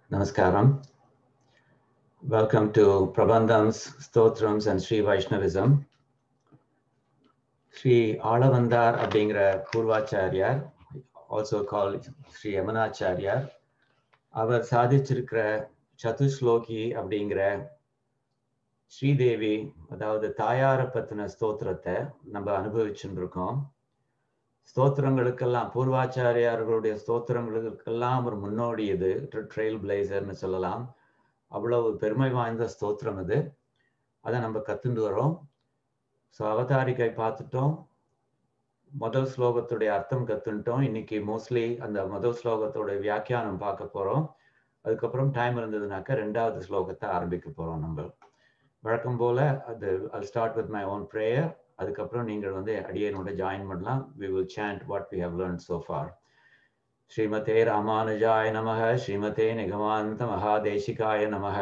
Namaskaram. Welcome to Prabandhams, Stotrams, and Sri Vaishnavism. Shri Alavandar அப்படிங்கிற பூர்வாச்சாரியார் also call Shri Yamunacharyar அவர் சாதிச்சிருக்கிற சதுஸ்லோகி அப்படிங்கிற ஸ்ரீதேவி அதாவது தாயாரை பத்தின ஸ்தோத்திரத்தை நம்ம அனுபவிச்சுட்டு இருக்கோம் ஸ்தோத்திரங்களுக்கெல்லாம் பூர்வாச்சாரியார்களுடைய ஸ்தோத்திரங்களுக்கெல்லாம் ஒரு முன்னோடி இது ட்ரெயில் பிளேசர்னு சொல்லலாம் அவ்வளவு பெருமை வாய்ந்த ஸ்தோத்திரம் இது அதை நம்ம கத்துண்டு வரோம் ஸோ அவதாரிக்கை பார்த்துட்டோம் முதல் ஸ்லோகத்துடைய அர்த்தம் கத்துட்டோம் இன்னைக்கு மோஸ்ட்லி அந்த முதல் ஸ்லோகத்தோட வியாக்கியானம் பார்க்க போறோம் அதுக்கப்புறம் டைம் இருந்ததுனாக்கா ரெண்டாவது ஸ்லோகத்தை ஆரம்பிக்க போறோம் நம்ம வழக்கம் போல அது I start with my own prayer அதுக்கப்புறம் நீங்கள் வந்து அடியனோட ஜாயின் பண்ணலாம் we will chant what we have learn so far ஸ்ரீமதே ராமானுஜாய நமக ஸ்ரீமதே நிகமாந்த மகாதேசிகாய நமக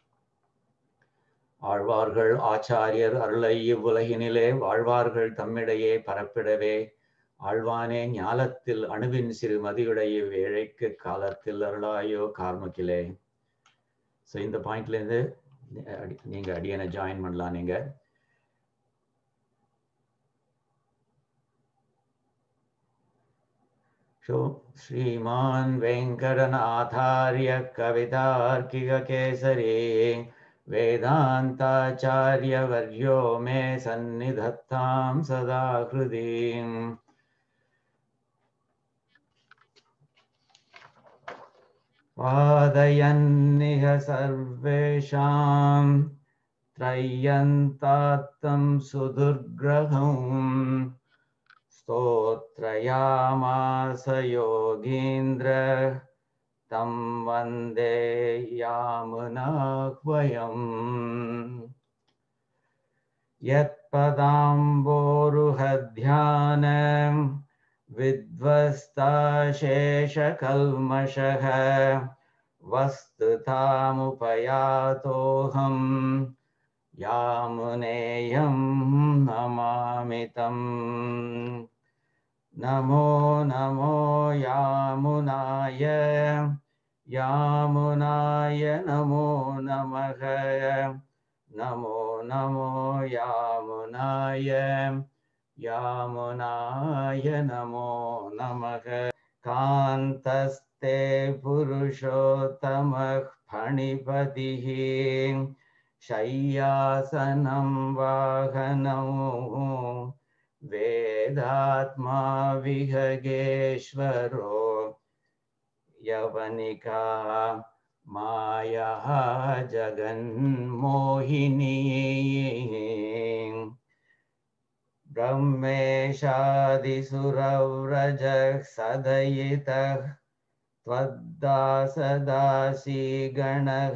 ஆழ்வார்கள் ஆச்சாரியர் அருளை இவ்வுலகினிலே வாழ்வார்கள் தம்மிடையே பரப்பிடவே ஆழ்வானே ஞாலத்தில் அணுவின் சிறு மதியுடைய வேழைக்கு காலத்தில் அருளாயோ கார்மக்கிலே ஸோ இந்த பாயிண்ட்ல இருந்து நீங்க அடியனை ஜாயின் பண்ணலாம் நீங்க श्रीमान् वेङ्कटनाथार्य कवितार्किककेसरी वेदान्ताचार्यवर्यो मे सन्निधत्तां सदा हृदीम् पादयन्निह सर्वेषां त्रय्यन्तात्तं सुदुर्ग्रहम् स्तोत्रयामास योगीन्द्र तं वन्दे यामुनाह्वयम् यत्पदाम्बोरुहध्यान विध्वस्ताशेषकल्मषः वस्तुतामुपयातोऽहं यामुनेयं नमामि तम् नमो नमो यामुनाय यामुनाय नमो नमः नमो नमो यामुनाय यामुनाय नमो नमः कान्तस्ते पुरुषोत्तमः फणिपतिः शय्यासनं वाहनौ वेदात्मा विहगेश्वरो यवनिका माया जगन्मोहिनी ब्रह्मेशादिसुरव्रजः सदयितः त्वद्दासदासी गणः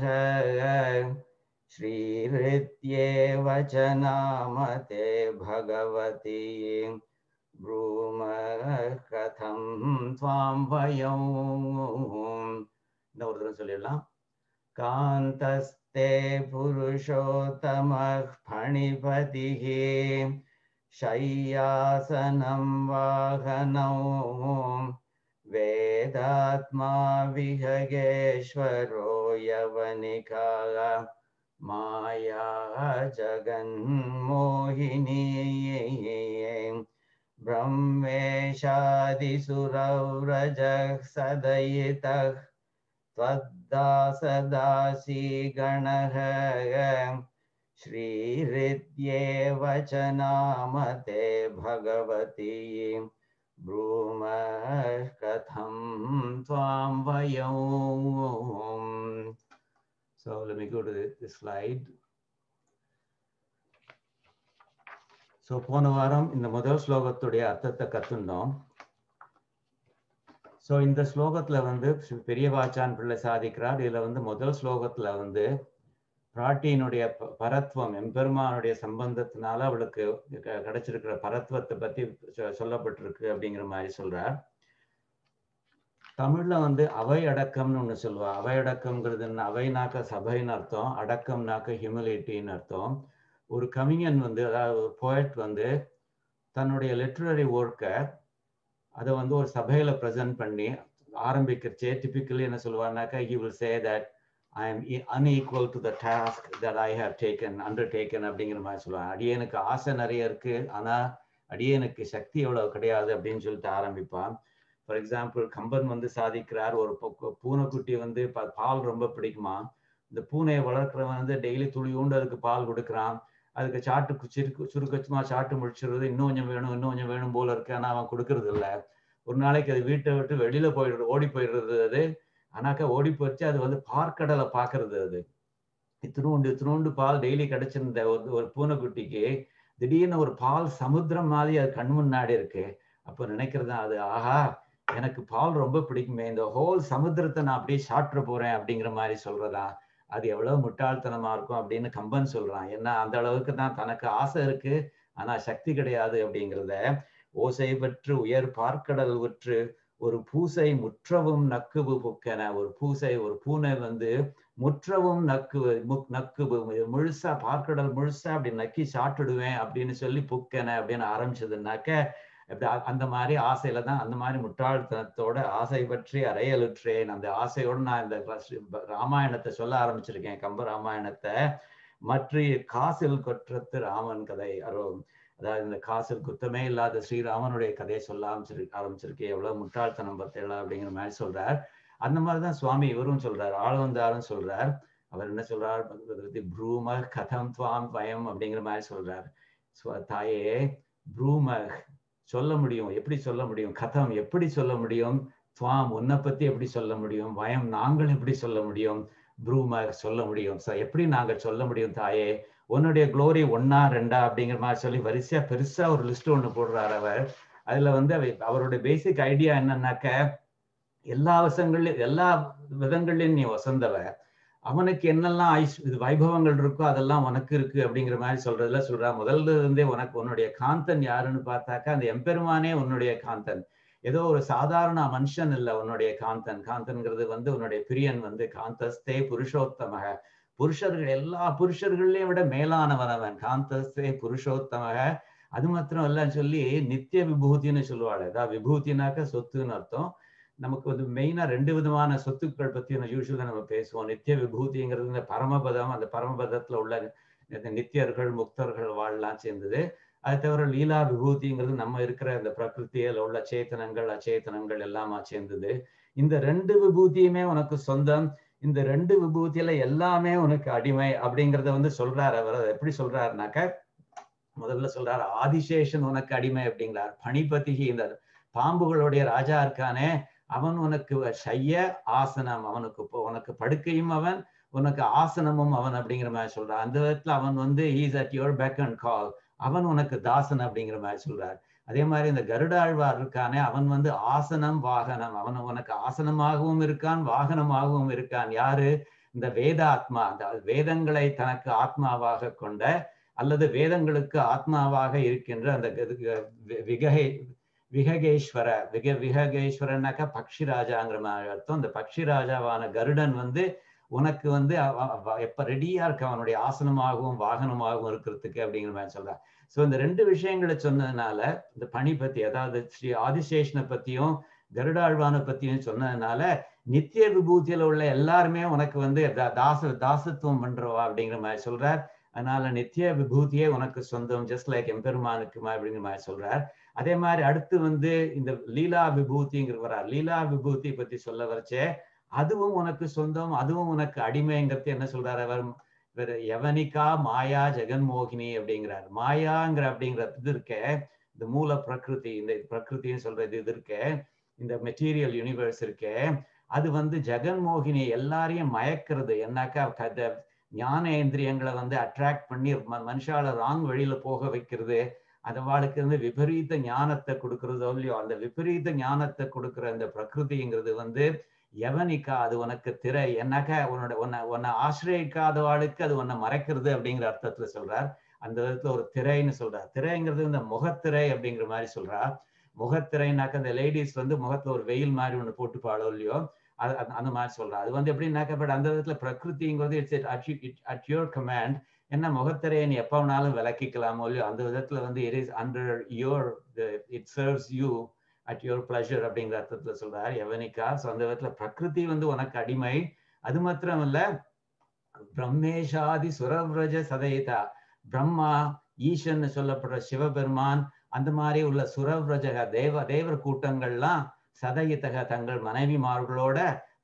श्रीहृत्येव च नाम ते भगवती ब्रूम कथं त्वां वयम् இன்னொரு சொல்லிடலாம் कान्तस्ते पुरुषोत्तमः फणिपतिः शय्यासनं वाहनौ वेदात्मा विहगेश्वरो यवनिका माया जगन्मोहिनी ब्रह्मेशादिसुरव्रजः सदयितः त्वद्दासदासी गणः श्रीहृद्येव च नाम ते भगवती ब्रूम कथं त्वां वयम् So let me go to the, the slide. So போன வாரம் இந்த முதல் ஸ்லோகத்துடைய அர்த்தத்தை கற்றுண்டோம் ஸோ இந்த ஸ்லோகத்துல வந்து பெரிய வாச்சான் பிள்ளை சாதிக்கிறார் இதுல வந்து முதல் ஸ்லோகத்துல வந்து பிராட்டியினுடைய பரத்வம் எம்பெருமானுடைய சம்பந்தத்தினால அவளுக்கு கிடைச்சிருக்கிற பரத்வத்தை பத்தி சொல்லப்பட்டிருக்கு அப்படிங்கிற மாதிரி சொல்றார் தமிழ்ல வந்து அவை அடக்கம்னு ஒண்ணு சொல்லுவா அவை அடக்கம்ங்கிறது என்ன அவைனாக்க சபைன்னு அர்த்தம் அடக்கம்னாக்க ஹியூமிலிட்டின்னு அர்த்தம் ஒரு கவிஞன் வந்து அதாவது ஒரு போயட் வந்து தன்னுடைய லிட்ரரி ஒர்க்கை அதை வந்து ஒரு சபையில ப்ரெசென்ட் பண்ணி ஆரம்பிக்கிறச்சே டிபிக்கலி என்ன சொல்லுவார்னாக்கா he will say that I am unequal to the task that I have taken under taken அப்படிங்கிற மாதிரி சொல்லுவாங்க அடியனுக்கு ஆசை நிறைய இருக்கு ஆனா அடியனுக்கு சக்தி எவ்வளவு கிடையாது அப்படின்னு சொல்லிட்டு ஆரம்பிப்பான் ஃபார் எக்ஸாம்பிள் கம்பன் வந்து சாதிக்கிறார் ஒரு பூனைக்குட்டி வந்து பால் ரொம்ப பிடிக்குமா இந்த பூனையை வளர்க்குறவன் வந்து டெய்லி துளியூண்டு அதுக்கு பால் கொடுக்குறான் அதுக்கு சாட்டு சிறுக்கு சுருக்கச்சுமா சாட்டு முடிச்சிடுறது இன்னும் கொஞ்சம் வேணும் இன்னும் கொஞ்சம் வேணும் போல இருக்கு ஆனா அவன் கொடுக்கறது இல்லை ஒரு நாளைக்கு அது வீட்டை விட்டு வெளியில போயிடுறது ஓடி போயிடுறது அது ஆனாக்கா ஓடி போச்சு அது வந்து பார்க்கடலை பாக்குறது அது இத்தினோண்டு இத்தினோண்டு பால் டெய்லி கிடைச்சிருந்த ஒரு ஒரு பூனைக்குட்டிக்கு திடீர்னு ஒரு பால் சமுத்திரம் மாதிரி அது கண் முன்னாடி இருக்கு அப்போ நினைக்கிறது அது ஆஹா எனக்கு பால் ரொம்ப பிடிக்குமே இந்த ஹோல் சமுத்திரத்தை நான் அப்படியே சாப்பிட போறேன் அப்படிங்கிற மாதிரி சொல்றதா அது எவ்வளவு முட்டாள்தனமா இருக்கும் அப்படின்னு கம்பன் சொல்றான் ஏன்னா அந்த அளவுக்கு தான் தனக்கு ஆசை இருக்கு ஆனா சக்தி கிடையாது அப்படிங்கிறத ஓசை பெற்று உயர் பார்க்கடல் உற்று ஒரு பூசை முற்றவும் நக்குவு புக்கென ஒரு பூசை ஒரு பூனை வந்து முற்றவும் நக்கு முக் நக்குவு முழுசா பார்க்கடல் முழுசா அப்படி நக்கி சாப்பிட்டுடுவேன் அப்படின்னு சொல்லி புக்கென அப்படின்னு ஆரம்பிச்சதுனாக்க அந்த மாதிரி ஆசையில தான் அந்த மாதிரி முட்டாள்தனத்தோட ஆசை பற்றி அறையலுற்றேன் அந்த ஆசையோடு நான் இந்த ராமாயணத்தை சொல்ல ஆரம்பிச்சிருக்கேன் கம்ப ராமாயணத்தை மற்ற காசில் கொற்றத்து ராமன் கதை அதாவது இந்த காசில் குத்தமே இல்லாத ஸ்ரீராமனுடைய கதையை சொல்ல ஆரம்பிச்சிரு ஆரம்பிச்சிருக்கேன் எவ்வளவு முட்டாள்தனம் பத்தேளா அப்படிங்கிற மாதிரி சொல்றார் அந்த மாதிரிதான் சுவாமி இவரும் சொல்றார் ஆழ்வந்தாரும் சொல்றார் அவர் என்ன சொல்றார் ப்ரூம கதம் துவாம் பயம் அப்படிங்கிற மாதிரி சொல்றார் தாயே ப்ரூம சொல்ல முடியும் எப்படி சொல்ல முடியும் கதம் எப்படி சொல்ல முடியும் துவாம் உன்னை பத்தி எப்படி சொல்ல முடியும் பயம் நாங்கள் எப்படி சொல்ல முடியும் ப்ரூம சொல்ல முடியும் எப்படி நாங்கள் சொல்ல முடியும் தாயே உன்னுடைய குளோரி ஒன்னா ரெண்டா அப்படிங்கிற மாதிரி சொல்லி வரிசையா பெருசா ஒரு லிஸ்ட் ஒண்ணு போடுறாரு அவர் அதுல வந்து அவருடைய பேசிக் ஐடியா என்னன்னாக்க எல்லா வசங்கள்லயும் எல்லா விதங்கள்லயும் நீ வசந்தவ அவனுக்கு என்னெல்லாம் ஐஸ் இது வைபவங்கள் இருக்கோ அதெல்லாம் உனக்கு இருக்கு அப்படிங்கிற மாதிரி சொல்றதுல சொல்றா முதல்ல இருந்தே உனக்கு உன்னுடைய காந்தன் யாருன்னு பார்த்தாக்கா அந்த எம்பெருமானே உன்னுடைய காந்தன் ஏதோ ஒரு சாதாரண மனுஷன் இல்லை உன்னுடைய காந்தன் காந்தன்கிறது வந்து உன்னுடைய பிரியன் வந்து காந்தஸ்தே புருஷோத்தமக புருஷர்கள் எல்லா புருஷர்களையும் விட மேலானவன் அவன் காந்தஸ்தே புருஷோத்தமக அது மாத்திரம் இல்லைன்னு சொல்லி நித்திய விபூதின்னு சொல்லுவாள் அதாவது விபூதினாக்க சொத்துன்னு அர்த்தம் நமக்கு வந்து மெயினா ரெண்டு விதமான சொத்துக்கள் பத்தி யூஸ்வலா நம்ம பேசுவோம் நித்திய விபூதிங்கிறது இந்த பரமபதம் அந்த பரமபதத்துல உள்ள நித்தியர்கள் முக்தர்கள் வாழலாம் சேர்ந்தது அது தவிர லீலா விபூதிங்கிறது நம்ம இருக்கிற இந்த பிரகிருத்தியில உள்ள சேத்தனங்கள் அச்சேத்தனங்கள் எல்லாமா சேர்ந்தது இந்த ரெண்டு விபூதியுமே உனக்கு சொந்தம் இந்த ரெண்டு விபூதியில எல்லாமே உனக்கு அடிமை அப்படிங்கிறத வந்து சொல்றாரு அவர் எப்படி சொல்றாருனாக்க முதல்ல சொல்றாரு ஆதிசேஷன் உனக்கு அடிமை அப்படிங்கிறார் பணிபதிகி இந்த பாம்புகளுடைய ராஜா இருக்கானே அவன் உனக்கு செய்ய ஆசனம் அவனுக்கு உனக்கு படுக்கையும் அவன் உனக்கு ஆசனமும் அவன் அப்படிங்கிற மாதிரி சொல்றான் அந்த விதத்துல அவன் வந்து is at your beck and call அவன் உனக்கு தாசன் அப்படிங்கிற மாதிரி சொல்றார் அதே மாதிரி இந்த கருடாழ்வார் இருக்கானே அவன் வந்து ஆசனம் வாகனம் அவன் உனக்கு ஆசனமாகவும் இருக்கான் வாகனமாகவும் இருக்கான் யாரு இந்த வேதாத்மா அந்த வேதங்களை தனக்கு ஆத்மாவாக கொண்ட அல்லது வேதங்களுக்கு ஆத்மாவாக இருக்கின்ற அந்த விகை விககேஸ்வர விக விககேஸ்வரனாக்கா பக்ஷி ராஜாங்கிற மாதிரி அர்த்தம் இந்த பக்ஷி ராஜாவான கருடன் வந்து உனக்கு வந்து எப்ப ரெடியா இருக்க அவனுடைய ஆசனமாகவும் வாகனமாகவும் இருக்கிறதுக்கு அப்படிங்கிற மாதிரி சொல்றான் ஸோ இந்த ரெண்டு விஷயங்களை சொன்னதுனால இந்த பணி பத்தி அதாவது ஸ்ரீ ஆதிசேஷனை பத்தியும் கருடாழ்வானை பத்தியும் சொன்னதுனால நித்திய விபூதியில உள்ள எல்லாருமே உனக்கு வந்து தாச தாசத்துவம் பண்றவா அப்படிங்கிற மாதிரி சொல்றார் அதனால நித்திய விபூதியே உனக்கு சொந்தம் ஜஸ்ட் லைக் எம்பெருமானுக்குமா அப்படிங்கிற மாதிரி சொல்றார் அதே மாதிரி அடுத்து வந்து இந்த லீலா விபூதிங்கிற வரார் லீலா விபூதி பத்தி சொல்ல வரைச்சே அதுவும் உனக்கு சொந்தம் அதுவும் உனக்கு அடிமைங்கிறது என்ன சொல்றாரு அவர் வேற யவனிகா மாயா ஜெகன்மோகினி அப்படிங்கிறார் மாயாங்கிற அப்படிங்கிற இது இருக்க இந்த மூல பிரகிருதி இந்த பிரகிருத்தின்னு சொல்றது இது இருக்க இந்த மெட்டீரியல் யூனிவர்ஸ் இருக்க அது வந்து ஜெகன்மோகினி எல்லாரையும் மயக்கிறது என்னாக்கா ஞானேந்திரியங்களை வந்து அட்ராக்ட் பண்ணி மனுஷால ராங் வழியில போக வைக்கிறது அந்த வாழ்க்கை வந்து விபரீத ஞானத்தை கொடுக்கறதோ இல்லையோ அந்த விபரீத ஞானத்தை கொடுக்குற அந்த பிரகிருதிங்கிறது வந்து எவனிக்கா அது உனக்கு திரை என்னக்கா உன்னோட உன்னை உன்னை ஆசிரியக்காத வாழ்க்கை அது உன்னை மறைக்கிறது அப்படிங்கிற அர்த்தத்துல சொல்றார் அந்த விதத்துல ஒரு திரைன்னு சொல்றார் திரைங்கிறது இந்த முகத்திரை அப்படிங்கிற மாதிரி சொல்றார் முகத்திரைனாக்க அந்த லேடிஸ் வந்து முகத்துல ஒரு வெயில் மாதிரி ஒண்ணு போட்டு பாடோ இல்லையோ அது அந்த மாதிரி சொல்றா அது வந்து எப்படின்னாக்க பட் அந்த விதத்துல பிரகிருதிங்கிறது இட்ஸ் அட் யுவர் கமாண்ட் என்ன முகத்திரையை நீ எப்ப வேணாலும் விளக்கிக்கலாமோ இல்லையோ அந்த விதத்துல வந்து it is under your it serves you at your pleasure அப்படிங்கிற அர்த்தத்துல சொல்றார் யவனிகா ஸோ அந்த விதத்துல பிரகிருதி வந்து உனக்கு அடிமை அது மாத்திரம் இல்ல பிரம்மேஷாதி சுரவ்ரஜ சதயிதா பிரம்மா ஈசன் சொல்லப்படுற சிவபெருமான் அந்த மாதிரி உள்ள சுரவ்ரஜக தேவ தேவர் கூட்டங்கள்லாம் சதயித்தக தங்கள் மனைவிமார்களோட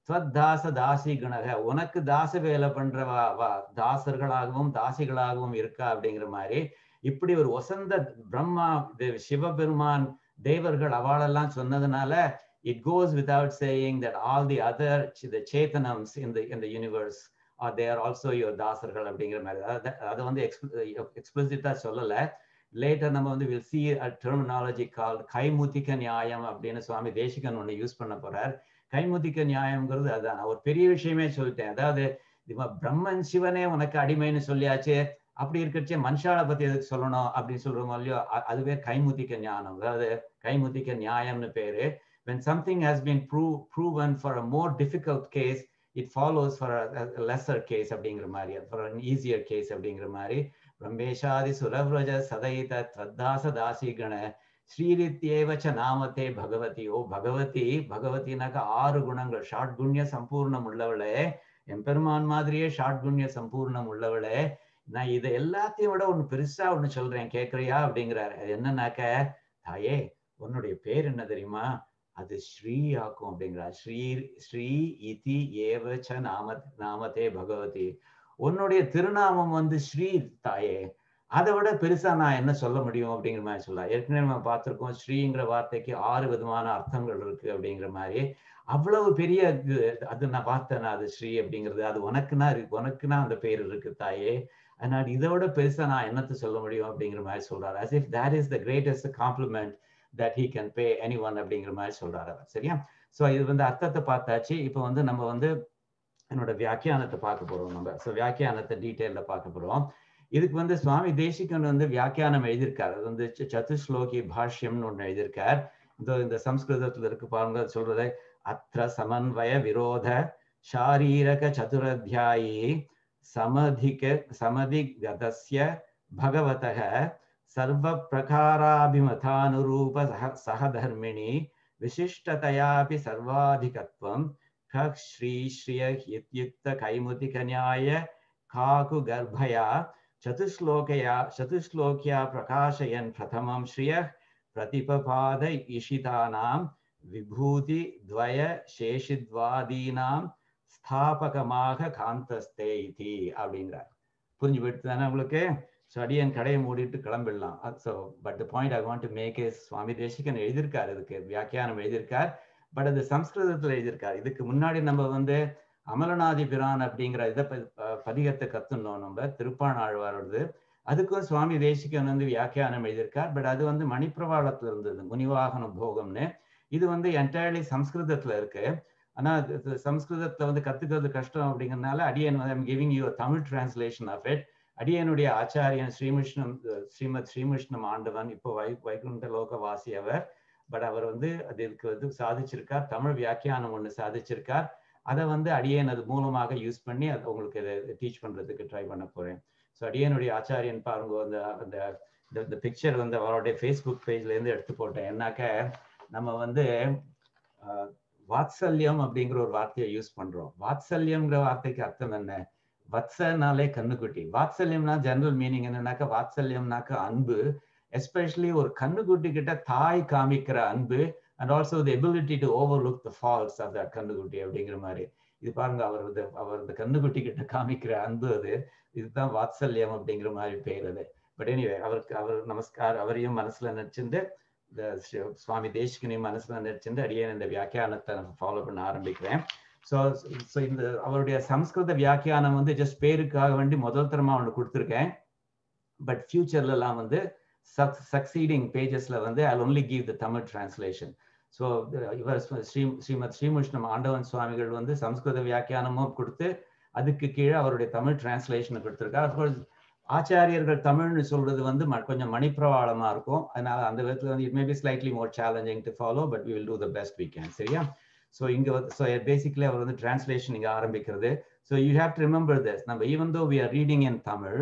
தாச தாசி குணக உனக்கு தாச வேலை பண்ற தாசர்களாகவும் தாசிகளாகவும் இருக்கா அப்படிங்கிற மாதிரி இப்படி ஒரு வசந்த பிரம்மா சிவபெருமான் தேவர்கள் அவளெல்லாம் சொன்னதுனால it goes without saying that all the other the சேத்தனம்ஸ் in the in the universe are there also your தாசர்கள் அப்படிங்கிற மாதிரி அதை வந்து எக்ஸ்பிளிசிட்டா சொல்லல லேட்டர் நம்ம வந்து will see a terminology call கைமுத்திக நியாயம் அப்படின்னு சுவாமி தேசிகன் ஒன்று யூஸ் பண்ண போறார் கைமுத்திக நியாயம்ங்கிறது அதுதான் ஒரு பெரிய விஷயமே சொல்லிட்டேன் அதாவது பிரம்மன் சிவனே உனக்கு அடிமைன்னு சொல்லியாச்சு அப்படி இருக்கிறச்சே மனுஷாலை பத்தி எதுக்கு சொல்லணும் அப்படின்னு சொல்றோமோ இல்லையோ அதுவே கைமுத்திக்க ஞானம் அதாவது கைமுத்திக்க நியாயம்னு பேரு when something has been prove, proven for a more difficult case it follows for a, a lesser case அப்படிங்கிற மாதிரி for an easier case அப்படிங்கிற மாதிரி பிரம்மேஷாதி சுரவ்ரஜ சதயித தத்தாச தாசிகண ஸ்ரீரித்யேவச்ச நாமத்தே பகவதி ஓ பகவதி பகவதினாக்க ஆறு குணங்கள் ஷாட் குண்ய சம்பூர்ணம் உள்ளவளே எம்பெருமான் மாதிரியே ஷாட் குண்ய சம்பூர்ணம் உள்ளவளே நான் இதை எல்லாத்தையும் விட ஒண்ணு பெருசா ஒண்ணு சொல்றேன் கேக்குறியா அப்படிங்கிறாரு அது என்னன்னாக்க தாயே உன்னுடைய பேர் என்ன தெரியுமா அது ஸ்ரீ ஆக்கும் அப்படிங்கிறார் ஸ்ரீ ஸ்ரீ இதி ஏவச்ச நாம நாமத்தே பகவதி உன்னுடைய திருநாமம் வந்து ஸ்ரீ தாயே அதை விட பெருசா நான் என்ன சொல்ல முடியும் அப்படிங்கிற மாதிரி சொல்லலாம் ஏற்கனவே நம்ம பார்த்திருக்கோம் ஸ்ரீங்கிற வார்த்தைக்கு ஆறு விதமான அர்த்தங்கள் இருக்கு அப்படிங்கிற மாதிரி அவ்வளவு பெரிய அது நான் பார்த்தேன் அது ஸ்ரீ அப்படிங்கிறது அது உனக்குனா இருக்கு உனக்குனா அந்த பேர் இருக்கு தாயே அதனால இதை விட பெருசா நான் என்னத்தை சொல்ல முடியும் அப்படிங்கிற மாதிரி சொல்றாரு as if that is the greatest compliment that he can pay anyone அப்படிங்கிற மாதிரி சொல்றாரு அவர் சரியா ஸோ இது வந்து அர்த்தத்தை பார்த்தாச்சு இப்போ வந்து நம்ம வந்து என்னோட வியாக்கியானத்தை பார்க்க போறோம் நம்ம ஸோ வியாக்கியானத்தை டீட்டெயிலில் பார்க்க போறோம் இதுக்கு வந்து சுவாமி தேசிகன் வந்து வியாக்கியானம் எழுதியிருக்காரு அது வந்து சதுஸ்லோகி பாஷ்யம்னு ஒன்று எழுதியிருக்கார் இந்த இந்த சம்ஸ்கிருதத்துல இருக்கு பாருங்க சொல்றது அத்த சமன்வய விரோத ஷாரீரக சதுரத்தியாயி சமதிக சமதிகதஸ்ய பகவதः सर्वप्रकाराभिमतानुरूप सह सहधर्मिणि विशिष्टतयापि सर्वाधिकत्वं खः श्रीश्रिय इत्युक्तकैमुतिकन्याय काकुगर्भया चतुश्लोकया चतुश्लोक्या प्रकाशयन् प्रथमं श्रियः प्रतिपपाद इषितानां विभूतिद्वय शेषिद्वादीनां ஸ்தாபகமாக காந்தஸ்தே இதி அப்படிங்கிறார் புரிஞ்சு போயிட்டு தானே உங்களுக்கு ஸோ அடியன் கடையை மூடிட்டு கிளம்பிடலாம் so but the point I want to make is Swami Desikan எழுதியிருக்கார் இதுக்கு வியாக்கியானம் எழுதியிருக்கார் பட் அது சம்ஸ்கிருதத்தில் எழுதியிருக்கார் இதுக்கு முன்னாடி நம்ம வந்து அமலநாதி பிரான் அப்படிங்கிற இதை பதிகத்தை கத்துனோம் நம்ம திருப்பாணாழ்வாரோடது அதுக்கும் சுவாமி தேசிகன் வந்து வியாக்கியானம் எழுதியிருக்கார் பட் அது வந்து மணிப்பிரவாளத்துல இருந்தது முனிவாகன போகம்னு இது வந்து என்டையர்லி சம்ஸ்கிருதத்துல இருக்கு ஆனா சம்ஸ்கிருதத்துல வந்து கத்துக்கிறது கஷ்டம் அப்படிங்கறதுனால அடியன் வந்து I'm giving you Tamil translation of it அடியனுடைய ஆச்சாரியன் ஸ்ரீமிஷ்ணம் ஸ்ரீமத் ஸ்ரீமிஷ்ணம் ஆண்டவன் இப்போ வை வைகுண்ட லோகவாசி அவர் பட் அவர் வந்து அதுக்கு வந்து சாதிச்சிருக்கார் தமிழ் வியாக்கியானம் ஒன்று சாதிச்சிருக்கார் அதை வந்து அடியன் அது மூலமாக யூஸ் பண்ணி அது உங்களுக்கு இதை டீச் பண்றதுக்கு ட்ரை பண்ண போறேன் ஸோ அடியனுடைய ஆச்சாரியன் பாருங்க அந்த அந்த இந்த பிக்சர் வந்து அவருடைய ஃபேஸ்புக் பேஜ்ல இருந்து எடுத்து போட்டேன் என்னாக்க நம்ம வந்து வாத்சல்யம் அப்படிங்கிற ஒரு வார்த்தையை யூஸ் பண்றோம் வாத்சல்யம்ங்கிற வார்த்தைக்கு அர்த்தம் என்ன வத்சனாலே கண்ணுக்குட்டி வாத்சல்யம்னா ஜெனரல் மீனிங் என்னன்னாக்கா வாத்சல்யம்னாக்க அன்பு எஸ்பெஷலி ஒரு கண்ணுக்குட்டி கிட்ட தாய் காமிக்கிற அன்பு and also the ability to overlook the faults of that கண்ணுக்குட்டி அப்படிங்கிற மாதிரி இது பாருங்க அவர் வந்து அவர் இந்த கண்ணுக்குட்டி கிட்ட காமிக்கிற அன்பு அது இதுதான் வாத்சல்யம் அப்படிங்கிற மாதிரி பேர் அது பட் எனிவே அவருக்கு அவர் நமஸ்கார் அவரையும் மனசுல நினைச்சிருந்து இந்த சுவாமி தேசிகனையும் மனசுல நினைச்சிருந்து அடியே இந்த வியாக்கியானத்தை நான் ஃபாலோ பண்ண ஆரம்பிக்கிறேன் ஸோ ஸோ இந்த அவருடைய சம்ஸ்கிருத வியாக்கியானம் வந்து ஜஸ்ட் பேருக்காக வேண்டி முதல் தரமா ஒன்று கொடுத்துருக்கேன் பட் ஃபியூச்சர்லலாம் வந்து சக்சீடிங் பேஜஸ்ல வந்து I only give the Tamil translation so இவர் ஸ்ரீ ஸ்ரீமத் ஸ்ரீமுஷ்ணம் ஆண்டவன் சுவாமிகள் வந்து சம்ஸ்கிருத வியாக்கியானமும் கொடுத்து அதுக்கு கீழே அவருடைய தமிழ் டிரான்ஸ்லேஷனை கொடுத்துருக்காரு அஃப்கோர்ஸ் ஆச்சாரியர்கள் தமிழ்னு சொல்றது வந்து கொஞ்சம் மணிப்பிரவாளமா இருக்கும் அதனால அந்த விதத்துல வந்து it may be slightly more challenging to follow but we will do the best we can சரியா ஸோ இங்க வந்து ஸோ பேசிக்கலி அவர் வந்து டிரான்ஸ்லேஷன் இங்க ஆரம்பிக்கிறது so you have to remember this நம்ம even though we are reading in Tamil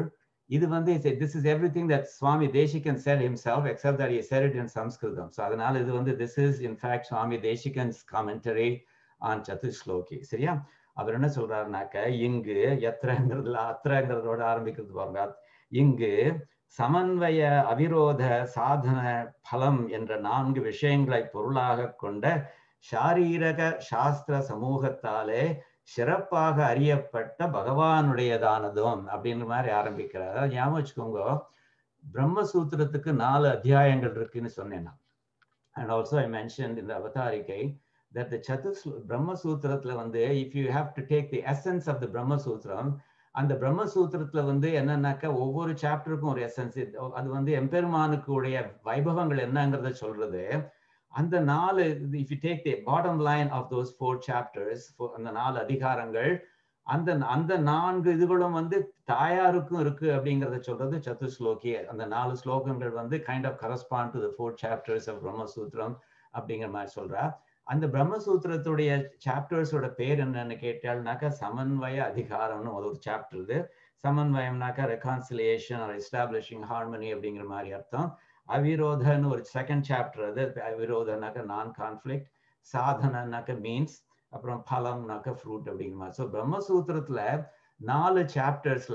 இது வந்து this is everything that Swami Desikan said himself except that he said it in Samskritam so அதனால இது வந்து this is in fact Swami Desikan's commentary on Chatushloki சரியா அவர் என்ன சொல்றாருனாக்க இங்கு எத்திரங்கிறதுல அத்திரங்கிறதோட ஆரம்பிக்கிறது பாருங்க இங்கு சமன்வய அவிரோத சாதன பலம் என்ற நான்கு விஷயங்களை பொருளாக கொண்ட ஷாரீரக சாஸ்திர சமூகத்தாலே சிறப்பாக அறியப்பட்ட பகவானுடையதானதும் அப்படின்ற மாதிரி ஆரம்பிக்கிறார் அதாவது ஞாபகம் வச்சுக்கோங்க பிரம்மசூத்திரத்துக்கு நாலு அத்தியாயங்கள் இருக்குன்னு சொன்னேன் நான் அண்ட் ஆல்சோ ஐ மென்ஷன் இந்த அவதாரிக்கை தட் த சதுஸ் பிரம்மசூத்திரத்துல வந்து if you have to take the essence of the Brahmasutram அந்த பிரம்மசூத்திரத்துல வந்து என்னன்னாக்கா ஒவ்வொரு சாப்டருக்கும் ஒரு எசன்ஸ் அது வந்து எம்பெருமானுக்கு உடைய வைபவங்கள் என்னங்கிறத சொல்றது அந்த நாலு if you take the bottom line of those four chapters அந்த நாலு அதிகாரங்கள் அந்த அந்த நான்கு இதுகளும் வந்து தாயாருக்கும் இருக்கு அப்படிங்கிறத சொல்றது சதுஸ்லோகி அந்த நாலு ஸ்லோகங்கள் வந்து kind of correspond to the four chapters of Brahmasutram அப்படிங்கிற மாதிரி சொல்றா அந்த பிரம்மசூத்திரத்துடைய சாப்டர்ஸோட பேர் என்னன்னு கேட்டால்னாக்கா சமன்வய அதிகாரம்னு ஒரு சாப்டர் இது சமன்வயம்னாக்கா ரெகான்சிலியேஷன் ஆர் எஸ்டாப்ளிஷிங் ஹார்மனி அப்படிங்கிற மாதிரி அர்த்தம் அவிரோதன்னு ஒரு செகண்ட் சாப்டர் அது அவிரோதனாக்க நான் கான்ஃபிளிக் சாதனனாக்க மீன்ஸ் அப்புறம் பலம்னாக்க ஃப்ரூட் அப்படிங்கிற மாதிரி ஸோ பிரம்மசூத்திரத்துல நாலு சாப்டர்ஸ்ல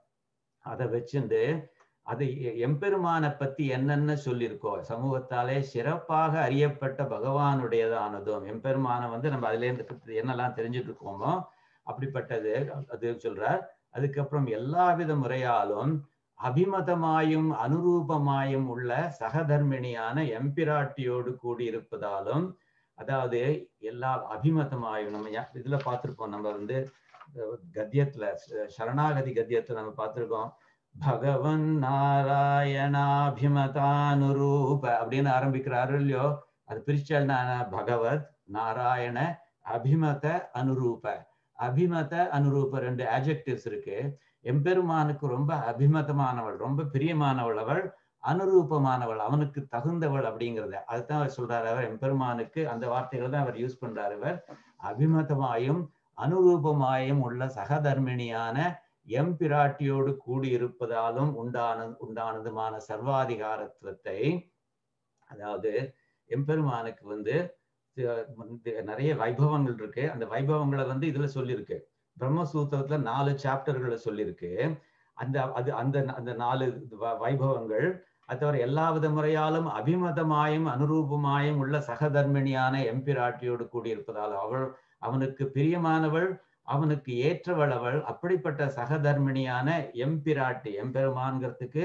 அதை வச்சுட்டு அது எம்பெருமானை பத்தி என்னென்ன சொல்லியிருக்கோ சமூகத்தாலே சிறப்பாக அறியப்பட்ட பகவானுடையதானதும் எம்பெருமானை வந்து நம்ம அதுல இருந்து என்னெல்லாம் தெரிஞ்சுட்டு இருக்கோமோ அப்படிப்பட்டது அது சொல்றார் அதுக்கப்புறம் எல்லாவித முறையாலும் அபிமதமாயும் அனுரூபமாயும் உள்ள சகதர்மிணியான எம்பிராட்டியோடு கூடியிருப்பதாலும் அதாவது எல்லா அபிமதமாயும் நம்ம இதுல பார்த்திருப்போம் நம்ம வந்து கத்தியத்துல சரணாகதி கத்தியத்துல நம்ம பார்த்திருக்கோம் பகவன் நாராயணாபிமதானுரூப அப்படின்னு ஆரம்பிக்கிறாரு இல்லையோ அது பிரிச்சால் பகவத் நாராயண அபிமத அனுரூப அபிமத அனுரூப ரெண்டு ஆஜெக்டிவ்ஸ் இருக்கு எம்பெருமானுக்கு ரொம்ப அபிமதமானவள் ரொம்ப பிரியமானவள் அவள் அனுரூபமானவள் அவனுக்கு தகுந்தவள் அப்படிங்கிறத அதுதான் அவர் சொல்றாரு அவர் எம்பெருமானுக்கு அந்த வார்த்தைகள் தான் அவர் யூஸ் பண்றாரு அவர் அபிமதமாயும் அனுரூபமாயும் உள்ள சகதர்மிணியான எம்பிராட்டியோடு கூடியிருப்பதாலும் உண்டான உண்டானதுமான சர்வாதிகாரத்துவத்தை அதாவது எம்பெருமானுக்கு வந்து நிறைய வைபவங்கள் இருக்கு அந்த வைபவங்களை வந்து இதுல சொல்லியிருக்கு பிரம்மசூத்திரத்துல நாலு சாப்டர்களை சொல்லியிருக்கு அந்த அது அந்த அந்த நாலு வைபவங்கள் அது தவிர எல்லா வித முறையாலும் அபிமதமாயும் அனுரூபமாயும் உள்ள சகதர்மிணியான எம்பிராட்டியோடு கூடியிருப்பதால் அவள் அவனுக்கு பிரியமானவள் அவனுக்கு ஏற்றவள் அவள் அப்படிப்பட்ட சகதர்மிணியான எம்பிராட்டி எம்பெருமான்கிறதுக்கு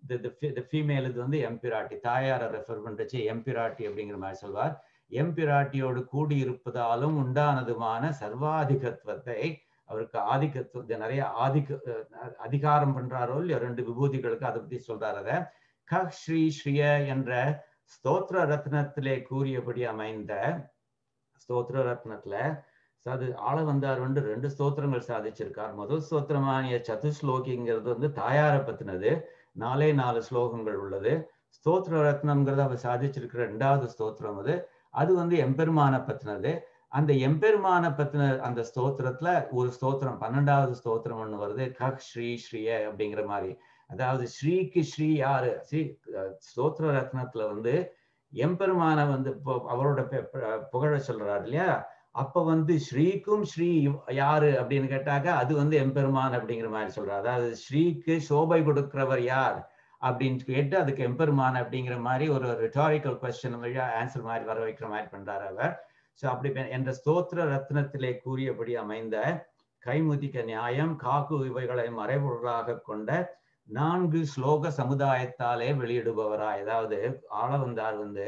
ஃபீமேல் இது வந்து எம்பிராட்டி தாயாரை ரெஃபர் பண்றச்சு எம்பிராட்டி அப்படிங்கிற மாதிரி சொல்வார் எம்பிராட்டியோடு கூடியிருப்பதாலும் உண்டானதுமான சர்வாதிகத்துவத்தை அவருக்கு ஆதிக்கத்து நிறைய ஆதிக்க அதிகாரம் பண்றாரோ இல்லையோ ரெண்டு விபூதிகளுக்கு அதை பத்தி சொல்றாரு அத க ஸ்ரீ ஸ்ரீய என்ற ஸ்தோத்திர ரத்னத்திலே கூறியபடி அமைந்த ஸ்தோத்திர ரத்னத்துல அது ஆள வந்தார் வந்து ரெண்டு ஸ்தோத்திரங்கள் சாதிச்சிருக்கார் முதல் ஸ்தோத்திரமானிய சதுஸ்லோகிங்கிறது வந்து தாயாரை பத்தினது நாலே நாலு ஸ்லோகங்கள் உள்ளது ஸ்தோத்திர ரத்னம்ங்கிறது அவர் சாதிச்சிருக்கிற ரெண்டாவது ஸ்தோத்திரம் அது அது வந்து எம்பெருமான பத்தினது அந்த எம்பெருமான பத்தின அந்த ஸ்தோத்திரத்துல ஒரு ஸ்தோத்திரம் பன்னெண்டாவது ஸ்தோத்திரம் ஒண்ணு வருது கக் ஸ்ரீ ஸ்ரீய அப்படிங்கிற மாதிரி அதாவது ஸ்ரீக்கு ஸ்ரீ யாரு ஸ்ரீ ஸ்தோத்திர ரத்னத்துல வந்து எம்பெருமான வந்து அவரோட புகழ சொல்றாரு இல்லையா அப்ப வந்து ஸ்ரீக்கும் ஸ்ரீ யாரு அப்படின்னு கேட்டாக்க அது வந்து எம்பெருமான் அப்படிங்கிற மாதிரி சொல்றாரு அதாவது ஸ்ரீக்கு சோபை கொடுக்கிறவர் யார் அப்படின்னு கேட்டு அதுக்கு எம்பெருமான் அப்படிங்கிற மாதிரி ஒரு ரிட்டாரிக்கல் கொஸ்டின் வழியா ஆன்சர் மாதிரி வர வைக்கிற மாதிரி பண்றாரு அவர் ஸோ அப்படி என்ற ஸ்தோத்திர ரத்னத்திலே கூறியபடி அமைந்த கைமுதிக்க நியாயம் காக்கு இவைகளை மறைபொருளாக கொண்ட நான்கு ஸ்லோக சமுதாயத்தாலே வெளியிடுபவராய் அதாவது ஆள வந்தார் வந்து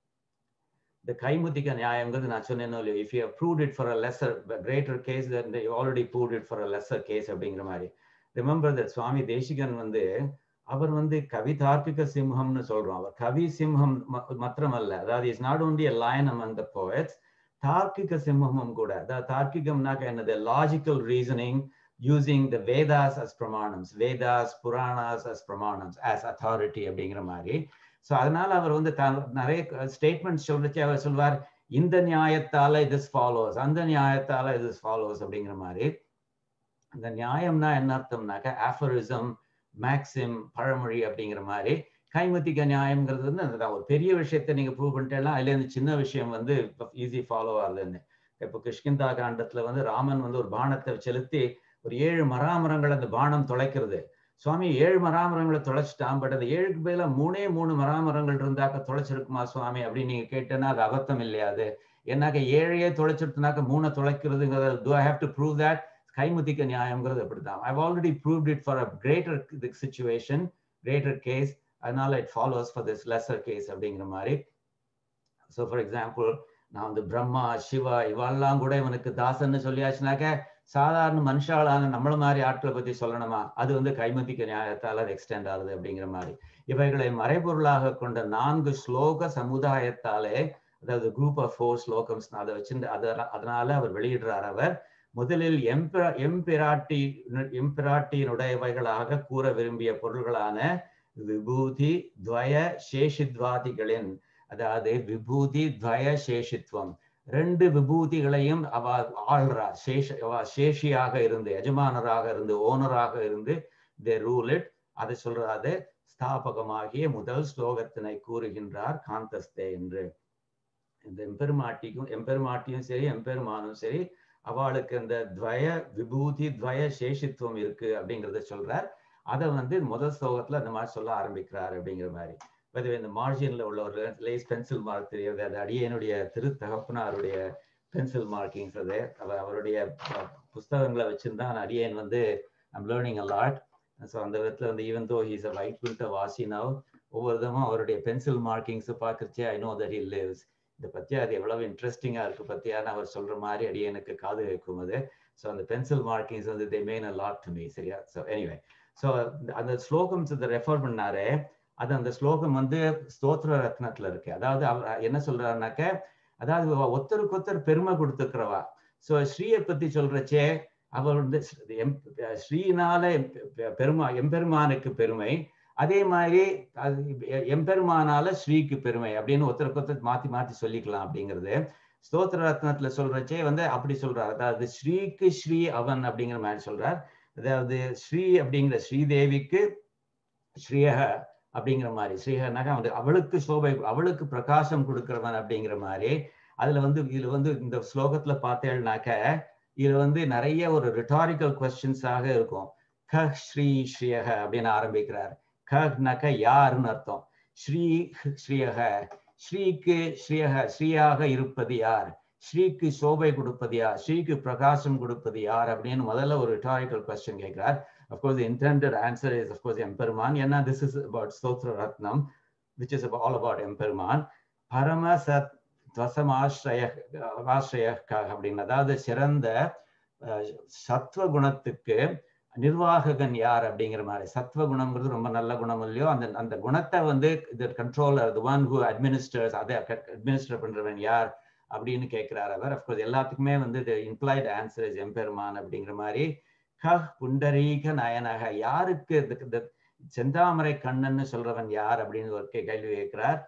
இந்த கைமுத்திக்க நியாயங்கிறது நான் சொன்னேன் if you proved it for a lesser greater case you already proved it for a lesser case அப்படிங்கிற மாதிரி ரிமெம்பர் தட் சுவாமி தேசிகன் வந்து அவர் வந்து கவி தார்க்கிக சிம்ஹம்னு சொல்றோம் அவர் கவி சிம்ஹம் மாத்திரமல்ல அதாவது is not only a lion among the poets தார்க்கிக சிம்மமும் கூட அதாவது தார்க்கிகம்னாக்க என்னது logical reasoning using the Vedas as பிரமாணம்ஸ் வேதாஸ் புராணாஸ் அஸ் பிரமாணம்ஸ் ஆஸ் அத்தாரிட்டி அப்படிங்கிற மாதிரி ஸோ அதனால அவர் வந்து நிறைய ஸ்டேட்மெண்ட் சொல்லிச்சு அவர் சொல்வார் இந்த நியாயத்தால இது ஃபாலோஸ் அந்த நியாயத்தால இது ஃபாலோஸ் அப்படிங்கிற மாதிரி அந்த நியாயம்னா என்ன அர்த்தம்னாக்க ஆஃபரிசம் மேக்சிம் பழமொழி அப்படிங்கிற மாதிரி கைமுத்திக நியாயம்ங்கிறது வந்து அதுதான் ஒரு பெரிய விஷயத்த நீங்க ப்ரூவ் பண்ணிட்டேன்னா அதுல இருந்து சின்ன விஷயம் வந்து ஈஸி ஃபாலோ ஆகுதுன்னு இப்போ கிருஷ்கிந்தா காண்டத்துல வந்து ராமன் வந்து ஒரு பானத்தை செலுத்தி ஒரு ஏழு மராமரங்கள் அந்த பானம் தொலைக்கிறது சுவாமி ஏழு மராமரங்களை தொலைச்சிட்டான் பட் அது ஏழுக்கு பதில மூணே மூணு மராமரங்கள் இருந்தாக்க தொலைச்சிருக்குமா சுவாமி அப்படின்னு நீங்க கேட்டேன்னா அது அபத்தம் இல்லையா அது என்னாக்க ஏழையே தொலைச்சிருத்துனாக்க மூணை தொலைக்கிறதுங்கிறது do I have to prove that கைமுத்திக்க நியாயம்ங்கிறது அப்படிதான் I already proved it for a greater situation greater case அதனால it follows for this lesser case அப்படிங்கிற மாதிரி ஸோ ஃபார் எக்ஸாம்பிள் நான் வந்து பிரம்மா சிவா இவெல்லாம் கூட இவனுக்கு தாசன்னு சொல்லியாச்சுனாக்க சாதாரண மனுஷாளான நம்மள மாதிரி ஆட்களை பத்தி சொல்லணுமா அது வந்து கைமதிக்க நியாயத்தால் அது எக்ஸ்டெண்ட் ஆகுது அப்படிங்கிற மாதிரி இவைகளை மறைபொருளாக கொண்ட நான்கு ஸ்லோக சமுதாயத்தாலே அதாவது குரூப் ஆஃப் ஃபோர் ஸ்லோகம்ஸ் அதை வச்சிருந்து அதை அதனால அவர் வெளியிடுறார் அவர் முதலில் எம்பிர எம்பிராட்டி எம்பிராட்டியினுடையவைகளாக கூற விரும்பிய பொருள்களான விபூதி துவய சேஷித்வாதிகளின் அதாவது விபூதி துவய சேஷித்வம் ரெண்டு விபூதிகளையும் அவ ஆள்றா சேஷ சேஷியாக இருந்து எஜமானராக இருந்து ஓனராக இருந்து தே ரூல் இட் அதை சொல்றாது ஸ்தாபகமாகிய முதல் ஸ்லோகத்தினை கூறுகின்றார் காந்தஸ்தே என்று இந்த எம்பெருமாட்டிக்கும் எம்பெருமாட்டியும் சரி எம்பெருமானும் சரி அவளுக்கு இந்த துவய விபூதி துவய சேஷித்துவம் இருக்கு அப்படிங்கிறத சொல்றார் அதை வந்து முதல் ஸ்லோகத்துல அந்த மாதிரி சொல்ல ஆரம்பிக்கிறார் அப்படிங்கிற மாதிரி அதுவே இந்த மார்ஜின்ல உள்ள ஒரு லேஸ் பென்சில் மார்க் தெரியாது அது அடியனுடைய திரு தகப்பனாருடைய பென்சில் மார்க்கிங்ஸ் அது அவருடைய புஸ்தகங்களை வச்சிருந்தா அடியன் வந்து I'm learning a lot so அந்த விதத்துல வந்து even though he's a right வில்ட்ட வாசினாவ் ஒவ்வொரு விதமும் அவருடைய பென்சில் மார்க்கிங்ஸ் பார்க்கறச்சே I know that he lives இதை பத்தியா அது எவ்வளவு இன்ட்ரெஸ்டிங்கா இருக்கு பத்தியான அவர் சொல்ற மாதிரி அடியனுக்கு காது கேட்கும் அது ஸோ அந்த பென்சில் மார்க்கிங்ஸ் வந்து they mean a lot to me சரியா ஸோ எனிவே ஸோ அந்த ஸ்லோகம்ஸ் இதை ரெஃபர் பண்ணாரு அது அந்த ஸ்லோகம் வந்து ஸ்தோத்திர ரத்னத்துல இருக்கு அதாவது அவர் என்ன சொல்றாருனாக்க அதாவது ஒருத்தருக்கு ஒருத்தர் பெருமை கொடுத்துக்கிறவா ஸோ ஸ்ரீயை பத்தி சொல்றச்சே அவர் வந்து ஸ்ரீனால பெருமா எம்பெருமானுக்கு பெருமை அதே மாதிரி அது எம்பெருமானால ஸ்ரீக்கு பெருமை அப்படின்னு ஒருத்தருக்கு ஒருத்தர் மாத்தி மாத்தி சொல்லிக்கலாம் அப்படிங்கிறது ஸ்தோத்திர ரத்னத்துல சொல்றச்சே வந்து அப்படி சொல்றாரு அதாவது ஸ்ரீக்கு ஸ்ரீ அவன் அப்படிங்கிற மாதிரி சொல்றார் அதாவது ஸ்ரீ அப்படிங்கிற ஸ்ரீதேவிக்கு ஸ்ரீயக அப்படிங்கிற மாதிரி ஸ்ரீஹனாக வந்து அவளுக்கு சோபை அவளுக்கு பிரகாசம் கொடுக்கிறவன் அப்படிங்கிற மாதிரி அதுல வந்து இதுல வந்து இந்த ஸ்லோகத்துல பார்த்தேன்னாக்க இதுல வந்து நிறைய ஒரு ரிட்டாரிக்கல் கொஸ்டின்ஸாக இருக்கும் க ஸ்ரீ ஸ்ரீயக அப்படின்னு ஆரம்பிக்கிறார் கனாக்க யாருன்னு அர்த்தம் ஸ்ரீ ஸ்ரீயக ஸ்ரீக்கு ஸ்ரீயக ஸ்ரீயாக இருப்பது யார் ஸ்ரீக்கு சோபை கொடுப்பது யார் ஸ்ரீக்கு பிரகாசம் கொடுப்பது யார் அப்படின்னு முதல்ல ஒரு ரிட்டாரிக்கல் கொஸ்டின் கேட்கிறார் Of course, the intended answer is, of course, Emperman. Yana, this is about Stotra Ratnam, which is all about Emperman. Parama Sat துவசமாஸ்ரயக்கா அப்படின்னு அதாவது சிறந்த சத்வ குணத்துக்கு நிர்வாககன் யார் அப்படிங்கிற மாதிரி சத்வ குணம்ங்கிறது ரொம்ப நல்ல குணம் இல்லையோ அந்த அந்த குணத்தை வந்து இது control the one who administers அதை அட்மினிஸ்டர் பண்றவன் யார் அப்படின்னு கேட்கிறார் அவர் அஃப்கோர்ஸ் எல்லாத்துக்குமே வந்து இம்ப்ளாய்டு ஆன்சர் இஸ் எம்பெருமான் அப்படிங்கிற மாதிரி கஹ் புண்டரீக நயனக யாருக்கு இந்த செந்தாமரை கண்ணன்னு சொல்றவன் யார் அப்படின்னு ஒரு கேள்வி கேட்கிறார்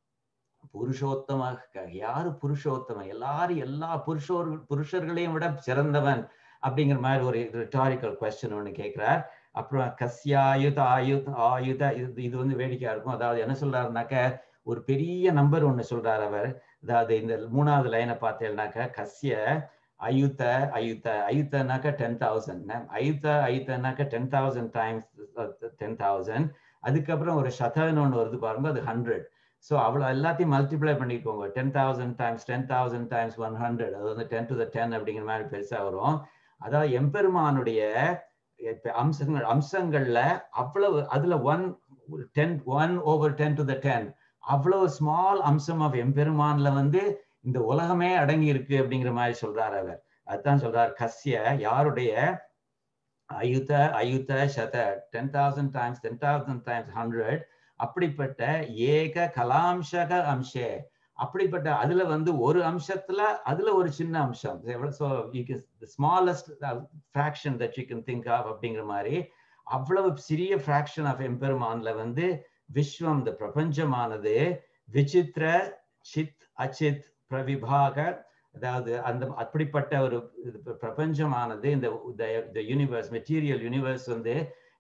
புருஷோத்தமாக யாரு புருஷோத்தமன் எல்லாரும் எல்லா புருஷோர் புருஷர்களையும் விட சிறந்தவன் அப்படிங்கிற மாதிரி ஒரு ரிட்டாரிக்கல் கொஸ்டின் ஒன்று கேட்கிறார் அப்புறம் கஸ்யாயுத ஆயுத ஆயுத இது இது வந்து வேடிக்கையா இருக்கும் அதாவது என்ன சொல்றாருனாக்க ஒரு பெரிய நம்பர் ஒன்று சொல்றாரு அவர் அதாவது இந்த மூணாவது லைனை பார்த்தேன்னாக்க கஸ்ய அயுத்த அயுத்த அயுத்தனாக்க டென் தௌசண்ட் அயுத்த அயுத்தனாக்க ten thousand times ten thousand அதுக்கப்புறம் ஒரு சதன்னு ஒன்று வருது பாருங்க அது ஹண்ட்ரட் ஸோ அவ்வளோ எல்லாத்தையும் மல்டிப்ளை பண்ணிக்கோங்க ten thousand times ten thousand times one hundred அது வந்து டென் டு த டென் அப்படிங்கிற மாதிரி பெருசாக வரும் அதாவது எம்பெருமானுடைய அம்சங்கள் அம்சங்கள்ல அவ்வளவு அதுல one ten one over ten to the ten அவ்வளவு ஸ்மால் அம்சம் ஆஃப் எம்பெருமான்ல வந்து இந்த உலகமே அடங்கி இருக்கு அப்படிங்கிற மாதிரி சொல்றாரு அவர் அதுதான் சொல்றார் கஸ்ய யாருடைய அயுத அயுத சத ten thousand times ten thousand times hundred அப்படிப்பட்ட ஏக கலாம்சக அம்சே அப்படிப்பட்ட அதுல வந்து ஒரு அம்சத்துல அதுல ஒரு சின்ன அம்சம் so smallest fraction that you can think of அப்படிங்கிற மாதிரி அவ்வளவு சிறிய ஃப்ராக்ஷன் ஆஃப் எம்பெருமான்ல வந்து விஸ்வம் இந்த பிரபஞ்சமானது விசித்திர சித் அச்சித் பிரவிபாக அதாவது அந்த அப்படிப்பட்ட ஒரு பிரபஞ்சமானது இந்த யூனிவர்ஸ் மெட்டீரியல் யூனிவர்ஸ் வந்து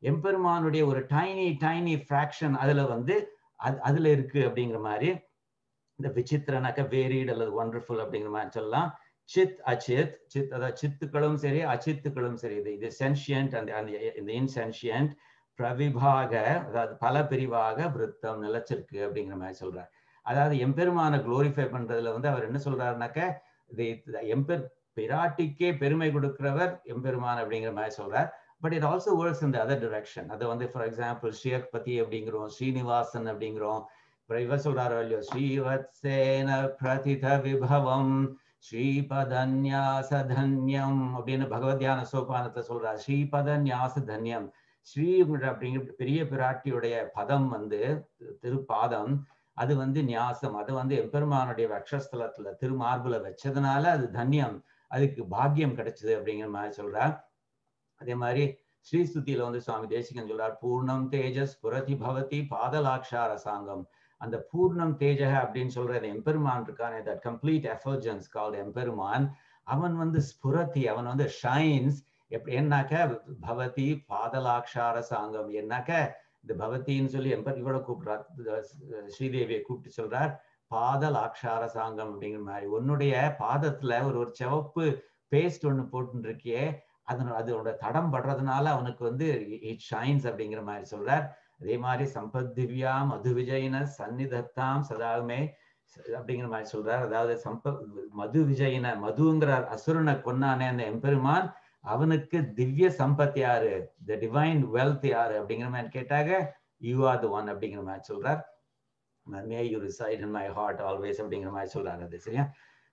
எம்பெருமானுடைய ஒரு டைனி டைனி ஃப்ராக்ஷன் அதுல வந்து அது அதுல இருக்கு அப்படிங்கிற மாதிரி இந்த விசித்திரனாக்க வேரிட் அல்லது ஒண்டர்ஃபுல் அப்படிங்கிற மாதிரி சொல்லலாம் சித் அச்சித் சித் அதாவது சித்துக்களும் சரி அச்சித்துக்களும் சரி இது இது சென்ஷியன்ட் அந்த அந்த இந்த இன்சென்ஷியன்ட் பிரவிபாக அதாவது பல பிரிவாக விருத்தம் நிலைச்சிருக்கு அப்படிங்கிற மாதிரி சொல்றார் அதாவது எம்பெருமான குளோரிஃபை பண்றதுல வந்து அவர் என்ன சொல்றாருனாக்க இது எம்பெர் பிராட்டிக்கே பெருமை கொடுக்கிறவர் எம்பெருமான் அப்படிங்கிற மாதிரி சொல்றார் பட் இட் ஆல்சோ ஒர்க்ஸ் இந்த அதர் டிரெக்ஷன் அதை வந்து ஃபார் எக்ஸாம்பிள் ஸ்ரீயக்பதி அப்படிங்கிறோம் ஸ்ரீனிவாசன் அப்படிங்கிறோம் அப்புறம் இவர் சொல்றாரு இல்லையோ ஸ்ரீவத்சேன பிரதித விபவம் ஸ்ரீபதன்யாச தன்யம் அப்படின்னு பகவத்யான சோபானத்தை சொல்றார் ஸ்ரீபதன்யாச தன்யம் ஸ்ரீ அப்படிங்கிற பெரிய பிராட்டியுடைய பதம் வந்து திருப்பாதம் அது வந்து நியாசம் அது வந்து எம்பெருமானுடைய வக்ஷஸ்தலத்துல திருமார்புல வச்சதுனால அது தன்யம் அதுக்கு பாக்கியம் கிடைச்சது அப்படிங்கிற மாதிரி சொல்றார் அதே மாதிரி ஸ்ரீஸ்துதியில வந்து சுவாமி தேசிகன் சொல்றார் பூர்ணம் தேஜஸ் புரதி பவதி பாதலாட்சார சாங்கம் அந்த பூர்ணம் தேஜக அப்படின்னு சொல்ற அந்த எம்பெருமான் இருக்கான் தட் கம்ப்ளீட் எஃபர்ஜன்ஸ் கால்ட் எம்பெருமான் அவன் வந்து ஸ்புரதி அவன் வந்து ஷைன்ஸ் எப்படி என்னாக்க பவதி பாதலாட்சார சாங்கம் என்னாக்க இந்த பவத்தின்னு சொல்லி எம்பர் இவளை கூப்பிடுறார் ஸ்ரீதேவியை கூப்பிட்டு சொல்றார் பாதல் ஆக்ஷார சாங்கம் அப்படிங்கிற மாதிரி உன்னுடைய பாதத்துல ஒரு ஒரு சிவப்பு பேஸ்ட் ஒண்ணு போட்டு இருக்கியே அதனோட அதோட தடம் படுறதுனால அவனுக்கு வந்து இட் ஷைன்ஸ் அப்படிங்கிற மாதிரி சொல்றார் அதே மாதிரி சம்பத் திவ்யா மது விஜயின சந்நிதத்தாம் சதாவுமே அப்படிங்கிற மாதிரி சொல்றார் அதாவது சம்ப மது விஜயின மதுங்கிற அசுரனை கொன்னானே அந்த எம்பெருமான் அவனுக்கு திவ்ய சம்பத் யாரு த டிவைன் வெல்த் யாரு அப்படிங்கிற மாதிரி கேட்டாக யூ ஆர் த ஒன் அப்படிங்கிற மாதிரி சொல்றார் may you reside in my heart always அப்படிங்கிற மாதிரி சொல்றாரு அது சரியா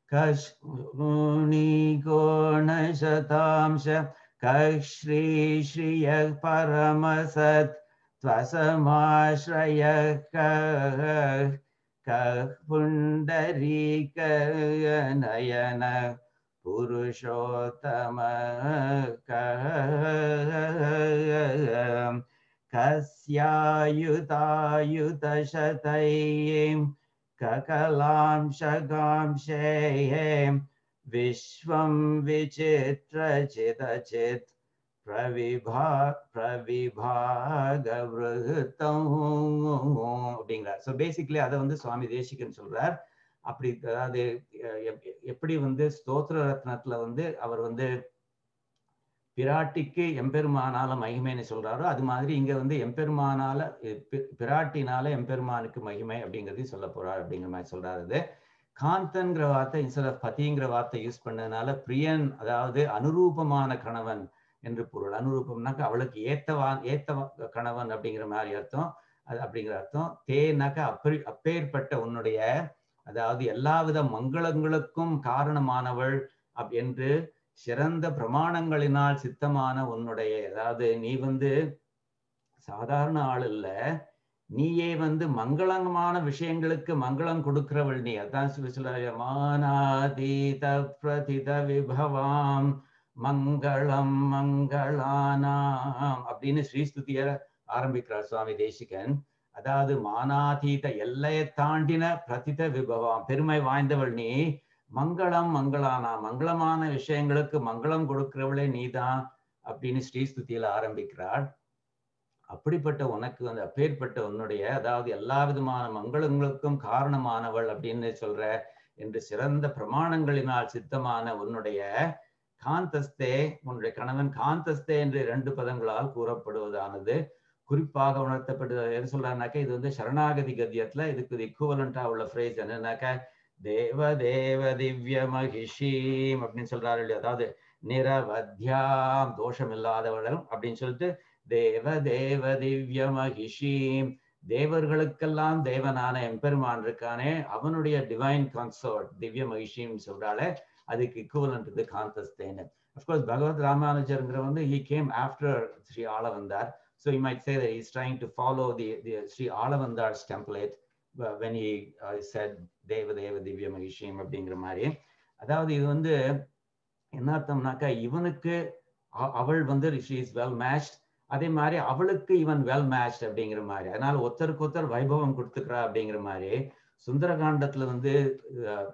கஷ்மி கோணசதாம்ச கஸ்ரீ ஸ்ரீய பரமசத் त्वसमाश्रय पुण्डरीक नयन पुरुषोत्तम कस्यायुतायुतशतैं ककलां शगांशे विश्वं विचित्रचितचित् பிரவிபா பிரவிபாகவிருத்தம் அப்படிங்கிறார் ஸோ பேசிக்லி அதை வந்து சுவாமி தேசிகன் சொல்றார் அப்படி அதாவது எப்படி வந்து ஸ்தோத்திர ரத்னத்துல வந்து அவர் வந்து பிராட்டிக்கு எம்பெருமானால மகிமைன்னு சொல்றாரோ அது மாதிரி இங்க வந்து எம்பெருமானால பிராட்டினால எம்பெருமானுக்கு மகிமை அப்படிங்கிறதையும் சொல்ல போறார் அப்படிங்கிற மாதிரி சொல்றாரு அது காந்தன்கிற வார்த்தை இன்ஸ்டெட் ஆஃப் பதிங்கிற வார்த்தை யூஸ் பண்ணதுனால பிரியன் அதாவது அனுரூபமான கணவன் என்று பொருள் அனுரூபம்னாக்க அவளுக்கு ஏத்தவா ஏத்த கணவன் அப்படிங்கிற மாதிரி அர்த்தம் அது அப்படிங்கிற அர்த்தம் தேனாக்க அப்படி அப்பேற்பட்ட உன்னுடைய அதாவது எல்லாவித மங்களங்களுக்கும் காரணமானவள் அப் என்று சிறந்த பிரமாணங்களினால் சித்தமான உன்னுடைய அதாவது நீ வந்து சாதாரண ஆள் இல்ல நீயே வந்து மங்களமான விஷயங்களுக்கு மங்களம் கொடுக்கிறவள் நீ அதான் சொல்ல மானாதீத பிரதித விபவாம் மங்களம் மங்களானாம் அப்படின்னு ஸ்ரீஸ்துதிய ஆரம்பிக்கிறார் சுவாமி தேசிகன் அதாவது மானாதீத எல்லையை தாண்டின பிரதித விபவம் பெருமை வாய்ந்தவள் நீ மங்களம் மங்களானா மங்களமான விஷயங்களுக்கு மங்களம் கொடுக்கிறவளே நீதான் அப்படின்னு ஸ்ரீஸ்துதியில ஆரம்பிக்கிறாள் அப்படிப்பட்ட உனக்கு வந்து அப்பேற்பட்ட உன்னுடைய அதாவது எல்லா விதமான மங்களங்களுக்கும் காரணமானவள் அப்படின்னு சொல்ற என்று சிறந்த பிரமாணங்களினால் சித்தமான உன்னுடைய காந்தஸ்தே உன்னுடைய கணவன் காந்தஸ்தே என்று இரண்டு பதங்களால் கூறப்படுவதானது குறிப்பாக உணர்த்தப்படுது எது சொல்றாருனாக்க இது வந்து சரணாகதி கத்தியத்துல இதுக்கு இக்குவலண்டா உள்ள ஃப்ரேஸ் என்னன்னாக்க தேவ தேவ திவ்ய மகிஷீம் அப்படின்னு சொல்றாரு இல்லையா அதாவது நிரவத்யாம் தோஷம் இல்லாதவளும் அப்படின்னு சொல்லிட்டு தேவ தேவ திவ்ய மகிஷீம் தேவர்களுக்கெல்லாம் தேவனான எம்பெருமான் இருக்கானே அவனுடைய டிவைன் கன்சோர்ட் திவ்ய மகிஷிம் சொல்றாலே அதுக்கு இக்குவலண்ட் இது காந்தஸ்தேன்னு அஃப்கோர்ஸ் பகவத் ராமானுஜருங்கிற வந்து he came after Shri Alavandar so you might say that is trying to follow the the Shri Alavandar's template when he said தேவ தேவ திவ்ய மகிஷியம் அப்படிங்கிற மாதிரி அதாவது இது வந்து என்ன அர்த்தம்னாக்கா இவனுக்கு அவள் வந்து ஷி இஸ் வெல் மேட்ச்ட் அதே மாதிரி அவளுக்கு இவன் வெல் மேட்ச்ட் அப்படிங்கிற மாதிரி அதனால ஒருத்தருக்கு ஒருத்தர் வைபவம் கொடுத்துக்கிறா அப்படிங்கிற மாதிரி சுந்தரகாண்டத்துல வந்து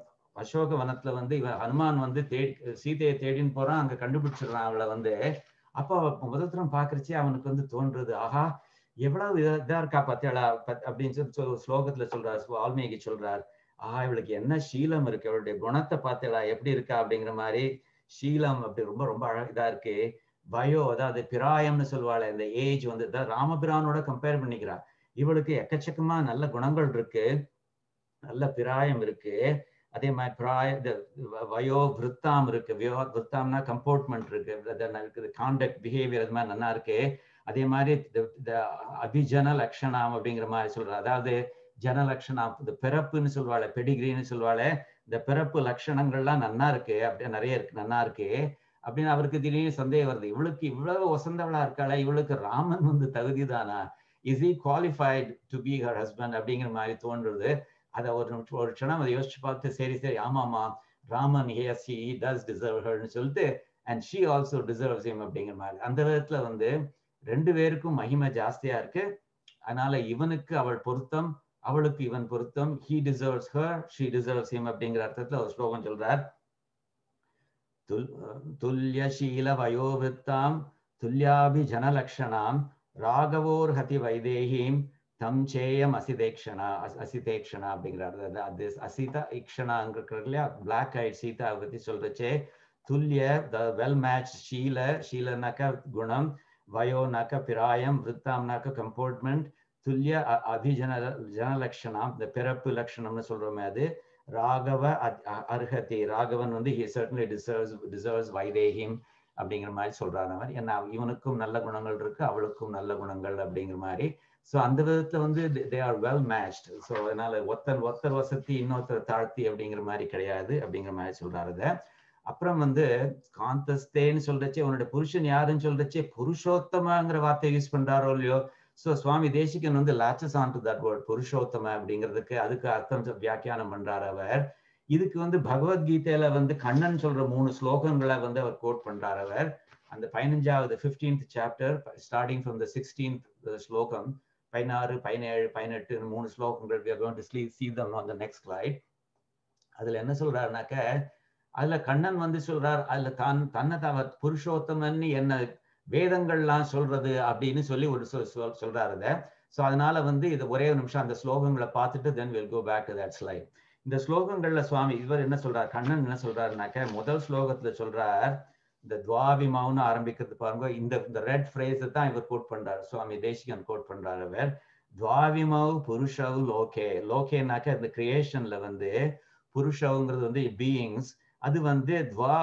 அசோக வனத்துல வந்து இவன் ஹனுமான் வந்து தேடி சீதையை தேடின்னு போறான் அங்க கண்டுபிடிச்சிடுறான் அவளை வந்து அப்போ முதல் தரம் பாக்குறச்சே அவனுக்கு வந்து தோன்றுறது ஆஹா எவ்வளவு இதா இதா இருக்கா பத்தியாளா அப்படின்னு சொல்லி சொல் ஸ்லோகத்துல சொல்றார் வால்மீகி சொல்றார் ஆஹா இவளுக்கு என்ன சீலம் இருக்கு அவளுடைய குணத்தை பார்த்தேடா எப்படி இருக்கா அப்படிங்கிற மாதிரி சீலம் அப்படி ரொம்ப ரொம்ப அழ இதா இருக்கு பயோ அதாவது பிராயம்னு சொல்லுவாள் இந்த ஏஜ் வந்து ராமபிரானோட கம்பேர் பண்ணிக்கிறா இவளுக்கு எக்கச்சக்கமா நல்ல குணங்கள் இருக்கு நல்ல பிராயம் இருக்கு அதே மாதிரி பிராய வயோ விருத்தாம் இருக்கு வயோ விருத்தாம்னா கம்போர்ட்மெண்ட் இருக்கு கான்டக்ட் பிஹேவியர் அது மாதிரி நல்லா இருக்கு அதே மாதிரி அபிஜன லட்சணம் அப்படிங்கிற மாதிரி சொல்ற அதாவது ஜன லட்சணம் இந்த பிறப்புன்னு சொல்லுவாள் பெடிகிரின்னு சொல்லுவாள் இந்த பிறப்பு லட்சணங்கள்லாம் நன்னா இருக்கு அப்படியே நிறைய இருக்கு நன்னா இருக்கு அப்படின்னு அவருக்கு திடீர்னு சந்தேகம் வருது இவளுக்கு இவ்வளவு வசந்தவளா இருக்காளா இவளுக்கு ராமன் வந்து தகுதி தானா is he qualified to be her husband அப்படிங்கிற மாதிரி தோன்றுறது அதை ஒரு ஒரு க்ஷணம் அதை யோசிச்சு பார்த்து சரி சரி ஆமாமா Raman he's he does deserve ஹர்னு சொல்லிட்டு and she also deserves him அப்படிங்கிற மாதிரி அந்த விதத்துல வந்து ரெண்டு பேருக்கும் மகிமை ஜாஸ்தியா இருக்கு அதனால இவனுக்கு அவள் பொருத்தம் அவளுக்கு இவன் பொருத்தம் he deserves her she deserves him அப்படிங்கிற அர்த்தத்துல ஒரு ஸ்லோகம் சொல்றார் துல்யசீல வயோவித்தாம் துல்யாபி ஜனலக்ஷணாம் ராகவோர் ஹதி வைதேகீம் தம் சேயம் அசிதேக்ஷனா அசிதேக்ஷனா அப்படிங்கிறார் அது அசிதா இக்ஷனாங்க இல்லையா பிளாக் ஐட் சீதாவை பத்தி சொல்றச்சே துல்லிய த வெல் மேட்ச் ஷீல ஷீலனாக்க குணம் வயோனாக்க பிராயம் விருத்தாம்னாக்க கம்போர்ட்மெண்ட் துல்லிய அபிஜன ஜனலட்சணம் இந்த பிறப்பு லட்சணம்னு சொல்றோமே அது ராகவ அர்ஹதி ராகவன் வந்து ஹி சர்டன்லி டிசர்வ்ஸ் டிசர்வ்ஸ் வைதேகிம் அப்படிங்கிற மாதிரி சொல்றாரு மாதிரி ஏன்னா இவனுக்கும் நல்ல குணங்கள் இருக்கு அவளுக்கும் நல்ல குணங்கள் அப்படிங்கிற மாதிரி ஸோ அந்த விதத்துல வந்து they are well matched so அதனால ஒருத்தர் ஒருத்தர் வசதி இன்னொருத்தர் தாழ்த்தி அப்படிங்கிற மாதிரி கிடையாது அப்படிங்கிற மாதிரி சொல்றாரு அப்புறம் வந்து காந்தஸ்தேன்னு சொல்றச்சே உன்னோட புருஷன் யாருன்னு சொல்றச்சே புருஷோத்தமங்கிற வார்த்தை யூஸ் பண்றாரோ இல்லையோ ஸோ சுவாமி தேசிகன் வந்து latches on to that word Purushottama அப்படிங்கிறதுக்கு அதுக்கு அர்த்தம் வியாக்கியானம் பண்றார் அவர் இதுக்கு வந்து பகவத்கீதையில வந்து கண்ணன் சொல்ற மூணு ஸ்லோகங்களை வந்து அவர் கோட் பண்றார் அவர் அந்த பதினஞ்சாவது fifteenth chapter starting from the sixteenth ஸ்லோகம் பதினாறு பதினேழு பதினெட்டு மூணு ஸ்லோகங்கள் see them on the next slide அதுல என்ன சொல்றாருனாக்க அதுல கண்ணன் வந்து சொல்றார் அதுல தான் தன்னை தவ புருஷோத்தமன் என்ன வேதங்கள்லாம் சொல்றது அப்படின்னு சொல்லி ஒரு சொல் சொல்றாரு அதை ஸோ அதனால வந்து இது ஒரே ஒரு நிமிஷம் அந்த ஸ்லோகங்களை பார்த்துட்டு then will go back to that slide இந்த ஸ்லோகங்கள்ல சுவாமி இவர் என்ன சொல்றார் கண்ணன் என்ன சொல்றாருனாக்க முதல் ஸ்லோகத்துல சொல்றார் இந்த துவாவிமாவுன்னு ஆரம்பிக்கிறது பாருங்க இந்த இந்த ரெட் ஃப்ரேஸை தான் இவர் கோட் பண்றாரு சுவாமி தேசிகன் கோட் பண்றாரு அவர் துவாவிமவ் புருஷவ் லோகே லோகேனாக்க இந்த கிரியேஷன்ல வந்து புருஷவுங்கிறது வந்து பீயிங்ஸ் அது வந்து துவா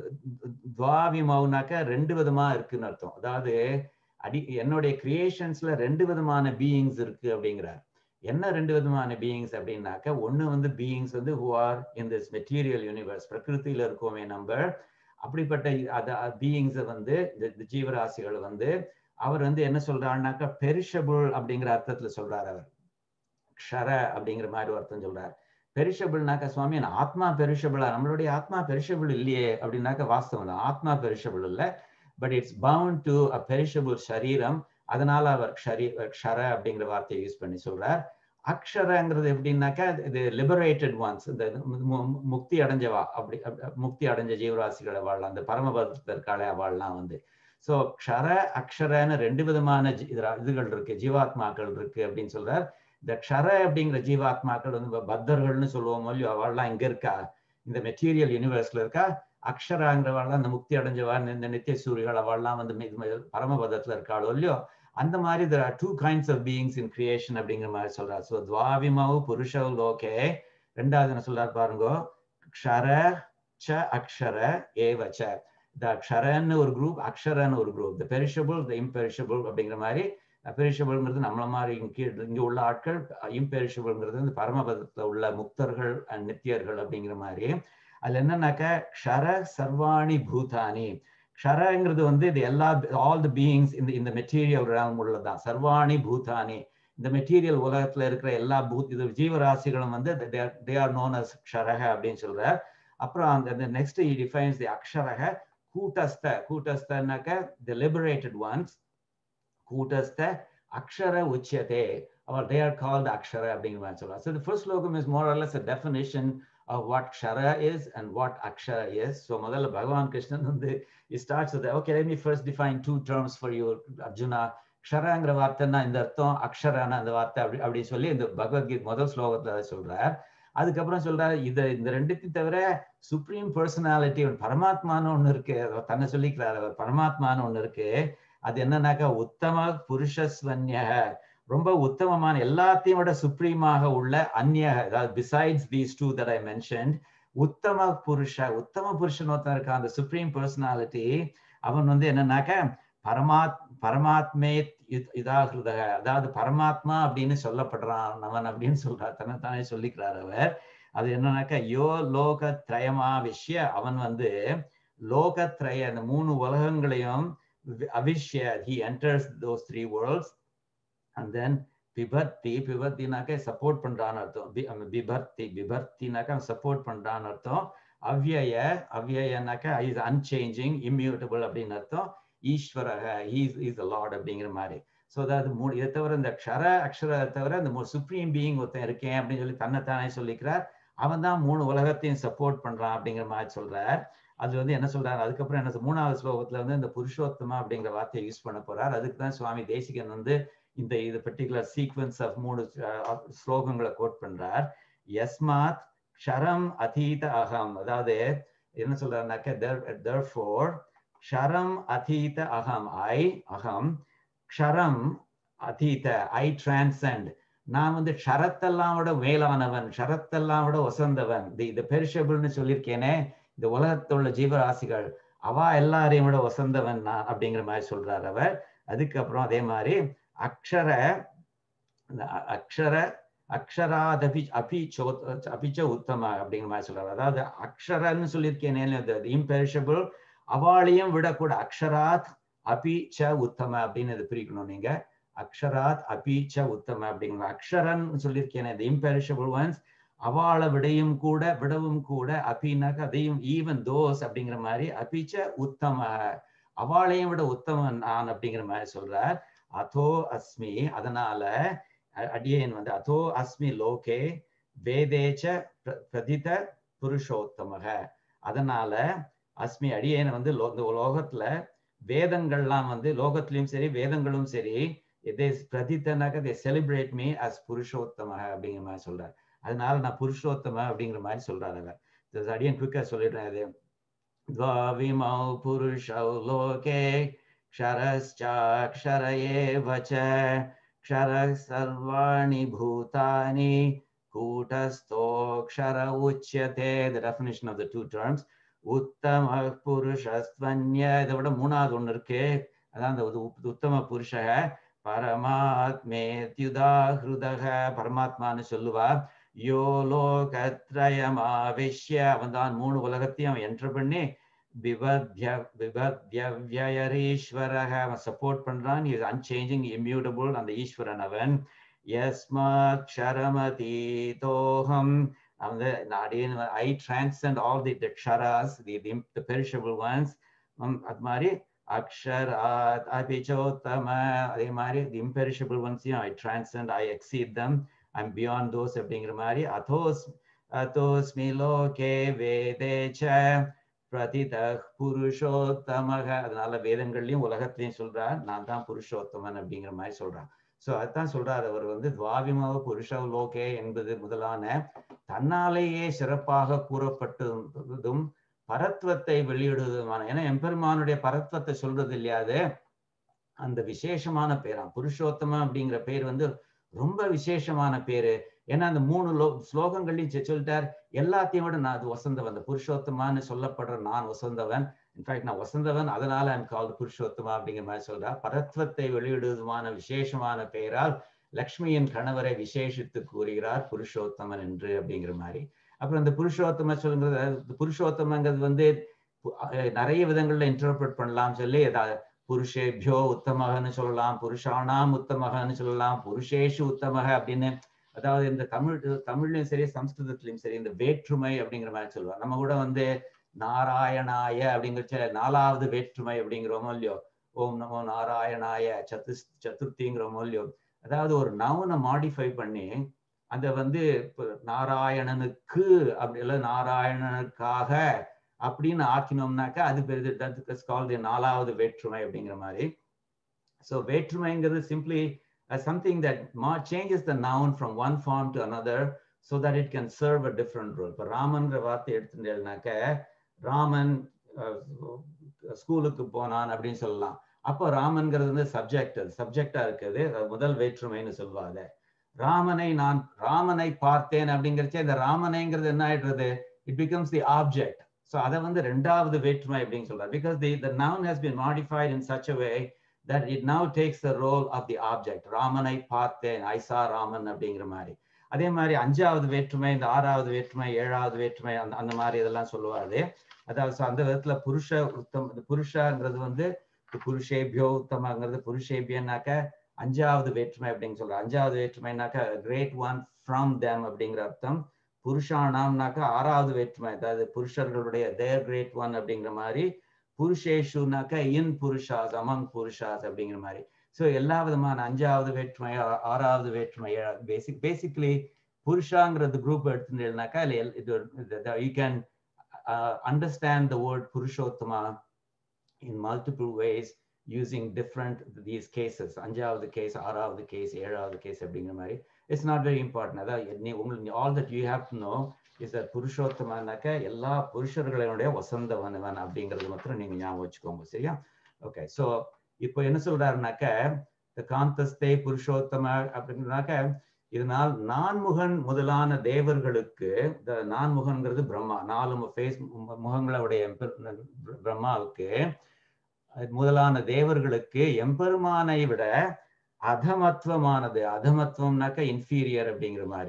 துவாவிமவுனாக்க ரெண்டு விதமா இருக்குன்னு அர்த்தம் அதாவது அடி என்னுடைய கிரியேஷன்ஸ்ல ரெண்டு விதமான பீயிங்ஸ் இருக்கு அப்படிங்கிறார் என்ன ரெண்டு விதமான பீயிங்ஸ் அப்படின்னாக்க ஒண்ணு வந்து பீயிங்ஸ் வந்து who are in this material universe பிரகிருத்தில இருக்கோமே நம்ம அப்படிப்பட்ட அத பீயிங்ஸை வந்து இந்த ஜீவராசிகள் வந்து அவர் வந்து என்ன சொல்றாருனாக்கா பெரிஷபிள் அப்படிங்கிற அர்த்தத்துல சொல்றாரு அவர் க்ஷர அப்படிங்கிற மாதிரி அர்த்தம் சொல்றாரு பெரிஷபிள்னாக்கா சுவாமி ஆத்மா பெரிஷபிளா நம்மளுடைய ஆத்மா பெரிஷபிள் இல்லையே அப்படின்னாக்க வாஸ்தவம் தான் ஆத்மா பெரிஷபிள் இல்லை but it's bound to a perishable சரீரம் அதனால அவர் ஷரீ க்ஷர அப்படிங்கிற வார்த்தையை யூஸ் பண்ணி சொல்றார் அக்ஷரங்கிறது எப்படின்னாக்கா இது லிபரேட்டட் ஒன்ஸ் இந்த முக்தி அடைஞ்சவா அப்படி முக்தி அடைஞ்ச ஜீவராசிகளை வாழலாம் அந்த பரமபதத்தில் இருக்காளே வாழலாம் வந்து ஸோ க்ஷர அக்ஷரன்னு ரெண்டு விதமான இதுகள் இருக்கு ஜீவாத்மாக்கள் இருக்கு அப்படின்னு சொல்றார் இந்த க்ஷர அப்படிங்கிற ஜீவாத்மாக்கள் வந்து பத்தர்கள்னு சொல்லுவோம் இல்லையோ அவள்லாம் இங்க இருக்கா இந்த மெட்டீரியல் யூனிவர்ஸ்ல இருக்கா அக்ஷராங்கிறவாள்லாம் இந்த முக்தி அடைஞ்சவா இந்த நித்திய சூரியர்கள் அவள்லாம் வந்து பரமபதத்துல இருக்காளோ இல்லையோ அந்த மாதிரி there are two kinds of beings in creation அப்படிங்கிற மாதிரி சொல்றாரு ஸோ துவாவிமவு புருஷவ் லோகே ரெண்டாவது என்ன சொல்றாரு பாருங்க க்ஷர ச அக்ஷர ஏவச்ச த அக்ஷரன்னு ஒரு குரூப் அக்ஷரன்னு ஒரு group the perishable the imperishable அப்படிங்கிற மாதிரி பெரிஷபிள்ங்கிறது நம்மள மாதிரி இங்கே இங்கே உள்ள ஆட்கள் இம்பெரிஷபிள்ங்கிறது இந்த பரமபதத்தில் உள்ள முக்தர்கள் அண்ட் நித்தியர்கள் அப்படிங்கிற மாதிரி அதுல என்னன்னாக்க க்ஷர சர்வாணி பூதானி க்ஷரங்கிறது வந்து இது எல்லா ஆல் தி பீயிங்ஸ் இந்த இந்த மெட்டீரியல் ரேம் உள்ளதான் சர்வாணி பூதானி இந்த மெட்டீரியல் உலகத்துல இருக்கிற எல்லா பூத் இது ஜீவராசிகளும் வந்து தே ஆர் நோன் அஸ் க்ஷரக அப்படின்னு சொல்ற அப்புறம் அந்த நெக்ஸ்ட் இ டிஃபைன்ஸ் தி அக்ஷரக கூட்டஸ்த கூட்டஸ்தனாக்க தி லிபரேட்டட் ஒன்ஸ் கூட்டஸ்த அக்ஷர உச்சியதே or they are called akshara அப்படிங்கிற மாதிரி சொல்றாங்க so the first logam is more or less a definition of what kshara is and what akshara is so முதல்ல பகவான் கிருஷ்ணன் வந்து he starts with okay let me first define two terms for you Arjuna க்ஷராங்கிற வார்த்தைன்னா இந்த அர்த்தம் அக்ஷரான அந்த வார்த்தை அப்படி அப்படி சொல்லி இந்த பகவத்கீத் முதல் ஸ்லோகத்துல அதை சொல்றார் அதுக்கப்புறம் சொல்றாரு இத இந்த ரெண்டுத்தையும் தவிர சுப்ரீம் பர்சனாலிட்டி பரமாத்மான்னு ஒண்ணு இருக்கு அவர் தன்னை சொல்லிக்கிறார் அவர் பரமாத்மான்னு ஒண்ணு இருக்கு அது என்னன்னாக்கா உத்தம புருஷஸ்வன்ய ரொம்ப உத்தமமான எல்லாத்தையும் விட சுப்ரீமாக உள்ள அந்நிய அதாவது besides these two that I mention உத்தம புருஷ உத்தம புருஷன் ஒருத்தன் இருக்கான் அந்த சுப்ரீம் பர்சனாலிட்டி அவன் வந்து என்னன்னாக்க பரமாத் பரமாத்மே இதாகிறத அதாவது பரமாத்மா அப்படின்னு சொல்லப்படுறான் அவன் அப்படின்னு சொல்றார் தன்னைத்தானே சொல்லிக்கிறார் அவர் அது என்னன்னாக்கா யோ லோக திரயமா விஷய அவன் வந்து லோகத்ரய அந்த மூணு உலகங்களையும் அவிஷ்ய he enters those three worlds and then பிபர்த்தி பிபர்த்தினாக்க சப்போர்ட் பண்றான்னு அர்த்தம் பிபர்த்தி பிபர்த்தினாக்கா சப்போர்ட் பண்றான்னு அர்த்தம் அவ்யய அவ்யயனாக்கா இஸ் அன்சேஞ்சிங் இம்யூட்டபிள் அப்படின்னு அர்த்தம் ஈஸ்வரக இஸ் இஸ் லார்ட் அப்படிங்கிற மாதிரி ஸோ அதாவது மூணு இதை தவிர இந்த க்ஷர அக்ஷர தவிர இந்த சுப்ரீம் பீயிங் ஒருத்தன் இருக்கேன் அப்படின்னு சொல்லி தன்னைத்தானே சொல்லிக்கிறார் அவன் தான் மூணு உலகத்தையும் சப்போர்ட் பண்றான் அப்படிங்கிற மாதிரி சொல்றார் அது வந்து என்ன சொல்றாரு அதுக்கப்புறம் என்ன மூணாவது ஸ்லோகத்துல வந்து இந்த புருஷோத்தமா அப்படிங்கிற வார்த்தையை யூஸ் பண்ண போறார் அதுக்கு தான் சுவாமி தேசிகன் வந்து இந்த இது பர்டிகுலர் சீக்வன்ஸ் ஆஃப் மூணு ஸ்லோகங்களை கோட் பண்றார் யஸ்மாத் க்ஷரம் அதீத அகம் அதாவது என்ன சொல்றாருனாக்க therefore க்ஷரம் அதீத அகம் ஐ அகம் க்ஷரம் அதீத ஐ டிரான்சென்ட் நான் வந்து க்ஷரத்தெல்லாம் விட மேலானவன் க்ஷரத்தெல்லாம் விட ஒசந்தவன் தி இந்த பெரிஷபிள்னு சொல்லியிருக்கேனே இந்த உலகத்தில் உள்ள ஜீவராசிகள் அவா எல்லாரையும் விட வசந்தவன் நான் அப்படிங்கிற மாதிரி சொல்றார் அவர் அதுக்கப்புறம் அதே மாதிரி அக்ஷர அக்ஷர அக்ஷராதபி அபி சோ அபிச்ச உத்தம அப்படிங்கிற மாதிரி சொல்றாரு அதாவது அக்ஷரன்னு சொல்லியிருக்கேனே இம்பெரிஷபிள் அவளையும் விடக்கூட அக்ஷராத் அபி ச உத்தம அப்படின்னு இதை பிரிக்கணும் நீங்க அக்ஷராத் அபி ச உத்தம அப்படிங்கிற அக்ஷரன் சொல்லியிருக்கேனே இந்த இம்பெரிஷபிள் ஒன்ஸ் அவளை விடையும் கூட விடவும் கூட அபின்னாக்க அதையும் ஈவன் தோஸ் அப்படிங்கிற மாதிரி அபிச்ச உத்தம அவளையும் விட உத்தமன் நான் அப்படிங்கிற மாதிரி சொல்றார் அதோ அஸ்மி அதனால அடியேன் வந்து அதோ அஸ்மி லோகே வேதேச்ச பிரதித புருஷோத்தமக அதனால அஸ்மி அடியேன் வந்து இந்த லோகத்துல வேதங்கள்லாம் வந்து லோகத்திலயும் சரி வேதங்களும் சரி இதே பிரதித்தனாக்க they celebrate me as Purushottama அப்படிங்கிற மாதிரி சொல்றார் அதனால நான் புருஷோத்தம அப்படிங்கிற மாதிரி சொல்றாரு அவர் அடியன் குவிக்கா சொல்லிடுறேன் அது द्वाविमौ पुरुषौ लोके क्षरश्चाक्षर एव च क्षरः सर्वाणि भूतानि कूटस्थोऽक्षर उच्यते the definition of the two terms உத்தம புருஷஸ்வன்ய இதை விட மூணாவது ஒண்ணு இருக்கு அதான் அந்த உத்தம புருஷக பரமாத்மேத்யுதா ஹிருதக பரமாத்மான்னு சொல்லுவா யோ லோகத்ரயமாவிஷ்ய அவன் தான் மூணு உலகத்தையும் அவன் என்டர் பண்ணி விபத்ய விபத்யவியரீஸ்வரக அவன் சப்போர்ட் பண்றான் இஸ் அன்சேஞ்சிங் இம்யூட்டபிள் அந்த ஈஸ்வரன் அவன் யஸ்மாத் க்ஷரமதீதோகம் அந்த அடியன் ஐ டிரான்சென்ட் ஆல் தி க்ஷராஸ் தி தி பெரிஷபிள் ஒன்ஸ் அது மாதிரி அக்ஷராத் அபிச்சோத்தம அதே மாதிரி தி இம்பெரிஷபிள் ஒன்ஸையும் I transcend I exceed them I'm beyond those அப்படிங்கிற மாதிரி அதோஸ் அதோஸ்மி லோகே வேதேச்ச பிரதித புருஷோத்தமக அதனால வேதங்கள்லயும் உலகத்திலையும் சொல்றார் நான் தான் புருஷோத்தமன் அப்படிங்கிற மாதிரி சொல்றான் சோ அதுதான் சொல்றாரு அவர் வந்து துவாவிமவ புருஷ லோகே என்பது முதலான தன்னாலேயே சிறப்பாக கூறப்பட்டதும் பரத்வத்தை வெளியிடுவதுமான ஏன்னா எம்பெருமானுடைய பரத்வத்தை சொல்றது இல்லையாது அந்த விசேஷமான பேராம் புருஷோத்தம அப்படிங்கிற பேர் வந்து ரொம்ப விசேஷமான பேரு ஏன்னா அந்த மூணு லோ ஸ்லோகங்களையும் சொல்லிட்டார் எல்லாத்தையும் விட நான் அது வசந்தவன் அந்த புருஷோத்தமான்னு சொல்லப்படுற நான் வசந்தவன் இன்ஃபேக்ட் நான் வசந்தவன் அதனால ஐம் கால் புருஷோத்தமா அப்படிங்கிற மாதிரி சொல்றா பரத்வத்தை வெளியிடுவதுமான விசேஷமான பெயரால் லக்ஷ்மியின் கணவரை விசேஷித்து கூறுகிறார் புருஷோத்தமன் என்று அப்படிங்கிற மாதிரி அப்புறம் இந்த புருஷோத்தம சொல்லுங்கிறது புருஷோத்தமங்கிறது வந்து நிறைய விதங்கள்ல இன்டர்பிரட் பண்ணலாம் சொல்லி ஏதாவது புருஷேபியோ உத்தமகன்னு சொல்லலாம் புருஷானாம் உத்தமகன்னு சொல்லலாம் புருஷேஷு உத்தமக அப்படின்னு அதாவது இந்த தமிழ் தமிழ்லயும் சரி சம்ஸ்கிருதத்திலயும் சரி இந்த வேற்றுமை அப்படிங்கிற மாதிரி சொல்லுவாங்க நம்ம கூட வந்து நாராயணாய அப்படிங்கிற நாலாவது வேற்றுமை அப்படிங்கிறோமோ இல்லையோ ஓம் நமோ நாராயணாய சத்து சதுர்த்திங்கிறோமோ இல்லையோ அதாவது ஒரு நவுனை மாடிஃபை பண்ணி அந்த வந்து நாராயணனுக்கு அப்படி இல்லை நாராயணனுக்காக அப்படின்னு ஆக்கினோம்னாக்கா அது பெரிய கால் தி நாலாவது வேற்றுமை அப்படிங்கிற மாதிரி ஸோ வேற்றுமைங்கிறது சிம்பிளி சம்திங் தட் மா changes the noun from one form to another so that it can serve a different role இப்போ ராமன்ற வார்த்தை எடுத்துட்டேன்னாக்க ராமன் ஸ்கூலுக்கு போனான் அப்படின்னு சொல்லலாம் அப்போ ராமன்கிறது வந்து சப்ஜெக்ட் சப்ஜெக்டா இருக்குது முதல் வேற்றுமைன்னு சொல்லுவாங்க ராமனை நான் ராமனை பார்த்தேன் அப்படிங்கிறச்சே இந்த ராமனைங்கிறது என்ன ஆயிடுறது it becomes the object so அதை வந்து ரெண்டாவது வேற்றுமை அப்படின்னு சொல்றாரு because the the noun has been modified in such a way that it now takes the role of the object ராமனை பார்த்தேன் ஐசா ராமன் அப்படிங்கிற மாதிரி அதே மாதிரி அஞ்சாவது வேற்றுமை இந்த ஆறாவது வேற்றுமை ஏழாவது வேற்றுமை அந்த அந்த மாதிரி இதெல்லாம் சொல்லுவாரு அதாவது அந்த விதத்துல புருஷ உத்தம் புருஷங்கிறது வந்து புருஷேபியோ உத்தமங்கிறது புருஷேபியன்னாக்க அஞ்சாவது வேற்றுமை அப்படின்னு சொல்ற அஞ்சாவது வேற்றுமைனாக்கா கிரேட் ஒன் ஃப்ரம் தேம் அப்படிங்கிற அர்த்தம் புருஷானாம்னாக்கா ஆறாவது வேற்றுமை அதாவது புருஷர்களுடைய தேர் கிரேட் ஒன் அப்படிங்கிற மாதிரி புருஷேஷுனாக்கா இன் புருஷாஸ் அமங் புருஷாஸ் அப்படிங்கிற மாதிரி ஸோ எல்லா விதமான அஞ்சாவது வேற்றுமை ஆறாவது வேற்றுமை பேசிக் பேசிக்லி புருஷாங்கிறது குரூப் எடுத்துட்டேன்னாக்கா you can understand the word Purushottama in multiple ways using different these cases அஞ்சாவது கேஸ் ஆறாவது கேஸ் ஏழாவது கேஸ் அப்படிங்கிற மாதிரி இட்ஸ் நாட் வெரி இம்பார்ட்டன்ட் அதாவது நீ உங்களுக்கு all that you have to know is that புருஷோத்தமானாக்க எல்லா புருஷர்களுடைய வசந்தவனவன் அப்படிங்கிறது மாத்திரம் நீங்க ஞாபகம் வச்சுக்கோங்க சரியா ஓகே ஸோ இப்போ என்ன சொல்றாருனாக்க இந்த காந்தஸ்தே புருஷோத்தம அப்படின்னாக்க இதனால் நான்முகன் முதலான தேவர்களுக்கு இந்த நான்முகன்கிறது பிரம்மா நாலு ஃபேஸ் முகங்களுடைய பிரம்மாவுக்கு முதலான தேவர்களுக்கு எம்பெருமானை விட அதமத்துவமானது அதமத்துவம்னாக்க இன்ஃபீரியர் அப்படிங்கிற மாதிரி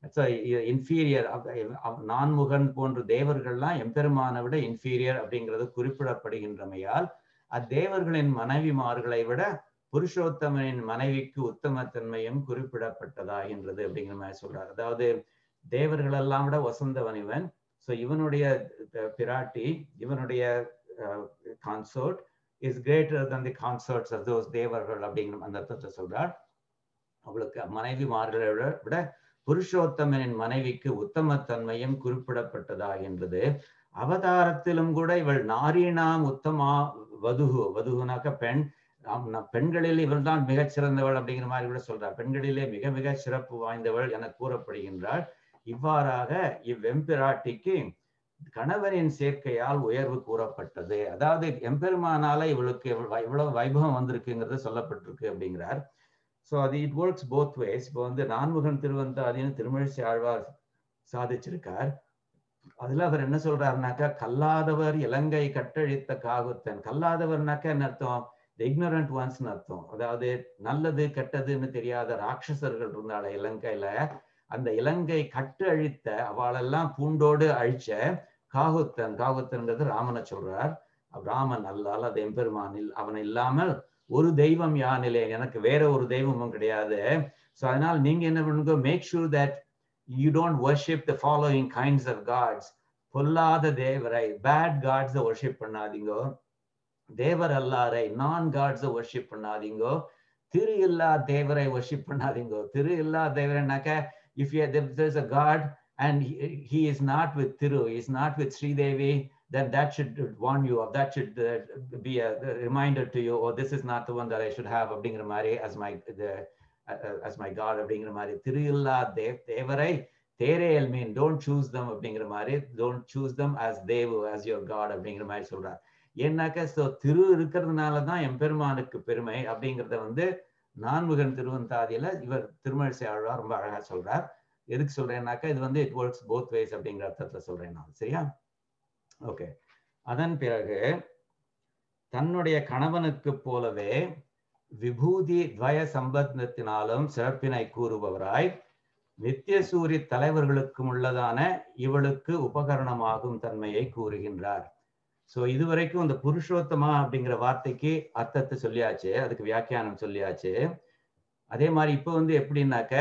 இன்ஃபீரியர் நான்முகன் போன்ற தேவர்கள்லாம் எம்பெருமானை விட இன்ஃபீரியர் அப்படிங்கிறது குறிப்பிடப்படுகின்றமையால் அத்தேவர்களின் மனைவிமார்களை விட புருஷோத்தமனின் மனைவிக்கு உத்தமத்தன்மையும் குறிப்பிடப்பட்டதாகின்றது அப்படிங்கிற மாதிரி சொல்றாரு அதாவது தேவர்கள் எல்லாம் விட வசந்தவன் இவன் ஸோ இவனுடைய பிராட்டி இவனுடைய consort is greater than the consorts of those தேவர்கள் அப்படிங்கிற அந்த அர்த்தத்தை சொல்றார் அவளுக்கு மனைவிமார்களை விட புருஷோத்தமனின் மனைவிக்கு உத்தமத்தன்மையும் குறிப்பிடப்பட்டதாகின்றது அவதாரத்திலும் கூட இவள் நாரீனாம் உத்தமா வதுகு வதுகுனாக்க பெண் பெண்களில் இவள் தான் மிகச் சிறந்தவள் அப்படிங்கிற மாதிரி கூட சொல்றார் பெண்களிலே மிக மிக சிறப்பு வாய்ந்தவள் என கூறப்படுகின்றாள் இவ்வாறாக இவ்வெம்பிராட்டிக்கு கணவனின் சேர்க்கையால் உயர்வு கூறப்பட்டது அதாவது எம்பெருமானால இவளுக்கு இவ்வளவு வைபவம் வந்திருக்குங்கிறது சொல்லப்பட்டிருக்கு அப்படிங்கிறார் ஸோ அது இட் ஒர்க்ஸ் போத் வேஸ் இப்போ வந்து நான்முகன் திருவந்தாதின்னு திருமழிசை ஆழ்வார் சாதிச்சிருக்கார் அதுல அவர் என்ன சொல்றாருனாக்கா கல்லாதவர் இலங்கை கட்டழித்த காகுத்தன் கல்லாதவர்னாக்கா என்ன அர்த்தம் இக்னரண்ட் ஒன்ஸ்னு அர்த்தம் அதாவது நல்லது கெட்டதுன்னு தெரியாத ராட்சசர்கள் இருந்தால இலங்கையில அந்த இலங்கை கட்டு அழித்த அவளெல்லாம் பூண்டோடு அழிச்ச காகுத்தன் காகுத்தன்கிறது ராமனை சொல்றார் ராமன் அல்லால் அது எம்பெருமானில் அவன் இல்லாமல் ஒரு தெய்வம் யானிலே எனக்கு வேற ஒரு தெய்வமும் கிடையாது ஸோ அதனால் நீங்க என்ன பண்ணுங்க make sure that you don't worship the following kinds of gods பொல்லாத தேவரை பேட் காட்ஸை வர்ஷிப் பண்ணாதீங்கோ தேவர் அல்லாரை நான் காட்ஸை வர்ஷிப் பண்ணாதீங்கோ திரு இல்லா தேவரை வர்ஷிப் பண்ணாதீங்கோ திரு இல்லா தேவரைனாக்க if you there's a god and he, he is not with Thiru, he is not with Sri Devi, then that should warn you, or that should uh, be a, a reminder to you, or this is not the one that I should have அப்படிங்கிற மாதிரி as my the, uh, as my God அப்படிங்கிற மாதிரி திரு இல்லா தேவ் தேவரை தேரேல் மீன் don't choose them அப்படிங்கிற மாதிரி don't choose them as தேவு as your god அப்படிங்கிற மாதிரி சொல்றார் ஏன்னாக்க ஸோ திரு இருக்கிறதுனால தான் எம்பெருமானுக்கு பெருமை அப்படிங்கிறத வந்து நான்முகன் திருவந்தாதியில இவர் திருமழிசை ஆழ்வார் ரொம்ப அழகா சொல்றார் எதுக்கு சொல்றேன்னாக்கா இது வந்து இட் ஒர்க்ஸ் போத் வேஸ் அப்படிங்கிற அர்த்தத்துல சொல்றேன் நான் சரியா ஓகே அதன் பிறகு தன்னுடைய கணவனுக்கு போலவே விபூதி துவய சம்பந்தத்தினாலும் சிறப்பினை கூறுபவராய் நித்தியசூரி தலைவர்களுக்கும் உள்ளதான இவளுக்கு உபகரணமாகும் தன்மையை கூறுகின்றார் ஸோ இதுவரைக்கும் இந்த புருஷோத்தமா அப்படிங்கிற வார்த்தைக்கு அர்த்தத்தை சொல்லியாச்சு அதுக்கு வியாக்கியானம் சொல்லியாச்சு அதே மாதிரி இப்போ வந்து எப்படின்னாக்க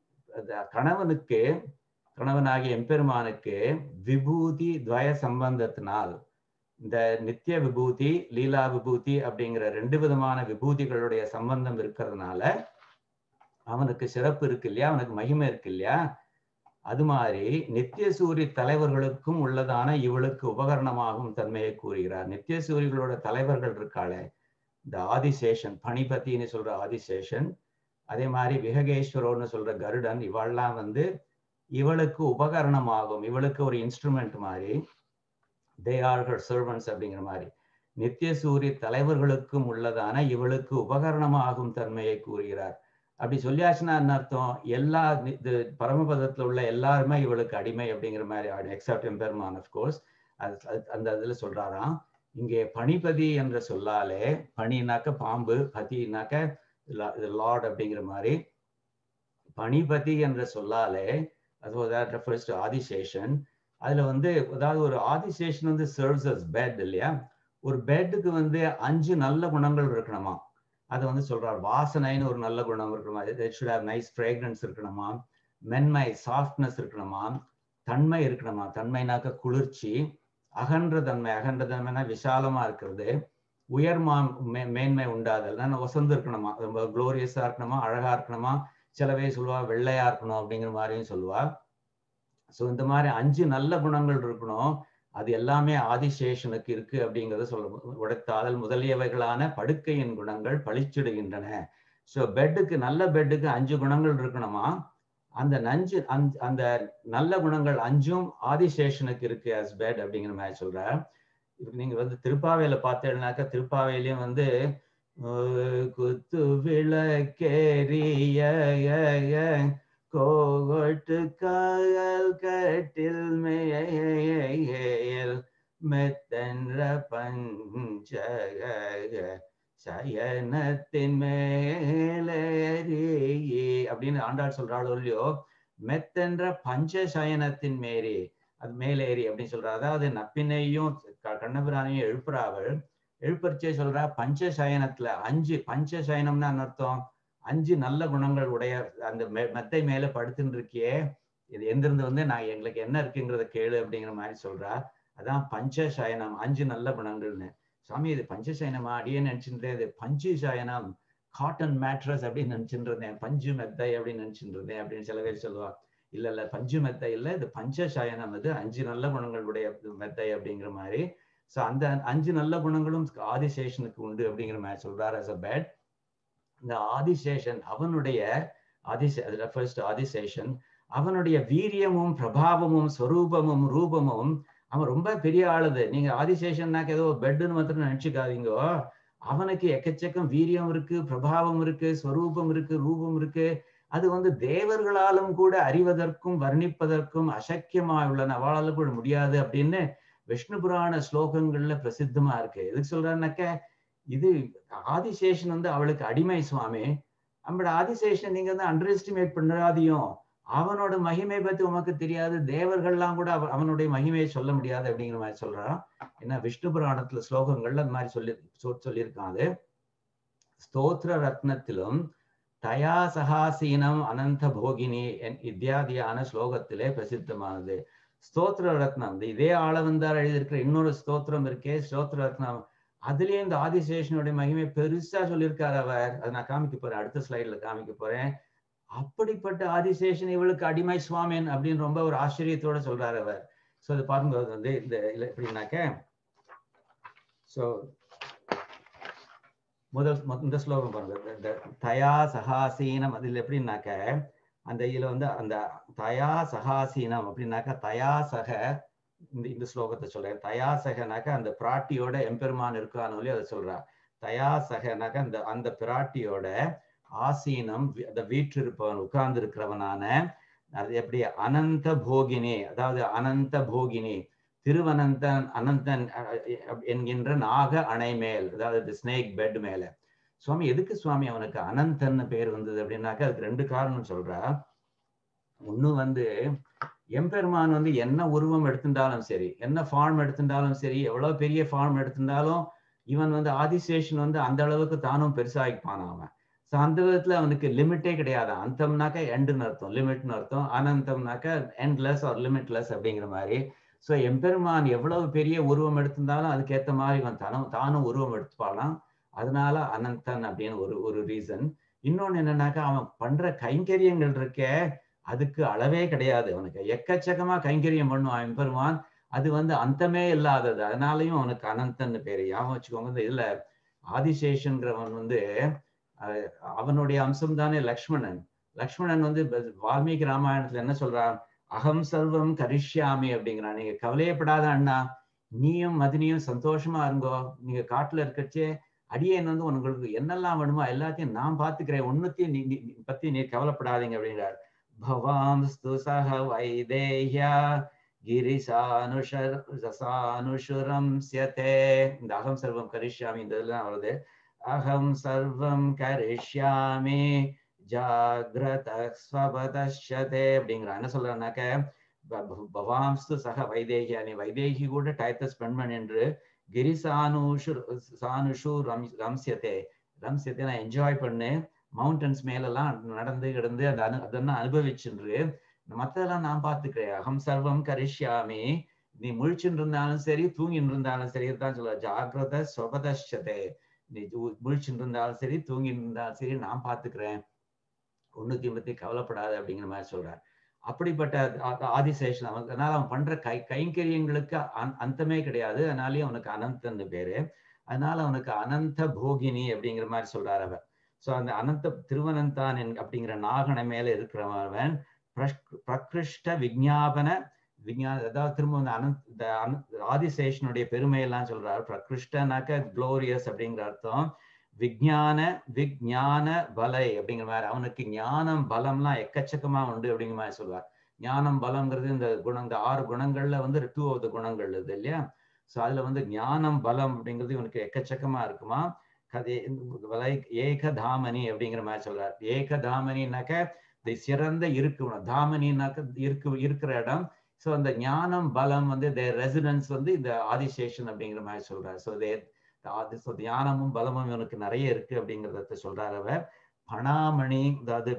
கணவனுக்கு கணவனாகிய எம்பெருமானுக்கு விபூதி துவய சம்பந்தத்தினால் இந்த நித்திய விபூதி லீலா விபூதி அப்படிங்கிற ரெண்டு விதமான விபூதிகளுடைய சம்பந்தம் இருக்கிறதுனால அவனுக்கு சிறப்பு இருக்கு இல்லையா அவனுக்கு மகிமை இருக்கு இல்லையா அது மாதிரி நித்திய சூரி தலைவர்களுக்கும் உள்ளதான இவளுக்கு உபகரணமாகும் தன்மையை கூறுகிறார் நித்திய சூரிகளோட தலைவர்கள் இருக்காளே இந்த ஆதிசேஷன் பணிபத்தின்னு சொல்ற ஆதிசேஷன் அதே மாதிரி விஹகேஸ்வரோன்னு சொல்ற கருடன் இவள்லாம் வந்து இவளுக்கு உபகரணமாகும் இவளுக்கு ஒரு இன்ஸ்ட்ருமெண்ட் மாதிரி தே ஆர் ஹர் சர்வன்ஸ் அப்படிங்கிற மாதிரி நித்திய சூரி தலைவர்களுக்கும் உள்ளதான இவளுக்கு உபகரணமாகும் தன்மையை கூறுகிறார் அப்படி சொல்லியாச்சுன்னா என்ன அர்த்தம் எல்லா இது பரமபதத்துல உள்ள எல்லாருமே இவளுக்கு அடிமை அப்படிங்கிற மாதிரி எக்ஸப்ட் எம்பெருமான் அஃப்கோர்ஸ் அது அந்த இதுல சொல்றாராம் இங்கே பணிபதி என்ற சொல்லாலே பணினாக்க பாம்பு பதினாக்க இது லார்ட் அப்படிங்கிற மாதிரி பணிபதி என்ற சொல்லாலே அது ஃபர்ஸ்ட் ஆதிசேஷன் அதுல வந்து அதாவது ஒரு ஆதிசேஷன் வந்து சர்வ்ஸ் அஸ் பெட் இல்லையா ஒரு பெட்டுக்கு வந்து அஞ்சு நல்ல குணங்கள் இருக்கணுமா அதை வந்து சொல்றார் வாசனைன்னு ஒரு நல்ல குணம் இருக்கணுமா ஷுட் ஹேவ் நைஸ் ஃப்ரேக்ரன்ஸ் இருக்கணுமா மென்மை சாஃப்ட்னஸ் இருக்கணுமா தன்மை இருக்கணுமா தன்மைனாக்க குளிர்ச்சி அகன்ற தன்மை அகன்ற தன்மைனா விசாலமா இருக்கிறது உயர்மா மே மேன்மை உண்டாதல் நான் வசந்து இருக்கணுமா ரொம்ப குளோரியஸா இருக்கணுமா அழகா இருக்கணுமா சிலவே சொல்லுவா வெள்ளையா இருக்கணும் அப்படிங்கிற மாதிரியும் சொல்லுவா ஸோ இந்த மாதிரி அஞ்சு நல்ல குணங்கள் இருக்கணும் அது எல்லாமே ஆதிசேஷனுக்கு இருக்கு அப்படிங்கிறத சொல்ல உடைத்தாதல் முதலியவைகளான படுக்கையின் குணங்கள் பளிச்சிடுகின்றன ஸோ பெட்டுக்கு நல்ல பெட்டுக்கு அஞ்சு குணங்கள் இருக்கணுமா அந்த நஞ்சு அந்த நல்ல குணங்கள் அஞ்சும் ஆதிசேஷனுக்கு இருக்கு அஸ் பெட் அப்படிங்கிற மாதிரி சொல்ற இப்போ நீங்க வந்து திருப்பாவையில பார்த்தேன்னாக்கா திருப்பாவையிலையும் வந்து குத்து விளக்கேரிய கோகொட்டு காயல் கட்டில் மேயல் மெத்தன்ற பஞ்ச சயனத்தின் மேலேறி அப்படின்னு ஆண்டாள் சொல்றாளோ இல்லையோ மெத்தென்ற பஞ்ச சயனத்தின் மேரி அது மேலேறி அப்படின்னு சொல்றா அதாவது நப்பினையும் கண்ணபிரானையும் எழுப்புறாவள் எழுப்பரிச்சே சொல்றா பஞ்ச சயனத்துல அஞ்சு பஞ்ச சயனம்னா அர்த்தம் அஞ்சு நல்ல குணங்கள் உடைய அந்த மெத்தை மேல படுத்துன்னு இருக்கியே இது எந்திருந்து வந்து நான் எங்களுக்கு என்ன இருக்குங்கிறத கேளு அப்படிங்கிற மாதிரி சொல்றா அதான் பஞ்ச சயனம் அஞ்சு நல்ல குணங்கள்னு சாமி இது பஞ்ச சயனமா அடியே நினைச்சுட்டு இது பஞ்சு சயனம் காட்டன் மேட்ரஸ் அப்படின்னு நினைச்சுட்டு இருந்தேன் பஞ்சு மெத்தை அப்படின்னு நினைச்சுட்டு இருந்தேன் அப்படின்னு சில பேர் சொல்லுவா இல்ல இல்ல பஞ்சு மெத்தை இல்ல இது பஞ்ச சயனம் இது அஞ்சு நல்ல குணங்களுடைய மெத்தை அப்படிங்கிற மாதிரி ஸோ அந்த அஞ்சு நல்ல குணங்களும் ஆதிசேஷனுக்கு உண்டு அப்படிங்கிற மாதிரி சொல்றாரு அஸ் அ பேட் இந்த ஆதிசேஷன் அவனுடைய ஆதிசே ஃபர்ஸ்ட் ஆதிசேஷன் அவனுடைய வீரியமும் பிரபாவமும் ஸ்வரூபமும் ரூபமும் அவன் ரொம்ப பெரிய ஆளுது நீங்க ஆதிசேஷன்னாக்க ஏதோ பெட்டுன்னு மாத்திரம் நினைச்சுக்காதீங்க அவனுக்கு எக்கச்சக்கம் வீரியம் இருக்கு பிரபாவம் இருக்கு ஸ்வரூபம் இருக்கு ரூபம் இருக்கு அது வந்து தேவர்களாலும் கூட அறிவதற்கும் வர்ணிப்பதற்கும் அசக்கியமா உள்ளன அவளால கூட முடியாது அப்படின்னு விஷ்ணு புராண ஸ்லோகங்கள்ல பிரசித்தமா இருக்கு எதுக்கு சொல்றான்னாக்க இது ஆதிசேஷன் வந்து அவளுக்கு அடிமை சுவாமி நம்மளோட ஆதிசேஷன் நீங்க வந்து அண்டர் எஸ்டிமேட் பண்ணாதையும் அவனோட மகிமை பத்தி உமக்கு தெரியாது தேவர்கள்லாம் கூட அவனுடைய மகிமையை சொல்ல முடியாது அப்படிங்கிற மாதிரி சொல்றான் ஏன்னா விஷ்ணு புராணத்துல ஸ்லோகங்கள்ல அந்த மாதிரி சொல்லி சொல்லியிருக்கான் அது ஸ்தோத்திர ரத்னத்திலும் தயா சகாசீனம் அனந்த போகினி இத்தியாதியான ஸ்லோகத்திலே பிரசித்தமானது ஸ்தோத்திர ரத்னம் இதே ஆளவந்தார் எழுதியிருக்கிற இன்னொரு ஸ்தோத்திரம் இருக்கே ஸ்தோத்திர ரத்னம் அதுலயே இந்த ஆதிசேஷனுடைய மகிமை பெருசா சொல்லியிருக்காரு அவர் அதை நான் காமிக்க போறேன் அடுத்த ஸ்லைட்ல காமிக்க போறேன் அப்படிப்பட்ட ஆதிசேஷன் இவளுக்கு அடிமை சுவாமின் அப்படின்னு ரொம்ப ஒரு ஆச்சரியத்தோட சொல்றாரு அவர் ஸோ அது பார்க்கும்போது வந்து இந்த எப்படின்னாக்க ஸோ முதல் இந்த ஸ்லோகம் பாருங்க இந்த தயா சகாசீனம் அதில் எப்படின்னாக்க அந்த இதுல வந்து அந்த தயா சகாசீனம் அப்படின்னாக்க தயா சக இந்த இந்த ஸ்லோகத்தை சொல்றேன் தயாசகனாக்க அந்த பிராட்டியோட எம்பெருமான் இருக்கான்னு சொல்லி அதை சொல்றா தயாசகனாக்க அந்த அந்த பிராட்டியோட ஆசீனம் அந்த வீற்றிருப்பவன் உட்கார்ந்து இருக்கிறவனான அது எப்படி அனந்த போகினி அதாவது அனந்த போகினி திருவனந்தன் அனந்தன் என்கின்ற நாக அணை மேல் அதாவது ஸ்னேக் பெட் மேல சுவாமி எதுக்கு சுவாமி அவனுக்கு அனந்தன்னு பேர் வந்தது அப்படின்னாக்க அதுக்கு ரெண்டு காரணம் சொல்றா ஒண்ணு வந்து எம்பெருமான் வந்து என்ன உருவம் எடுத்துட்டாலும் சரி என்ன ஃபார்ம் எடுத்துட்டாலும் சரி எவ்வளவு பெரிய ஃபார்ம் எடுத்திருந்தாலும் இவன் வந்து ஆதிசேஷன் வந்து அந்த அளவுக்கு தானும் பெருசாகிப்பான் அவன் ஸோ அந்த விதத்துல அவனுக்கு லிமிட்டே கிடையாது அந்தம்னாக்க எண்டுன்னு அர்த்தம் லிமிட்னு அர்த்தம் அனந்தம்னாக்க எண்ட்லெஸ் ஆர் லிமிட்லெஸ் அப்படிங்கிற மாதிரி ஸோ எம்பெருமான் எவ்வளவு பெரிய உருவம் எடுத்திருந்தாலும் அதுக்கேற்ற மாதிரி இவன் தானும் தானும் உருவம் எடுத்துப்பாலாம் அதனால அனந்தன் அப்படின்னு ஒரு ஒரு ரீசன் இன்னொன்னு என்னன்னாக்கா அவன் பண்ற கைங்கரியங்கள் இருக்க அதுக்கு அளவே கிடையாது அவனுக்கு எக்கச்சக்கமா கைங்கரியம் பண்ணுவான் எம்பெருமான் அது வந்து அந்தமே இல்லாதது அதனாலயும் அவனுக்கு அனந்தன்னு பேரு ஞாபகம் வச்சுக்கோங்க இந்த இதுல ஆதிசேஷன்கிறவன் வந்து அவனுடைய அம்சம் தானே லக்ஷ்மணன் லக்ஷ்மணன் வந்து வால்மீகி ராமாயணத்துல என்ன சொல்றான் அகம் சர்வம் கரிஷ்யாமி அப்படிங்கிறான் நீங்க கவலையப்படாத அண்ணா நீயும் மதினியும் சந்தோஷமா இருங்கோ நீங்க காட்டுல இருக்கச்சே அடியேன் வந்து உங்களுக்கு என்னெல்லாம் வேணுமோ எல்லாத்தையும் நான் பாத்துக்கிறேன் ஒன்னுத்தையும் நீ பத்தி நீ கவலைப்படாதீங்க அப்படிங்கிறார் பவாம்ஸ்து சக வைதேயா கிரிசானுஷர் சியத்தே இந்த அகம் சர்வம் கரிஷ்யாமி இந்த இதெல்லாம் வருது அகம் சர்வம் கரிஷ்யாமி ஜாகிரத ஸ்வபதே அப்படிங்கிற என்ன சொல்றானாக்க பவாம்ஸ்து சக வைதேகியா நீ வைதேகி கூட டயத்தை ஸ்பெண்ட் பண்ணின்று கிரிசானுஷு சானுஷு ரம் ரம்சியத்தே ரம்சியத்தை நான் என்ஜாய் பண்ணு மவுண்டன்ஸ் மேலெல்லாம் நடந்து கிடந்து அந்த அனு அதெல்லாம் அனுபவிச்சுன்று மத்ததெல்லாம் நான் பார்த்துக்கிறேன் அகம் சர்வம் கரிஷ்யாமி நீ முழிச்சுட்டு இருந்தாலும் சரி தூங்கிட்டு இருந்தாலும் சரி தான் சொல்ல ஜாகிரத சொபதே நீ முழிச்சுட்டு இருந்தாலும் சரி தூங்கிட்டு இருந்தாலும் சரி நான் பார்த்துக்கிறேன் ஒண்ணுத்தையும் பத்தி கவலைப்படாத அப்படிங்கிற மாதிரி சொல்றார் அப்படிப்பட்ட ஆதிசேஷன் அவன் அதனால அவன் பண்ற கை கைங்கரியங்களுக்கு அந்தமே கிடையாது அதனாலயும் அவனுக்கு அனந்தன்னு பேரு அதனால அவனுக்கு அனந்த போகினி அப்படிங்கிற மாதிரி சொல்றாரு அவன் சோ அந்த அனந்த திருவனந்தான் அப்படிங்கிற நாகனை மேல இருக்கிறவன் பிரகிருஷ்ட விஜாபன விஞ்ஞா அதாவது திரும்ப வந்து அனந்த் இந்த ஆதிசேஷனுடைய பெருமையெல்லாம் சொல்றாரு பிரகிருஷ்டனாக்க குளோரியஸ் அப்படிங்கிற அர்த்தம் விஜான விஜான பலை அப்படிங்கிற மாதிரி அவனுக்கு ஞானம் பலம்லாம் எக்கச்சக்கமா உண்டு அப்படிங்கிற மாதிரி சொல்லுவார் ஞானம் பலம்ங்கிறது இந்த குணம் இந்த ஆறு குணங்கள்ல வந்து டூ ஆஃப் த குணங்கள் இது இல்லையா ஸோ அதுல வந்து ஞானம் பலம் அப்படிங்கிறது இவனுக்கு எக்கச்சக்கமா இருக்குமா கதை ஏக தாமனி அப்படிங்கிற மாதிரி சொல்றார் ஏக தாமனின்னாக்க இந்த சிறந்த இருக்கு தாமனின்னாக்க இருக்கு இருக்கிற இடம் ஸோ அந்த ஞானம் பலம் வந்து ரெசிடென்ஸ் வந்து இந்த ஆதிசேஷன் அப்படிங்கிற மாதிரி சொல்றார் ஸோ தே அது தியானமும் பலமும் இவனுக்கு நிறைய இருக்கு அப்படிங்கிறத சொல்றாரு அவர் பணாமணி அதாவது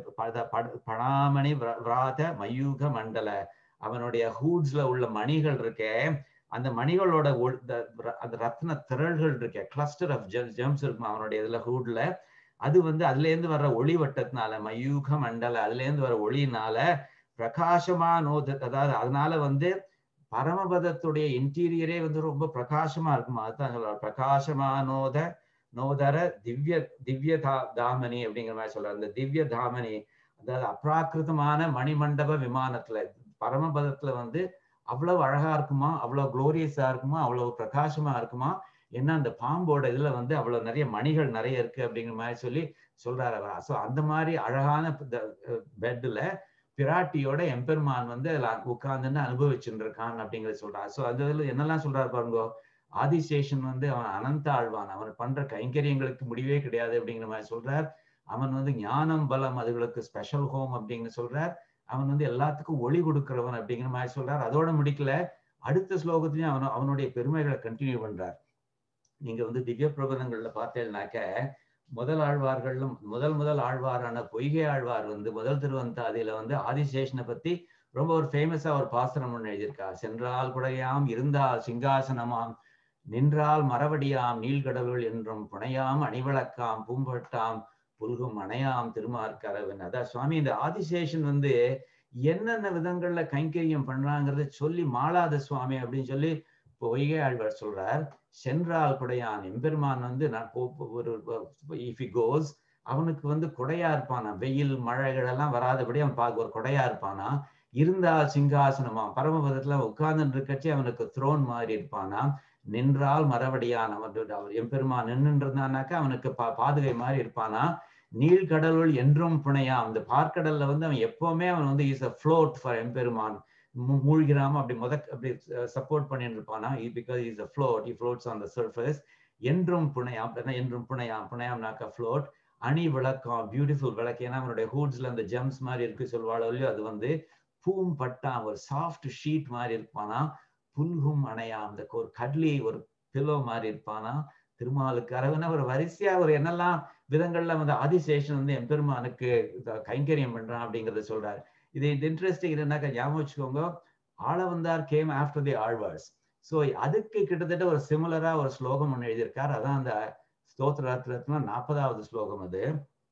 பணாமணி விராத மயூக மண்டல அவனுடைய ஹூட்ஸ்ல உள்ள மணிகள் இருக்கே அந்த மணிகளோட அந்த ரத்ன திரள்கள் இருக்கே கிளஸ்டர் ஆஃப் ஜெம்ஸ் இருக்கும் அவனுடைய இதுல ஹூட்ல அது வந்து அதுல இருந்து வர்ற ஒளி வட்டத்தினால மயூக மண்டல அதுல இருந்து வர ஒளினால பிரகாசமா நோது அதாவது அதனால வந்து பரமபதத்துடைய இன்டீரியரே வந்து ரொம்ப பிரகாசமா இருக்குமா அதுதான் சொல்றாரு பிரகாசமா நோத நோதர திவ்ய திவ்ய தா தாமனி அப்படிங்கிற மாதிரி சொல்றாரு அந்த திவ்ய தாமனி அதாவது அப்ராக்கிருதமான மணிமண்டப விமானத்துல பரமபதத்துல வந்து அவ்வளவு அழகா இருக்குமா அவ்வளவு குளோரியஸா இருக்குமா அவ்வளவு பிரகாசமா இருக்குமா ஏன்னா அந்த பாம்போட இதுல வந்து அவ்வளவு நிறைய மணிகள் நிறைய இருக்கு அப்படிங்கிற மாதிரி சொல்லி சொல்றாரு அவர் ஸோ அந்த மாதிரி அழகான பெட்ல பிராட்டியோட எம்பெருமான் வந்து அதுல உட்கார்ந்துன்னு அனுபவிச்சுட்டு இருக்கான் அப்படிங்கறத சொல்றாரு ஸோ அது என்னெல்லாம் சொல்றாரு பாருங்க ஆதிசேஷன் வந்து அவன் அனந்த ஆழ்வான் அவன் பண்ற கைங்கரியங்களுக்கு முடிவே கிடையாது அப்படிங்கிற மாதிரி சொல்றார் அவன் வந்து ஞானம் பலம் அதுகளுக்கு ஸ்பெஷல் ஹோம் அப்படின்னு சொல்றார் அவன் வந்து எல்லாத்துக்கும் ஒளி கொடுக்கிறவன் அப்படிங்கிற மாதிரி சொல்றார் அதோட முடிக்கல அடுத்த ஸ்லோகத்திலையும் அவன் அவனுடைய பெருமைகளை கண்டினியூ பண்றார் நீங்க வந்து திவ்ய பிரபந்தங்கள்ல பார்த்தேன்னாக்க முதல் ஆழ்வார்களும் முதல் முதல் ஆழ்வாரான பொய்கை ஆழ்வார் வந்து முதல் திருவந்தாதியில வந்து ஆதிசேஷனை பத்தி ரொம்ப ஒரு ஃபேமஸா ஒரு பாசனம் ஒன்று எழுதியிருக்கா சென்றால் குடையாம் இருந்தால் சிங்காசனமாம் நின்றால் மரவடியாம் நீள்கடலுள் என்றும் புனையாம் அணிவிளக்காம் பூம்பட்டாம் புல்கும் அணையாம் திருமார்கரவன் அதான் சுவாமி இந்த ஆதிசேஷன் வந்து என்னென்ன விதங்கள்ல கைங்கரியம் பண்றாங்கிறத சொல்லி மாளாத சுவாமி அப்படின்னு சொல்லி பொய்கை ஆழ்வார் சொல்றார் சென்றால் குடையான் எம்பெருமான் வந்து நான் ஒரு இஃப் கோஸ் அவனுக்கு வந்து குடையா இருப்பானா வெயில் மழைகள் எல்லாம் வராதபடி அவன் பார்க்க ஒரு குடையா இருப்பானா இருந்தால் சிங்காசனமா பரமபதத்துல உட்கார்ந்து இருக்கச்சு அவனுக்கு த்ரோன் மாதிரி இருப்பானா நின்றால் மரவடியான் அவன் அவர் எம்பெருமான் நின்று இருந்தானாக்கா அவனுக்கு பா பாதுகை மாதிரி இருப்பானா நீழ்கடலுள் என்றும் புனையாம் இந்த பார்க்கடல்ல வந்து அவன் எப்பவுமே அவன் வந்து இஸ் அ ஃப்ளோட் ஃபார் எம்பெருமான் மூழ்கிராம அப்படி முத அப்படி சப்போர்ட் பண்ணிட்டு இருப்பானா because is a float it floats on the surface என்றும் புனையாம் என்றும் புனையாம் புனையாம்னாக்கா ஃப்ளோட் அணி விளக்கம் பியூட்டிஃபுல் விளக்கு ஏன்னா அவனுடைய ஹூட்ஸ்ல அந்த ஜெம்ஸ் மாதிரி இருக்கு சொல்வாளோ இல்லையோ அது வந்து பூம் பட்டா ஒரு சாஃப்ட் ஷீட் மாதிரி இருப்பானா புல்கும் அணையாம் அந்த ஒரு கடலி ஒரு பிலோ மாதிரி இருப்பானா திருமாலுக்கு அரவன ஒரு வரிசையா ஒரு என்னெல்லாம் விதங்கள்ல வந்து ஆதிசேஷன் வந்து எம்பெருமானுக்கு கைங்கரியம் பண்றான் அப்படிங்கறத சொல்றாரு இது இன்ட்ரெஸ்டிங் என்னன்னாக்கா ஞாபகம் வச்சுக்கோங்க ஆள வந்தார் came after the Alvars so அதுக்கு கிட்டத்தட்ட ஒரு சிமிலரா ஒரு ஸ்லோகம் ஒன்று எழுதியிருக்கார் அதான் அந்த ஸ்தோத்திர ரத்னா நாற்பதாவது ஸ்லோகம் அது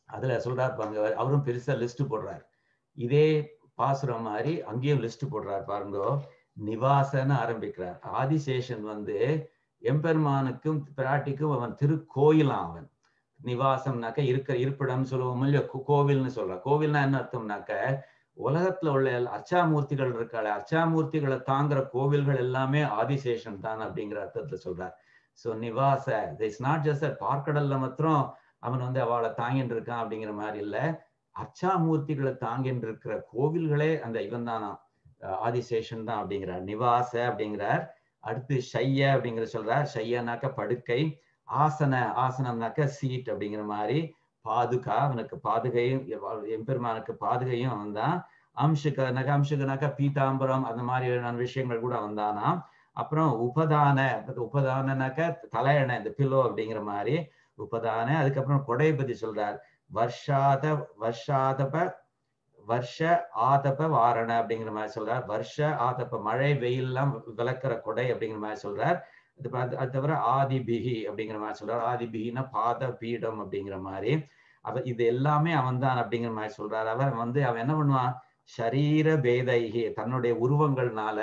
அதுல சொல்றாரு பாருங்க அவரும் பெருசா லிஸ்ட் போடுறாரு இதே பாசுரம் மாதிரி அங்கேயும் லிஸ்ட் போடுறாரு பாருங்க நிவாசன்னு ஆரம்பிக்கிறார் ஆதிசேஷன் வந்து எம்பெருமானுக்கும் பிராட்டிக்கும் அவன் திருக்கோயிலாம் அவன் நிவாசம்னாக்க இருக்க இருப்பிடம் சொல்லுவோம் இல்லையோ கோவில்னு சொல்ற கோவில்னா என்ன அர்த்தம்னாக்க உலகத்துல உள்ள அச்சாமூர்த்திகள் இருக்காளே அச்சாமூர்த்திகளை தாங்குற கோவில்கள் எல்லாமே ஆதிசேஷன் தான் அப்படிங்கிற அர்த்தத்துல சொல்றார் ஸோ நிவாச இட்ஸ் நாட் ஜஸ்ட் பார்க்கடல்ல மாத்திரம் அவன் வந்து அவளை தாங்கிட்டு இருக்கான் அப்படிங்கிற மாதிரி இல்ல அச்சாமூர்த்திகளை தாங்கிட்டு இருக்கிற கோவில்களே அந்த இவன் தானா ஆதிசேஷன் தான் அப்படிங்கிறார் நிவாச அப்படிங்கிறார் அடுத்து ஷைய அப்படிங்கிற சொல்றார் ஷையனாக்க படுக்கை ஆசன ஆசனம்னாக்க சீட் அப்படிங்கிற மாதிரி பாதுகா அவனுக்கு பாதுகையும் எம்பெருமானுக்கு பாதுகையும் அவன் தான் அம்சுகனாக்க அம்சுகனாக்க பீதாம்பரம் அந்த மாதிரியான விஷயங்கள் கூட அவன் தானா அப்புறம் உபதான உபதானனாக்க தலையணை இந்த பில்லோ அப்படிங்கிற மாதிரி உபதான அதுக்கப்புறம் கொடையை பத்தி சொல்றார் வர்ஷாத வர்ஷாதப வருஷ ஆதப வாரண அப்படிங்கிற மாதிரி சொல்றார் வருஷ ஆதப்ப மழை வெயில்லாம் விளக்குற கொடை அப்படிங்கிற மாதிரி சொல்றார் அது தவிர ஆதிபிகி அப்படிங்கிற மாதிரி சொல்றார் ஆதிபிகினா பாத பீடம் அப்படிங்கிற மாதிரி அவ இது எல்லாமே அவன் தான் அப்படிங்கிற மாதிரி சொல்றாரு அவன் வந்து அவன் என்ன பண்ணுவான் ஷரீர பேதைகி தன்னுடைய உருவங்கள்னால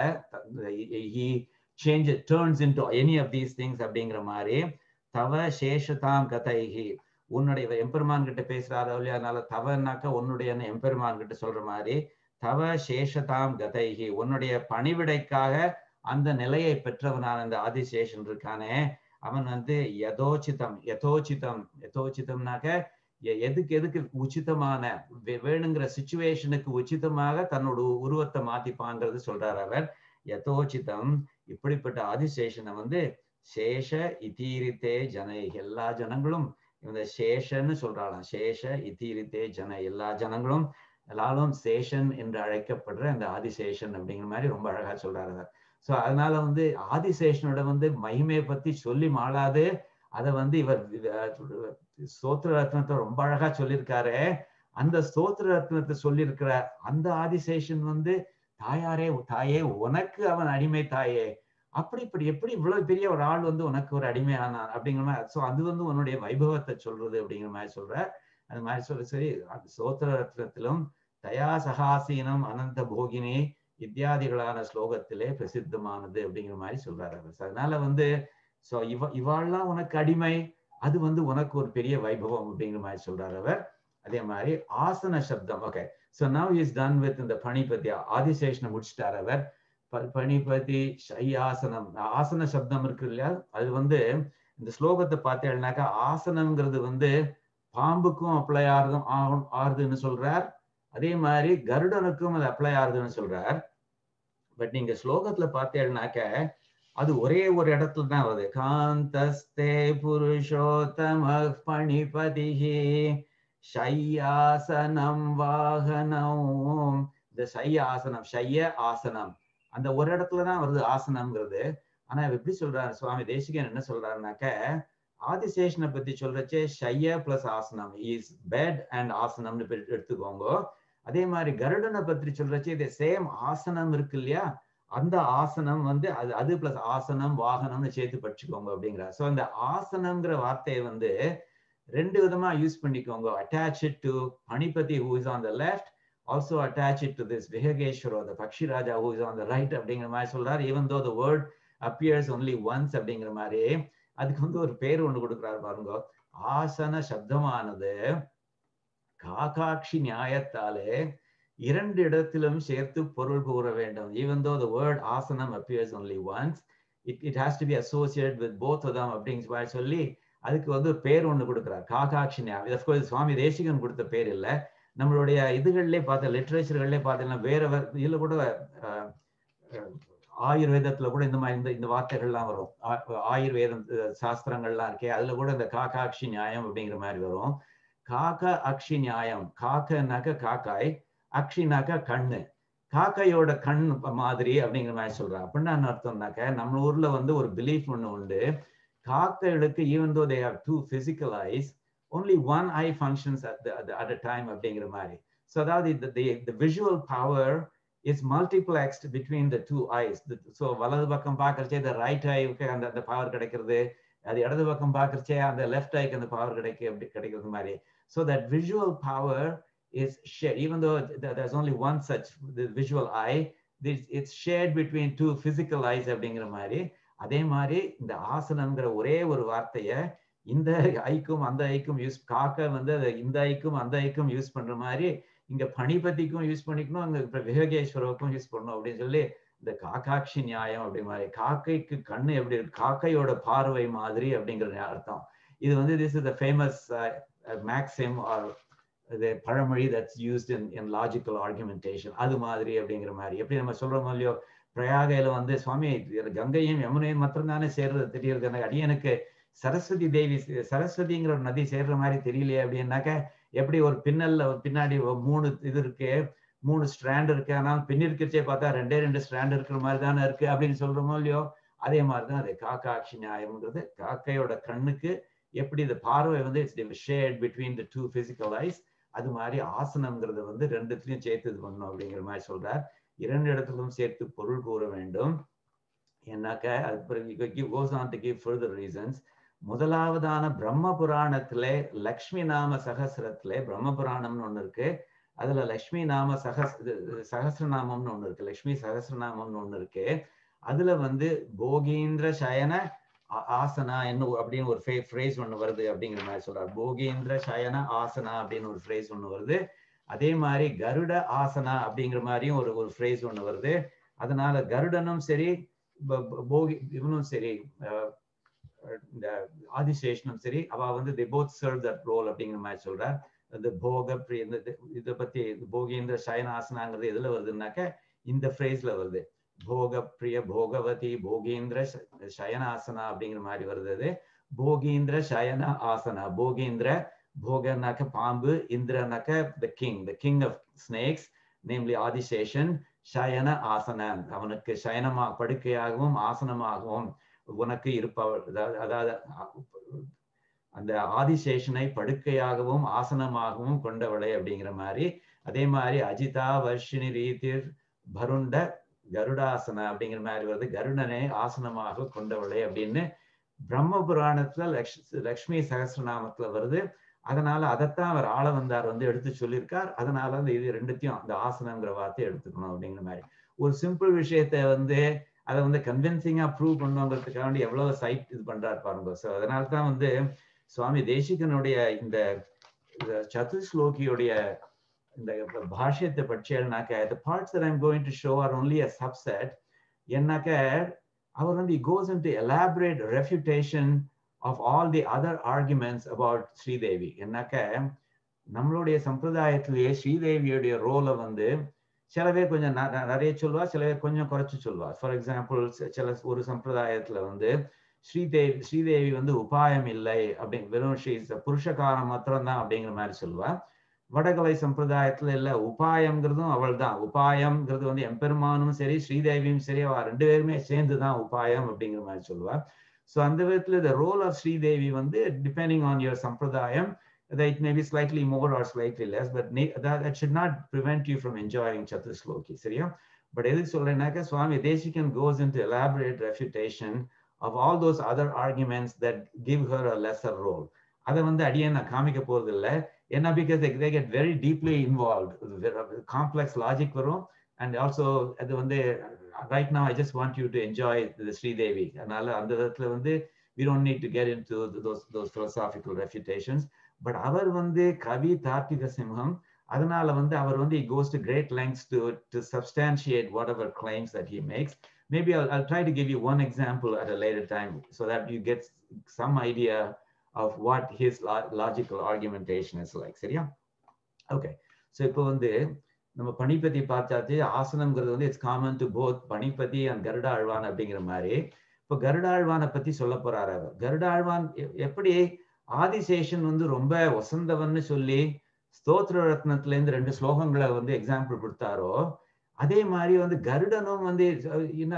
he change turns into any of these things அப்படிங்கிற மாதிரி தவ சேஷதாம் கதைகி உன்னுடைய எம்பெருமான் கிட்ட பேசுறாரோ இல்லையா அதனால தவனாக்க உன்னுடைய எம்பெருமான் கிட்ட சொல்ற மாதிரி தவ சேஷதாம் கதைகி உன்னுடைய பணிவிடைக்காக அந்த நிலையை பெற்றவனான அந்த ஆதிசேஷன் இருக்கானே அவன் வந்து யதோச்சிதம் யதோச்சிதம் யதோச்சிதம்னாக்க எதுக்கு எதுக்கு உச்சிதமான வேணுங்கிற சுச்சுவேஷனுக்கு உச்சிதமாக தன்னோட உருவத்தை மாத்திப்பாங்கிறது சொல்றார் அவர் யதோச்சிதம் இப்படிப்பட்ட ஆதிசேஷனை வந்து சேஷ இதீரித்தே ஜன எல்லா ஜனங்களும் இந்த சேஷன்னு சொல்றாளாம் சேஷ இதீரித்தே ஜன எல்லா ஜனங்களும் எல்லாரும் சேஷன் என்று அழைக்கப்படுற அந்த ஆதிசேஷன் அப்படிங்கிற மாதிரி ரொம்ப அழகா சொல்றாரு அவர் சோ அதனால வந்து ஆதிசேஷனோட வந்து மகிமையை பத்தி சொல்லி மாளாது அதை வந்து இவர் ஸ்தோத்திர ரத்னத்தை ரொம்ப அழகா சொல்லியிருக்காரு அந்த ஸ்தோத்திர ரத்னத்தை சொல்லியிருக்கிற அந்த ஆதிசேஷன் வந்து தாயாரே தாயே உனக்கு அவன் அடிமை தாயே அப்படி இப்படி எப்படி இவ்வளவு பெரிய ஒரு ஆள் வந்து உனக்கு ஒரு அடிமை ஆனான் அப்படிங்கிற மாதிரி ஸோ அது வந்து உன்னுடைய வைபவத்தை சொல்றது அப்படிங்கிற மாதிரி சொல்ற அது மாதிரி சொல்ல சரி ஸ்தோத்திர ரத்னத்திலும் தயா சகாசீனம் அனந்த போகினி இத்தியாதிகளான ஸ்லோகத்திலே பிரசித்தமானது அப்படிங்கிற மாதிரி சொல்றாரு அவர் அதனால வந்து சோ இவ இவாள்லாம் உனக்கு அடிமை அது வந்து உனக்கு ஒரு பெரிய வைபவம் அப்படிங்கிற மாதிரி சொல்றாரு அவர் அதே மாதிரி ஆசன சப்தம் okay so now is done with இந்த பணிபதி ஆதிசேஷனை முடிச்சிட்டார் அவர் பணிபதி ஆசனம் ஆசன சப்தம் இருக்கு இல்லையா அது வந்து இந்த ஸ்லோகத்தை பார்த்தேன்னாக்கா ஆசனம்ங்கிறது வந்து பாம்புக்கும் அப்ளை ஆறுதும் ஆறுதுன்னு சொல்றார் அதே மாதிரி கருடனுக்கும் அது அப்ளை ஆகுதுன்னு சொல்றார் பட் நீங்க ஸ்லோகத்துல பார்த்தேன்னாக்க அது ஒரே ஒரு இடத்துல தான் வருது காந்தஸ்தே புருஷோத்தம பணிபதிஹி ஷையாசனம் வாகனம் இந்த ஷைய ஆசனம் ஷைய ஆசனம் அந்த ஒரு இடத்துல தான் வருது ஆசனம்ங்கிறது ஆனா எப்படி சொல்றாரு சுவாமி தேசிகன் என்ன சொல்றாருனாக்க ஆதிசேஷனை பத்தி சொல்றச்சே ஷைய பிளஸ் ஆசனம் இஸ் பெட் அண்ட் ஆசனம்னு எடுத்துக்கோங்க அதே மாதிரி கருடனை பற்றி சொல்றச்சு இது சேம் ஆசனம் இருக்கு இல்லையா அந்த ஆசனம் வந்து அது அது பிளஸ் ஆசனம் வாகனம்னு சேர்த்து படிச்சுக்கோங்க அப்படிங்கிற ஸோ அந்த ஆசனம்ங்கிற வார்த்தையை வந்து ரெண்டு விதமா யூஸ் பண்ணிக்கோங்க attach it to Phanipati who is on the left also attach it to this Vihageshvaro the Pakshi Raja who is on the right அப்படிங்கிற மாதிரி சொல்றாரு even though the word appears only once அப்படிங்கிற மாதிரி அதுக்கு வந்து ஒரு பேர் ஒன்று கொடுக்குறாரு பாருங்க ஆசன சப்தமானது காக்காட்சி நியாயத்தாலே இரண்டு இடத்திலும் சேர்த்து பொருள் கூற வேண்டும் ஈவன் தோ த வேர்ட் ஆசனம் appears only once it it has to be associate with both them அப்படிங்கிற சொல்லி அதுக்கு வந்து பேர் ஒன்று கொடுக்குறார் காக்காட்சி நியாயம் அஃப்கோர்ஸ் சுவாமி தேசிகன் கொடுத்த பேர் இல்லை நம்மளுடைய இதுகள்லேயே பார்த்த லிட்ரேச்சர்கள்லேயே பார்த்தீங்கன்னா வேற இதில் கூட ஆயுர்வேதத்துல கூட இந்த மாதிரி இந்த இந்த வார்த்தைகள்லாம் வரும் ஆயுர்வேதம் சாஸ்திரங்கள்லாம் இருக்கே அதுல கூட இந்த காக்காட்சி நியாயம் அப்படிங்கிற மாதிரி வரும் காக்க அக்ஷி நியாயம் காக்கனாக்க காக்காய் அக்ஷினாக்கா கண்ணு காக்கையோட கண் மாதிரி அப்படிங்கிற மாதிரி சொல்றா அப்படின்னா என்ன அர்த்தம்னாக்க நம்ம ஊர்ல வந்து ஒரு பிலீஃப் ஒண்ணு உண்டு காக்கைகளுக்கு even though they have two physical eyes only one eye functions at the, at a time அப்படிங்கிற மாதிரி ஸோ அதாவது the, the visual power is multiplexed between the two eyes so வலது பக்கம் பார்க்கறச்சே இந்த ரைட் ஐக்கு அந்த அந்த பவர் கிடைக்கிறது அது இடது பக்கம் பார்க்கறச்சே அந்த லெஃப்ட் ஐக்கு அந்த பவர் கிடைக்கு அப்படி கிடைக்கிறது மாதிரி so that visual power is share even though there's only one such the visual eye this it's shared between two physical eyes அப்படிங்கிற மாதிரி அதே மாதிரி இந்த ஆசனம்ங்கிற ஒரே ஒரு வார்த்தைய இந்த ஐக்கும் அந்த ஐக்கும் யூஸ் காக்க வந்து அதை இந்த ஐக்கும் அந்த ஐக்கும் யூஸ் பண்ற மாதிரி இங்க பணிபதிக்கும் யூஸ் பண்ணிக்கணும் அங்க இப்ப விவேகேஸ்வரவுக்கும் யூஸ் பண்ணணும் அப்படின்னு சொல்லி இந்த காக்காட்சி நியாயம் அப்படி மாதிரி காக்கைக்கு கண்ணு எப்படி இருக்கு காக்கையோட பார்வை மாதிரி அப்படிங்கிற அர்த்தம் இது வந்து this is the famous maxim or இது பழமொழி that's used in in logical argumentation அது மாதிரி அப்படிங்கிற மாதிரி எப்படி நம்ம சொல்றோமோ இல்லையோ பிரயாகையில வந்து சுவாமி இதுல கங்கையும் யமுனையும் மாத்திரம் தானே சேர்றது தெரியுது எனக்கு அடியனுக்கு சரஸ்வதி தேவி சரஸ்வதிங்கிற ஒரு நதி சேர்ற மாதிரி தெரியலையே அப்படின்னாக்க எப்படி ஒரு பின்னல்ல ஒரு பின்னாடி ஒரு மூணு இது இருக்கு மூணு ஸ்ட்ராண்ட் இருக்கு ஆனால் பின்னிருக்கிறச்சே பார்த்தா ரெண்டே ரெண்டு ஸ்ட்ராண்ட் இருக்கிற மாதிரி தானே இருக்கு அப்படின்னு சொல்றோமோ இல்லையோ அதே மாதிரிதான் அது காக்காட்சி நியாயம்ன்றது காக்கையோட கண்ணுக்கு எப்படி இந்த பார்வை வந்து it's shared between the two physical eyes அது மாதிரி ஆசனம்ங்கிறது வந்து ரெண்டுத்துலயும் சேர்த்து இது பண்ணணும் அப்படிங்கிற மாதிரி சொல்றார் இரண்டு இடத்துலும் சேர்த்து பொருள் கூற வேண்டும் ஏன்னாக்க அது பிறகு goes on to give further reasons முதலாவதான பிரம்ம புராணத்திலே லக்ஷ்மி நாம சகசிரத்திலே பிரம்ம புராணம்னு ஒண்ணு இருக்கு அதுல லக்ஷ்மி நாம சகஸ் சகசிரநாமம்னு ஒண்ணு இருக்கு லக்ஷ்மி சகசிரநாமம்னு ஒண்ணு இருக்கு அதுல வந்து போகீந்திர சயன ஆசனா என்ன அப்படின்னு ஒரு ஃப்ரேஸ் ஒண்ணு வருது அப்படிங்கிற மாதிரி சொல்றாரு போகீந்திர சயன ஆசனா அப்படின்னு ஒரு ஃப்ரேஸ் ஒண்ணு வருது அதே மாதிரி கருட ஆசனா அப்படிங்கிற மாதிரியும் ஒரு ஒரு ஃப்ரேஸ் ஒண்ணு வருது அதனால கருடனும் சரி போகி இவனும் சரி இந்த ஆதிசேஷனும் சரி அவ வந்து the both serve that role அப்படிங்கிற மாதிரி சொல்றார் இந்த போக பிரிய இந்த இதை பத்தி போகேந்திர சயனாசனாங்கிறது எதுல வருதுன்னாக்க இந்த ஃப்ரேஸ்ல வருது போக பிரிய போகவதி போகேந்திர சயனாசனா அப்படிங்கிற மாதிரி வருது அது போகேந்திர சயன ஆசனா போகேந்திர போகனாக்க பாம்பு இந்திரனாக்க the king the king of snakes namely Adiseshan சயன ஆசன அவனுக்கு சயனமா படுக்கையாகவும் ஆசனமாகவும் உனக்கு இருப்பவள் அதாவது அந்த ஆதிசேஷனை படுக்கையாகவும் ஆசனமாகவும் கொண்டவளை அப்படிங்கிற மாதிரி அதே மாதிரி அஜிதா வர்ஷினி ரீதிர் பருண்ட கருடாசன அப்படிங்கிற மாதிரி வருது கருடனை ஆசனமாக கொண்டவளை அப்படின்னு பிரம்ம புராணத்துல லக்ஷ் லக்ஷ்மி சகசிரநாமத்துல வருது அதனால அதைத்தான் அவர் ஆள வந்தார் வந்து எடுத்து சொல்லியிருக்கார் அதனால வந்து இது ரெண்டுத்தையும் அந்த ஆசனங்கிற வார்த்தையை எடுத்துக்கணும் அப்படிங்கிற மாதிரி ஒரு சிம்பிள் விஷயத்த வந்து அதை வந்து கன்வின்சிங்கா ப்ரூவ் பண்ணுங்கிறதுக்காக வேண்டி எவ்வளவு சைட் இது பண்றாரு பாருங்க ஸோ அதனால தான் வந்து சுவாமி தேசிகனுடைய இந்த சதுஸ்லோகியுடைய இந்த பாஷ்யத்தை படிச்சேன்னாக்க the parts that I'm going to show are only a subset என்னாக்க அவர் வந்து goes into elaborate refutation of all the other arguments about Sridevi என்னாக்க நம்மளுடைய சம்பிரதாயத்திலேயே ஸ்ரீதேவியுடைய ரோலை வந்து சில பேர் கொஞ்சம் நிறைய சொல்லுவா சில பேர் கொஞ்சம் குறைச்சு சொல்லுவா ஃபார் எக்ஸாம்பிள் சில ஒரு சம்பிரதாயத்துல வந்து ஸ்ரீதேவி ஸ்ரீதேவி வந்து உபாயம் இல்லை அப்படி வெறும் ஸ்ரீ புருஷகாரம் மாத்திரம்தான் அப்படிங்கிற மாதிரி சொல்லுவா வடகலை சம்பிரதாயத்துல இல்ல உபாயம்ங்கிறதும் அவள் தான் உபாயம்ங்கிறது வந்து எம்பெருமானும் சரி ஸ்ரீதேவியும் சரி அவ ரெண்டு பேருமே சேர்ந்துதான் உபாயம் அப்படிங்கிற மாதிரி சொல்லுவா ஸோ அந்த விதத்துல த ரோல் ஆஃப் ஸ்ரீதேவி வந்து டிபெண்டிங் ஆன் யுவர் சம்பிரதாயம் that it may be slightly more or slightly less, but that, that should not prevent you from enjoying Chatusloki. சரியா பட் எதுக்கு சொல்றேன்னாக்க Swami Desikan goes in to elaborate refutation of all those other arguments that give her a lesser role அதை வந்து அடியே நான் காமிக்க போறது இல்லை ஏன்னா because they get very deeply involve complex logic வரும் அண்ட் ஆல்சோ அது வந்து right now I just want you to enjoy the Sridevi அதனால அந்த விதத்துல வந்து we don't need to get into those those philosophical refutations but அவர் வந்து கவி தார்த்திக சிம்ஹம் அதனால வந்து அவர் வந்து he goes to great lengths to to substantiate whatever claims that he makes maybe I'll, I'll try to give you one example at a later time so that you get some idea of what his logical argumentation is like சரியா okay so இப்போ வந்து நம்ம பணிபதி பார்த்தாச்சு ஆசனம்ங்கிறது வந்து it's common to both Phanipati and Garuda Alvan அப்படிங்கிற மாதிரி இப்போ கருடாழ்வானை பத்தி சொல்ல போறாரு அவர் கருடாழ்வான் எப்படி ஆதிசேஷன் வந்து ரொம்ப வசந்தவன்னு சொல்லி ஸ்தோத்திர ரத்னத்துல இருந்து ரெண்டு ஸ்லோகங்களை வந்து எக்ஸாம்பிள் கொடுத்தாரோ அதே மாதிரி வந்து கருடனும் வந்து என்ன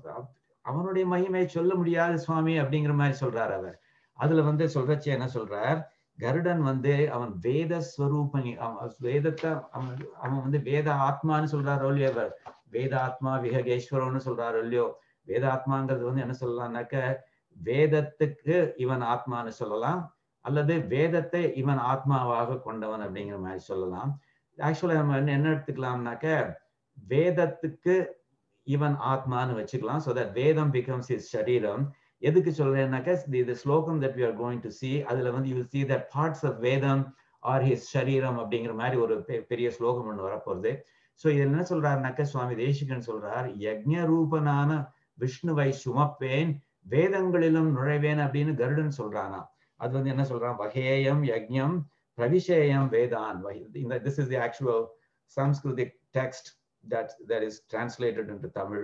அவனுடைய மகிமை சொல்ல முடியாது சுவாமி அப்படிங்கிற மாதிரி சொல்றாரு அவர் அதுல வந்து சொல்றச்சு என்ன சொல்றார் கருடன் வந்து அவன் வேத ஸ்வரூபனி வேதத்தை அவன் அவன் வந்து வேத ஆத்மான்னு சொல்றாரோ இல்லையோ அவர் வேத ஆத்மா விஹகேஸ்வரம்னு சொல்றாரோ இல்லையோ வேதாத்மாங்கிறது வந்து என்ன சொல்லலாம்னாக்க வேதத்துக்கு இவன் ஆத்மான்னு சொல்லலாம் அல்லது வேதத்தை இவன் ஆத்மாவாக கொண்டவன் அப்படிங்கிற மாதிரி சொல்லலாம் ஆக்சுவலா நம்ம என்ன எடுத்துக்கலாம்னாக்க வேதத்துக்கு இவன் ஆத்மான்னு வச்சுக்கலாம் ஸோ தட் வேதம் பிகம்ஸ் இஸ் சரீரம் எதுக்கு சொல்றேன்னாக்கா தி ஸ்லோகம் that we are going to see அதுல வந்து you see that parts of வேதம் ஆர் ஹிஸ் சரீரம் அப்படிங்கிற மாதிரி ஒரு பெரிய ஸ்லோகம் ஒன்று வரப்போகுது ஸோ இது என்ன சொல்றாருனாக்க சுவாமி தேசிகன் சொல்றார் யஜ்ஞ ரூபனான விஷ்ணுவை சுமப்பேன் வேதங்களிலும் நுழைவேன் அப்படின்னு கருடன் சொல்றானா அது வந்து என்ன சொல்றான் வகேயம் யஜ்ஞம் பிரவிஷேயம் வேதான் இந்த this is the actual Sanskritic text that that is translated into Tamil.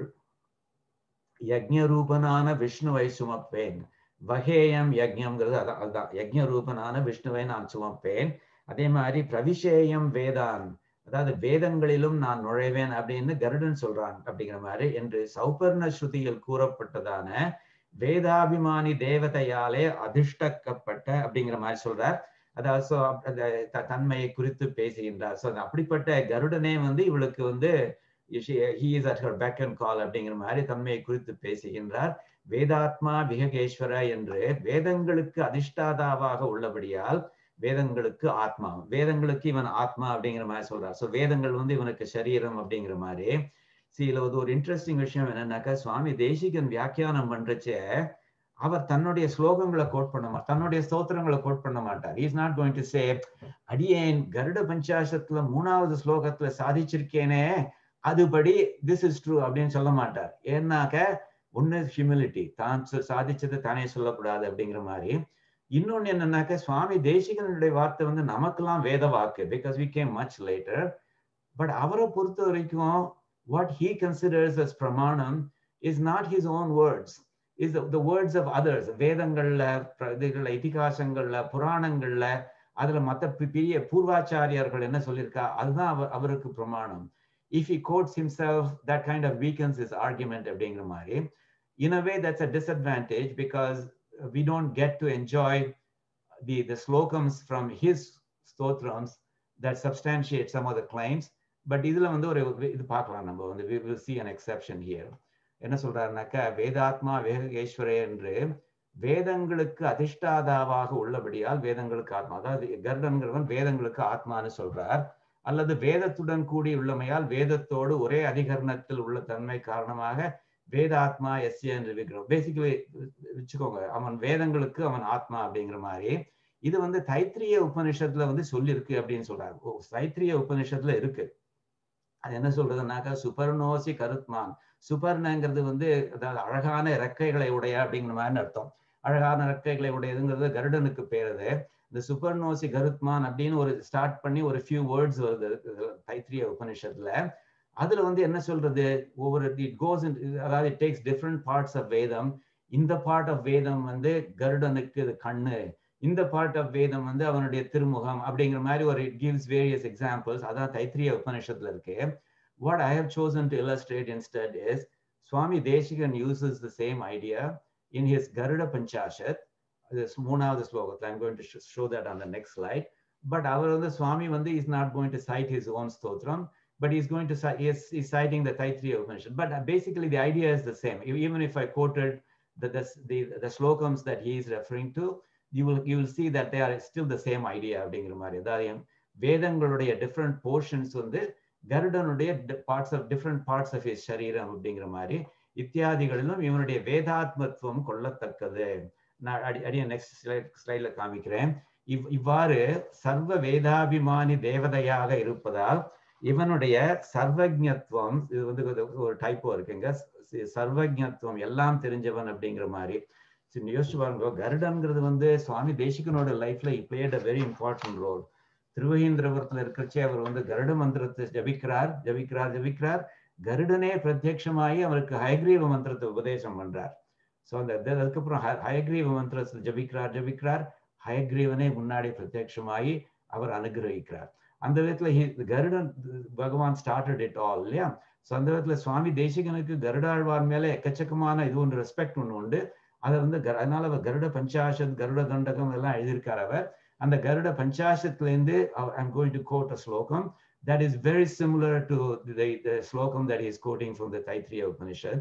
யஜ்ஞ ரூபனான விஷ்ணுவை சுமப்பேன் வகேயம் யஜ்ஞம்ங்கிறது அதான் அதுதான் யஜ்ஞ ரூபனான விஷ்ணுவை நான் சுமப்பேன் அதே மாதிரி பிரவிஷேயம் வேதான் அதாவது வேதங்களிலும் நான் நுழைவேன் அப்படின்னு கருடன் சொல்றான் அப்படிங்கிற மாதிரி என்று சௌபர்ண ஸ்ருதியில் கூறப்பட்டதான வேதாபிமானி தேவதையாலே அதிர்ஷ்டக்கப்பட்ட அப்படிங்கிற மாதிரி சொல்றார் அதாவது தன்மையை குறித்து பேசுகின்றார் ஸோ அப்படிப்பட்ட கருடனே வந்து இவளுக்கு வந்து he's at her beck and call அப்படிங்கிற மாதிரி தன்மையை குறித்து பேசுகின்றார் வேதாத்மா விககேஸ்வர என்று வேதங்களுக்கு அதிஷ்டாதாவாக உள்ளபடியால் வேதங்களுக்கு ஆத்மா வேதங்களுக்கு இவன் ஆத்மா அப்படிங்கிற மாதிரி சொல்றார் ஸோ வேதங்கள் வந்து இவனுக்கு சரீரம் அப்படிங்கிற மாதிரி சில ஒரு இன்ட்ரெஸ்டிங் விஷயம் என்னன்னாக்கா சுவாமி தேசிகன் வியாக்கியானம் பண்றச்சே அவர் தன்னுடைய ஸ்லோகங்களை கோட் பண்ண மாட்டார் தன்னுடைய ஸ்தோத்திரங்களை கோட் பண்ண மாட்டார் is not going to say அடியேன் கருட பஞ்சாசத்துல மூணாவது ஸ்லோகத்துல சாதிச்சிருக்கேனே அதுபடி திஸ் இஸ் ட்ரூ அப்படின்னு சொல்ல மாட்டார் ஏன்னாக்க ஒன்னு ஹியூமிலிட்டி தான் சாதிச்சதை தானே சொல்லக்கூடாது அப்படிங்கிற மாதிரி இன்னொன்னு என்னன்னாக்க சுவாமி தேசிகனுடைய வார்த்தை வந்து நமக்கெல்லாம் வேத வாக்கு because we came much later but அவரை பொறுத்த வரைக்கும் வாட் ஹீ கன்சிடர்ஸ் அஸ் பிரமாணம் is not his own words is the words of others வேதங்கள்ல இதுகள்ல இதிகாசங்கள்ல புராணங்கள்ல அதுல மத்த பெரிய பூர்வாச்சாரியார்கள் என்ன சொல்லியிருக்கா அதுதான் அவர் அவருக்கு பிரமாணம் if he quotes himself that kind of weakens is argument அப்படிங்கிற மாதிரி in a way that's a disadvantage because we don't get to enjoy the, the slokams from his stotrams that substantiate some of the claims. But இதுல வந்து ஒரு இது பார்க்கலாம் நம்ம வந்து we will see an exception here என்ன சொல்றாருனாக்கா வேதாத்மா வேகேஸ்வரே என்று வேதங்களுக்கு அதிஷ்டாதாவாக உள்ளபடியால் வேதங்களுக்கு ஆத்மா அதாவது கர்டன்கிறவன் வேதங்களுக்கு ஆத்மான்னு சொல்றார் அல்லது வேதத்துடன் கூடி உள்ளமையால் வேதத்தோடு ஒரே அதிகரணத்தில் உள்ள தன்மை காரணமாக வேதாத்மா எஸ்ய என்று விக்கிரம் பேசிக்கலி வச்சுக்கோங்க அவன் வேதங்களுக்கு அவன் ஆத்மா அப்படிங்கிற மாதிரி இது வந்து தைத்திரிய உபனிஷத்துல வந்து சொல்லியிருக்கு அப்படின்னு சொல்றாரு ஓ தைத்திரிய உபனிஷத்துல இருக்கு அது என்ன சொல்றதுனாக்கா சுபர்ணோசி கருத்மான் சுபர்ணங்கிறது வந்து அதாவது அழகான இறக்கைகளை உடைய அப்படிங்கிற மாதிரி அர்த்தம் அழகான இறக்கைகளை உடையதுங்கிறது கருடனுக்கு பேருது இந்த சுபர்ணோசி கருத்மான் அப்படின்னு ஒரு ஸ்டார்ட் பண்ணி ஒரு ஃபியூ வேர்ட்ஸ் வருது தைத்திரிய உபனிஷத்துல அதுல வந்து என்ன சொல்றது ஒவ்வொரு இட் கோஸ் அதாவது it takes different parts of வேதம் இந்த பார்ட் ஆஃப் வேதம் வந்து கருடனுக்கு இது கண்ணு இந்த பார்ட் ஆஃப் வேதம் வந்து அவனுடைய திருமுகம் அப்படிங்கிற மாதிரி ஒரு இட் கிவ்ஸ் வேரியஸ் எக்ஸாம்பிள்ஸ் அதான் தைத்திரிய உபனிஷத்துல இருக்கு what I have chosen to illustrate instead is Swami Desikan uses the same idea in his Garuda Panchashat மூணாவது ஸ்லோகத்தில் I'm going to show that on the next slide but அவர் வந்து சுவாமி வந்து is not going to cite his own ஸ்தோத்ரம் but he's going to is he's citing the Taittiriya Upanishad. But basically, the idea is the same. Even if I quoted the the the, the slokams that he is referring to, you will you will see that they are still the same idea. அப்படிங்கிற மாதிரி அதாவது வேதங்களுடைய different portions வந்து கருடனுடைய parts of different parts of is சரீரம் அப்படிங்கிற மாதிரி இத்தியாதிகளிலும் இவனுடைய வேதாத்மத்துவம் கொள்ளத்தக்கது நான் அடி அடிய நெக்ஸ்ட் ஸ்லைட் ஸ்லைட்ல காமிக்கிறேன் இவ் இவ்வாறு சர்வ வேதாபிமானி தேவதையாக இருப்பதால் இவனுடைய சர்வஜத்துவம் இது வந்து ஒரு டைப்போ இருக்குங்க சர்வஜத்துவம் எல்லாம் தெரிஞ்சவன் அப்படிங்கிற மாதிரி யோசிச்சு பாருங்க கருடன்கிறது வந்து சுவாமி தேசிகனோட லைஃப்ல played a very important role திருவகீந்திரபுரத்துல இருக்கிறச்சே அவர் வந்து கருட மந்திரத்தை ஜபிக்கிறார் ஜபிக்கிறார் ஜபிக்கிறார் கருடனே பிரத்யட்சமாகி அவருக்கு ஹயக்ரீவ மந்திரத்தை உபதேசம் பண்றார் ஸோ அந்த அதுக்கப்புறம் ஹயக்ரீவ மந்திரத்தை ஜபிக்கிறார் ஜபிக்கிறார் ஹயக்ரீவனே முன்னாடி பிரத்யட்சமாகி அவர் அனுகிரகிக்கிறார் அந்த விதத்துல Garudan Bhagavan started it all இல்லையா ஸோ அந்த விதத்துல சுவாமி தேசிகனுக்கு கருடாழ்வார் மேல எக்கச்சக்கமான இது ஒன்று ரெஸ்பெக்ட் ஒன்று உண்டு அதை வந்து அதனால அவர் கருட பஞ்சாசத் கருட தண்டகம் எல்லாம் எழுதியிருக்கார் அவர் அந்த கருட பஞ்சாசத்துல இருந்து I'm going to quote a ஸ்லோகம் that is very similar to the, the slokam that he is quoting from the Taitriya Upanishad.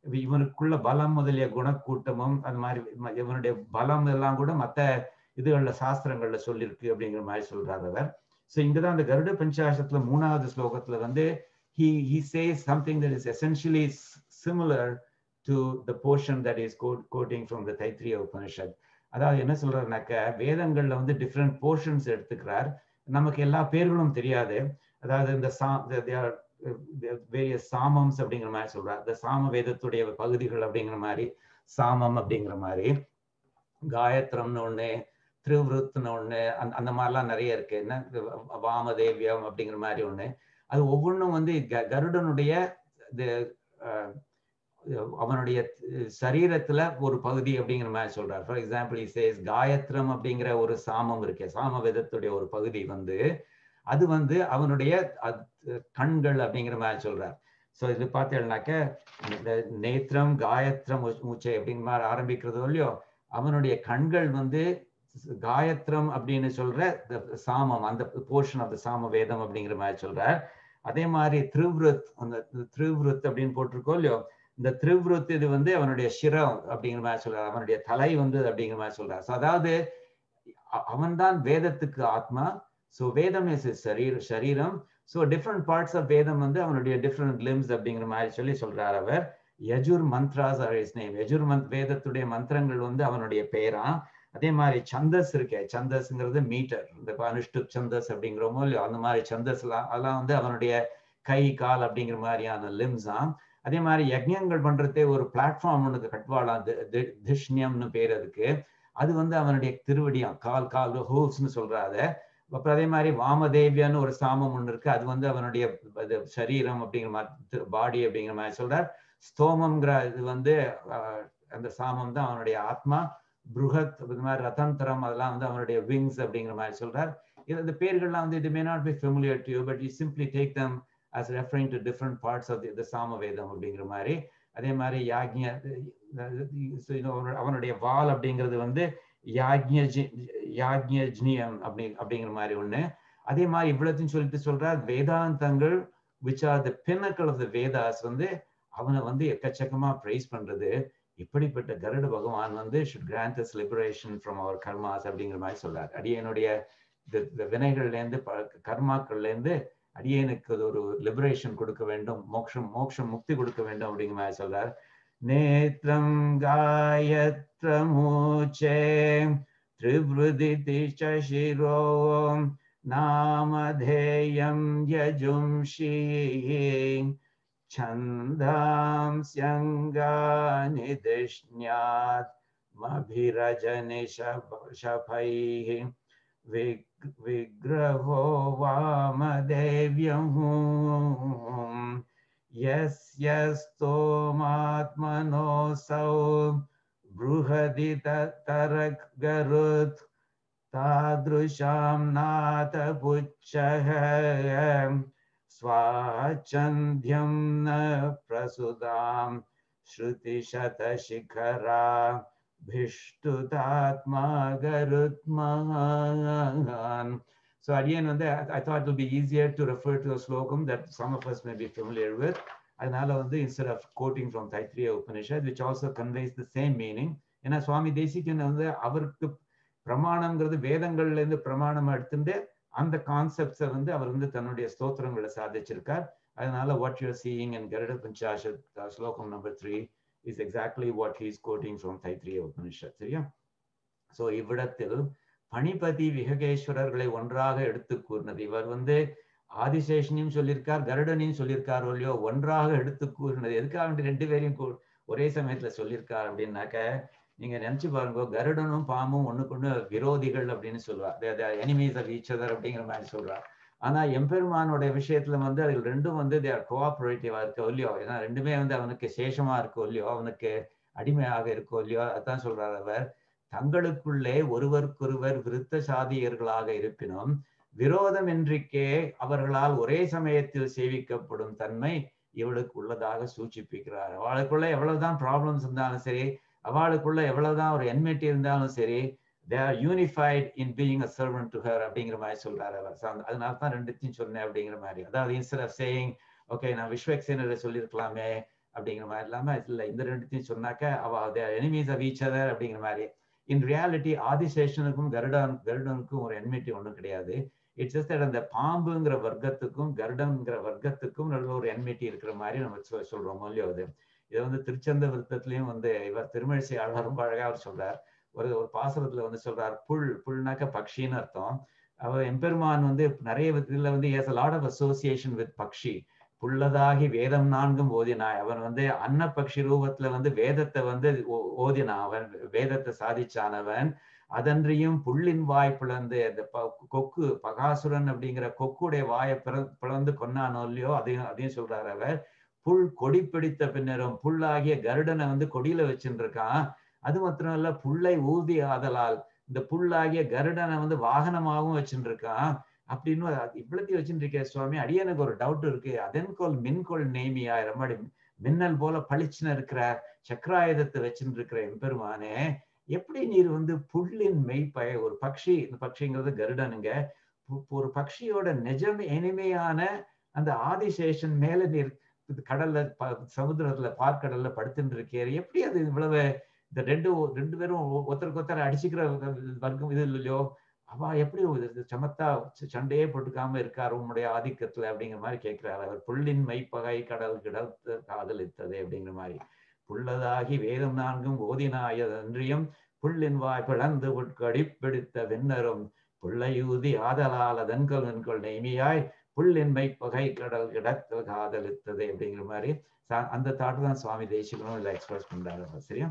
இவனுக்குள்ள பலம் முதலிய குணக்கூட்டமும் அந்த மாதிரி இவனுடைய பலம் எல்லாம் கூட மற்ற இதுகள்ல சாஸ்திரங்கள்ல சொல்லியிருக்கு அப்படிங்கிற மாதிரி சொல்றாரு அவர் ஸோ இங்கதான் அந்த கருட பஞ்சாசத்துல மூணாவது ஸ்லோகத்துல வந்து he he says something that is essentially similar to the portion that is quoting from the Taittiriya Upanishad. அதாவது என்ன சொல்றாருனாக்க வேதங்கள்ல வந்து டிஃப்ரெண்ட் போர்ஷன்ஸ் எடுத்துக்கிறார் நமக்கு எல்லா பேர்களும் தெரியாது அதாவது இந்த சா வேரியஸ் சாமம்ஸ் அப்படிங்கிற மாதிரி சொல்றார் இந்த சாம வேதத்துடைய பகுதிகள் அப்படிங்கிற மாதிரி சாமம் அப்படிங்கிற மாதிரி காயத்ரம்னு ஒண்ணு திருவிருத்துன்னு ஒண்ணு அந்த அந்த மாதிரிலாம் நிறைய இருக்கு என்ன வாமதேவியம் அப்படிங்கிற மாதிரி ஒண்ணு அது ஒவ்வொன்றும் வந்து கருடனுடைய அவனுடைய சரீரத்துல ஒரு பகுதி அப்படிங்கிற மாதிரி சொல்றார் ஃபார் எக்ஸாம்பிள் சேஸ் காயத்ரம் அப்படிங்கிற ஒரு சாமம் இருக்கு சாம வேதத்துடைய ஒரு பகுதி வந்து அது வந்து அவனுடைய கண்கள் அப்படிங்கிற மாதிரி சொல்றார் ஸோ இது பார்த்தீங்கன்னாக்க இந்த நேத்திரம் காயத்ரம் மூச்சை அப்படிங்கிற மாதிரி ஆரம்பிக்கிறதோ இல்லையோ அவனுடைய கண்கள் வந்து காயத்ரம் அப்படின்னு சொல்ற சாமம் அந்த போர்ஷன் ஆஃப் த சாம வேதம் அப்படிங்கிற மாதிரி சொல்றார் அதே மாதிரி திருவிருத் அந்த திருவிருத் அப்படின்னு போட்டிருக்கோம் இல்லையோ இந்த திருவிருத் இது வந்து அவனுடைய சிரம் அப்படிங்கிற மாதிரி சொல்றாரு அவனுடைய தலை வந்து அப்படிங்கிற மாதிரி சொல்றாரு ஸோ அதாவது அவன்தான் வேதத்துக்கு ஆத்மா ஸோ வேதம் இஸ் சரீர சரீரம் ஸோ டிஃப்ரெண்ட் பார்ட்ஸ் ஆஃப் வேதம் வந்து அவனுடைய டிஃப்ரெண்ட் லிம்ஸ் அப்படிங்கிற மாதிரி சொல்லி சொல்றார் அவர் Yajur mantras are is name Yajur மந்த் வேதத்துடைய மந்திரங்கள் வந்து அவனுடைய பெயரா அதே மாதிரி சந்தஸ் இருக்கே சந்தஸ்ங்கிறது மீட்டர் இந்த அனுஷ்டு சந்தஸ் அப்படிங்கிறோமோ இல்லையோ அந்த மாதிரி சந்தஸ் எல்லாம் அதெல்லாம் வந்து அவனுடைய கை கால் அப்படிங்கிற மாதிரியான லிம்ஸ் தான் அதே மாதிரி யஜ்யங்கள் பண்றதே ஒரு பிளாட்ஃபார்ம் ஒன்று கட்வாலாம் திஷ்ணியம்னு பேர் அதுக்கு அது வந்து அவனுடைய திருவடியம் கால் கால் ஹோவ்ஸ்னு சொல்றாத அப்புறம் அதே மாதிரி வாமதேவியான்னு ஒரு சாமம் ஒன்று இருக்கு அது வந்து அவனுடைய சரீரம் அப்படிங்கிற மாதிரி பாடி அப்படிங்கிற மாதிரி சொல்றார் ஸ்தோமம்ங்கிற இது வந்து அந்த சாமம் தான் அவனுடைய ஆத்மா புருகத் இது மாதிரி ரதந்திரம் அதெல்லாம் வந்து அவனுடைய விங்ஸ் அப்படிங்கிற மாதிரி சொல்றார் இது இந்த பேர்கள்லாம் வந்து it may not be familiar to you but you simply take them as referring to different parts of the, the சாமவேதம் அப்படிங்கிற மாதிரி அதே மாதிரி யாக்ஞ அவனுடைய வால் அப்படிங்கிறது வந்து யாக்ஞி யாக்ஞியம் அப்படி அப்படிங்கிற மாதிரி ஒண்ணு அதே மாதிரி இவ்வளத்தையும் சொல்லிட்டு சொல்றார் வேதாந்தங்கள் which are the pinnacle of the Vedas வந்து அவனை வந்து எக்கச்சக்கமா பிரைஸ் பண்றது இப்படிப்பட்ட கருட பகவான் வந்து should grant us liberation from our karmas அப்படிங்கிற மாதிரி சொல்றார் அடியனுடைய வினைகள்ல இருந்து கர்மாக்கள்ல இருந்து அடியனுக்கு அது ஒரு லிபரேஷன் கொடுக்க வேண்டும் மோக்ஷம் மோக்ஷம் முக்தி கொடுக்க வேண்டும் அப்படிங்கிற மாதிரி சொல்றார் நேத்திரம் காயத்ரமூச்சே திரிவிருதி சிரோ நாமதேயம் யஜும்ஷி छन्दांस्यङ्गानि दिष्ण्यात् मभिरजनि शफैः विग्रहो वामदेव्यम् यस्य स्तोमात्मनोऽसौ बृहदि तरगरुत् तादृशां नाथपुच्छः स्वाच्छन्द्यं न प्रसुतां श्रुतिशतशिखरा भिष्टुतात्मा गरुत्महान् So again, on that, I thought it would be easier to refer to a slokam that some of us may be familiar with. அதனால வந்து instead of quoting from Taittiriya Upanishad, which also conveys the same meaning. ஏன்னா சுவாமி தேசிகன் வந்து அவருக்கு பிரமாணம்ங்கிறது வேதங்கள்ல இருந்து பிரமாணம் எடுத்துட்டு அந்த கான்செப்ட்ஸை வந்து அவர் வந்து தன்னுடைய ஸ்தோத்திரங்களை சாதிச்சிருக்கார் அதனால what you're seeing in Garuda Panchashat ஸ்லோகம் number three is exactly what he's quoting from Taittiriya Upanishad சரியா ஸோ இவ்விடத்தில் பணிபதி விககேஸ்வரர்களை ஒன்றாக எடுத்து கூறினது இவர் வந்து ஆதிசேஷனையும் சொல்லியிருக்கார் கருடனையும் சொல்லியிருக்காரோ இல்லையோ ஒன்றாக எடுத்து கூறினது எதுக்காக ரெண்டு பேரையும் ஒரே சமயத்துல சொல்லியிருக்கார் அப்படின்னாக்க நீங்க நினைச்சு பாருங்க கருடனும் பாம்பும் ஒண்ணுக்கு விரோதிகள் அப்படின்னு சொல்லுவார் எனிமீஸ் ஆஃப் ஈச் அதர் அப்படிங்கிற மாதிரி சொல்றார் ஆனா எம்பெருமானோட விஷயத்துல வந்து அதில் ரெண்டும் வந்து தேர் கோஆபரேட்டிவா இருக்கோ இல்லையோ ஏன்னா ரெண்டுமே வந்து அவனுக்கு சேஷமா இருக்கோ இல்லையோ அவனுக்கு அடிமையாக இருக்கோ இல்லையோ அதான் சொல்றார் அவர் தங்களுக்குள்ளே ஒருவருக்கொருவர் விருத்த சாதியர்களாக இருப்பினும் விரோதம் என்றிக்கே அவர்களால் ஒரே சமயத்தில் சேவிக்கப்படும் தன்மை இவளுக்கு உள்ளதாக சூச்சிப்பிக்கிறார் அவளுக்குள்ள எவ்வளவுதான் ப்ராப்ளம்ஸ் இருந்தாலும் சரி அவளுக்குள்ள எவ்வளவுதான் ஒரு என்மெட்டி இருந்தாலும் சரி they are unified in being a servant to her அப்படிங்கிற மாதிரி சொல்றாரு அவர் அதனால தான் ரெண்டுத்தையும் சொன்னேன் அப்படிங்கிற மாதிரி அதாவது இன்ஸ்டர் ஆஃப் சேயிங் ஓகே நான் விஸ்வக்சேனரை சொல்லியிருக்கலாமே அப்படிங்கிற மாதிரி இல்லாம இல்ல இந்த ரெண்டுத்தையும் சொன்னாக்க அவ எனிமீஸ் ஆஃப் ஈச் அதர் அப்படிங்கிற மாதிரி இன் ரியாலிட்டி ஆதிசேஷனுக்கும் கருடன் கருடனுக்கும் ஒரு என்மிட்டி ஒன்றும் கிடையாது இட்ஸ் ஜஸ்ட் அந்த பாம்புங்கிற வர்க்கத்துக்கும் கருடன்ங்கிற வர்க்கத்துக்கும் நல்ல ஒரு என்மிட்டி இருக்கிற மாதிரி நம்ம சொ- சொல்றோம் இல்லையோ அது இதை வந்து திருச்சந்த விருத்தத்திலையும் வந்து இவர் திருமழிசை ஆழ்வார் ரொம்ப அழகா அவர் சொல்றார் ஒரு ஒரு பாசுரத்துல வந்து சொல்றார் புல் புல்னாக்க பக்ஷின்னு அர்த்தம் அவர் எம்பெருமான் வந்து நிறைய இதுல வந்து has lot of association with பக்ஷி புள்ளதாகி வேதம் நான்கும் ஓதினாய் அவன் வந்து அன்ன பக்ஷி ரூபத்துல வந்து வேதத்தை வந்து ஓ- ஓதினான் அவன் வேதத்தை சாதிச்சானவன் அதன்றியும் புல்லின் வாய் பிளந்து அந்த ப- கொக்கு பகாசுரன் அப்படிங்கிற கொக்குடைய வாயை பிற- பிளந்து கொன்னானோ இல்லையோ அதையும் அதையும் சொல்றாரு அவர் புல் கொடி பிடித்த பின்னரும் புல்லாகிய கருடனை வந்து கொடியில வச்சுட்டு இருக்கான் அது மாத்திரம் இல்ல புல்லை ஊதி ஆதலால் இந்த புல்லாகிய கருடனை வந்து வாகனமாகவும் வச்சுட்டு இருக்கான் அப்படின்னு அது இவ்வளத்தையும் வச்சுட்டு இருக்கே சுவாமி அடியனுக்கு ஒரு டவுட் இருக்கு அதன்கோல் மின்கோள் நேமியா ரமடி மின்னல் போல பளிச்சுன்னு இருக்கிற சக்கராயுதத்தை வச்சுட்டு இருக்கிற எம்பெருமானே எப்படி நீர் வந்து புல்லின் மெய்ப்பய ஒரு பக்ஷி இந்த பக்ஷிங்கிறது கருடனுங்க பு- ஒரு பக்ஷியோட நிஜம் இனிமையான அந்த ஆதிசேஷன் மேல நீர் இது கடல்ல ப- சமுத்திரத்துல பார்க்கடல்ல படுத்துட்டு இருக்கே எப்படி அது இவ்வளவு இந்த ரெண்டு ரெண்டு பேரும் ஒ- ஒருத்தருக்கு ஒருத்தர் அடிச்சுக்கிற வர்க்கம் இது இல்லையோ அவ எப்படி ஒரு இது சமத்தா ச- சண்டையே போட்டுக்காம இருக்காரு உன்னுடைய ஆதிக்கத்துல அப்படிங்கிற மாதிரி கேட்கிறாரு அவர் புல்லின் மைப்பகை கடல் கிடத்து காதலித்தது அப்படிங்கிற மாதிரி புள்ளதாகி வேதம் நான்கும் ஓதினாய அன்றியும் புல்லின் வாய் பிளந்து உட்கடிப்பிடித்த வெண்ணரும் புள்ளையூதி ஆதலால் அதன்கொள் வெண்கொள் நெய்மியாய் புல்லின் மைப்பகை கடல் கிடத்தல் காதலித்தது அப்படிங்கிற மாதிரி சா- அந்த தாட்டு தான் சுவாமி தேசிகனும் இல்லை எக்ஸ்பிரஸ் பண்றாரு சரியா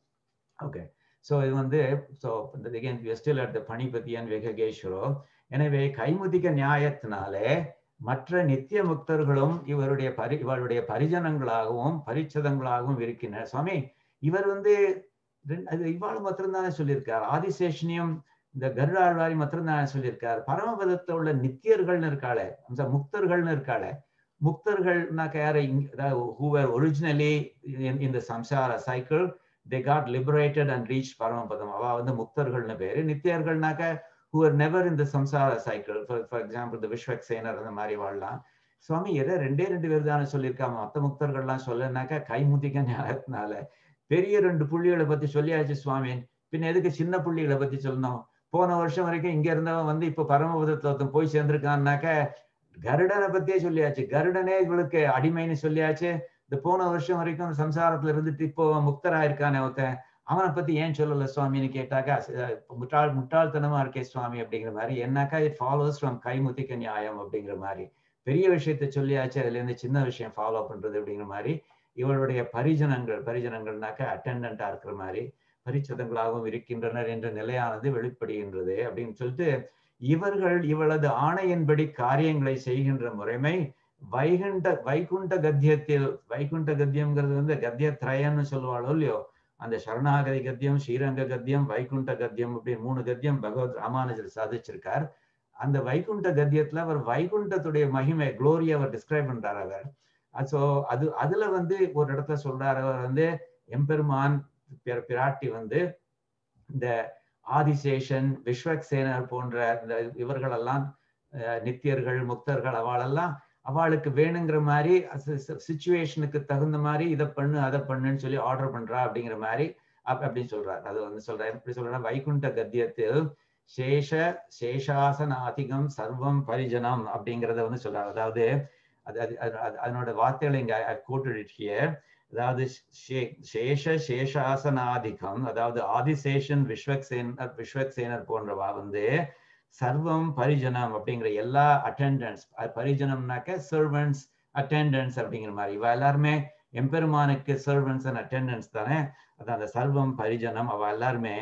ஓகே ஸோ இது வந்து so again we are still at the Phanipati and Vihageshvaro எனவே கைமுதிக நியாயத்தினாலே மற்ற நித்திய முக்தர்களும் இவருடைய பரி இவருடைய பரிஜனங்களாகவும் பரிச்சதங்களாகவும் இருக்கின்றனர் சுவாமி இவர் வந்து ரெண்டு- அது இவ்வாறு மாத்திரம்தானே சொல்லியிருக்கார் ஆதிசேஷனியும் இந்த கருடாழ்வாரி மாத்திரம்தானே சொல்லியிருக்கார் பரமபதத்துல உள்ள நித்தியர்கள்னு இருக்காளே அந்த முக்தர்கள்னு இருக்காளே முக்தர்கள்னாக்க யாரு இங்க- அதாவது who were originally in in the samsara cycle they got liberated and reached பரமபதம் அவ வந்து முக்தர்கள்னு பேரு நித்தியர்கள்னாக்க who are never in the samsara cycle for for example the விஸ்வக்சேனர் அந்த மாதிரி வாழலாம் சுவாமி எதை ரெண்டே ரெண்டு பேர் தானே சொல்லியிருக்காங்க மத்த முக்தர்கள்லாம் சொல்லனாக்கா கைமுதிக்க ஞானத்தினால பெரிய ரெண்டு புள்ளிகளை பத்தி சொல்லியாச்சு சுவாமி பின்ன எதுக்கு சின்ன புள்ளிகளை பத்தி சொல்லணும் போன வருஷம் வரைக்கும் இங்க இருந்தவன் வந்து இப்ப பரமபதத்துல ஒருத்தன் போய் சேர்ந்திருக்கான்னாக்க கருடனை பத்தியே சொல்லியாச்சு கருடனே இவளுக்கு அடிமைன்னு சொல்லியாச்சு இந்த போன வருஷம் வரைக்கும் சம்சாரத்துல இருந்துட்டு இப்போ முக்தரா இருக்கானே ஒருத்தன் அவனை பத்தி ஏன் சொல்லல சுவாமின்னு கேட்டாக்கா அஹ் முட்டாள் முட்டாள்தனமா இருக்கே சுவாமி அப்படிங்கிற மாதிரி என்னாக்கா இட் ஃபாலோஸ் ஃப்ரம் கைமுத்திக்க நியாயம் அப்படிங்கிற மாதிரி பெரிய விஷயத்தை சொல்லியாச்சு அதுல இருந்து சின்ன விஷயம் ஃபாலோ பண்றது அப்படிங்கிற மாதிரி இவளுடைய பரிஜனங்கள் பரிஜனங்கள்னாக்க அட்டெண்டண்டா இருக்கிற மாதிரி பரிச்சதங்களாகவும் இருக்கின்றனர் என்ற நிலையானது வெளிப்படுகின்றது அப்படின்னு சொல்லிட்டு இவர்கள் இவளது ஆணையின்படி காரியங்களை செய்கின்ற முறைமை வைகுண்ட வைகுண்ட கத்தியத்தில் வைகுண்ட கத்தியம்ங்கிறது வந்து கத்திய திரயம்னு சொல்லுவாளோ இல்லையோ அந்த சரணாகதி கத்தியம் ஸ்ரீரங்க கத்தியம் வைகுண்ட கத்தியம் அப்படி மூணு கத்தியம் பகவத் ராமானுஜர் சாதிச்சிருக்கார் அந்த வைகுண்ட கத்தியத்துல அவர் வைகுண்டத்துடைய மகிமை குளோரி அவர் டிஸ்கிரைப் பண்றார் அவர் ஸோ அது அதுல வந்து ஒரு இடத்துல சொல்றாரு அவர் வந்து எம்பெருமான் பிர- பிராட்டி வந்து இந்த ஆதிசேஷன் விஸ்வக்சேனர் போன்ற இந்த இவர்களெல்லாம் அஹ், நித்தியர்கள் முக்தர்கள் அவளெல்லாம் அவளுக்கு வேணுங்கிற மாதிரி சுச்சுவேஷனுக்கு தகுந்த மாதிரி இதை பண்ணு அதை பண்ணுன்னு சொல்லி ஆர்டர் பண்றா அப்படிங்கிற மாதிரி அப் அப்படின்னு சொல்றாரு அது வந்து சொல்றாரு எப்படி சொல்றா வைகுண்ட கத்தியத்தில் சேஷ சேஷாசனாதிகம் சர்வம் பரிஜனம் அப்படிங்கிறத வந்து சொல்றாரு அதாவது அது அது அது- அது- அதனோட வார்த்தைகளை இங்க கூட்டுடிய அதாவது சே- சேஷ சேஷாசனாதிகம் அதாவது ஆதிசேஷன் விஸ்வக்சேன் விஸ்வக்சேனர் போன்றவா வந்து சர்வம் பரிஜனம் அப்படிங்கிற எல்லா அட்டெண்டன்ஸ் பரிஜனம்னாக்க சர்வன்ஸ் அட்டெண்டன்ஸ் அப்படிங்கிற மாதிரி இவ எல்லாருமே எம்பெருமானுக்கு சர்வன்ஸ் அண்ட் அட்டெண்டன்ஸ் தானே அதான் அந்த சர்வம் பரிஜனம் அவ எல்லாருமே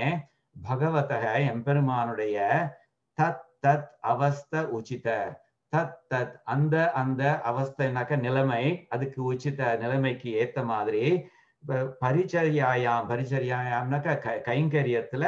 பகவதக எம்பெருமானுடைய தத் தத் அவஸ்த உச்சித தத் தத் அந்த அந்த அவஸ்தைனாக்க நிலைமை அதுக்கு உச்சித நிலைமைக்கு ஏத்த மாதிரி ப- பரிச்சரியாயாம் பரிச்சரியாயாம்னாக்க க- கைங்கரியத்துல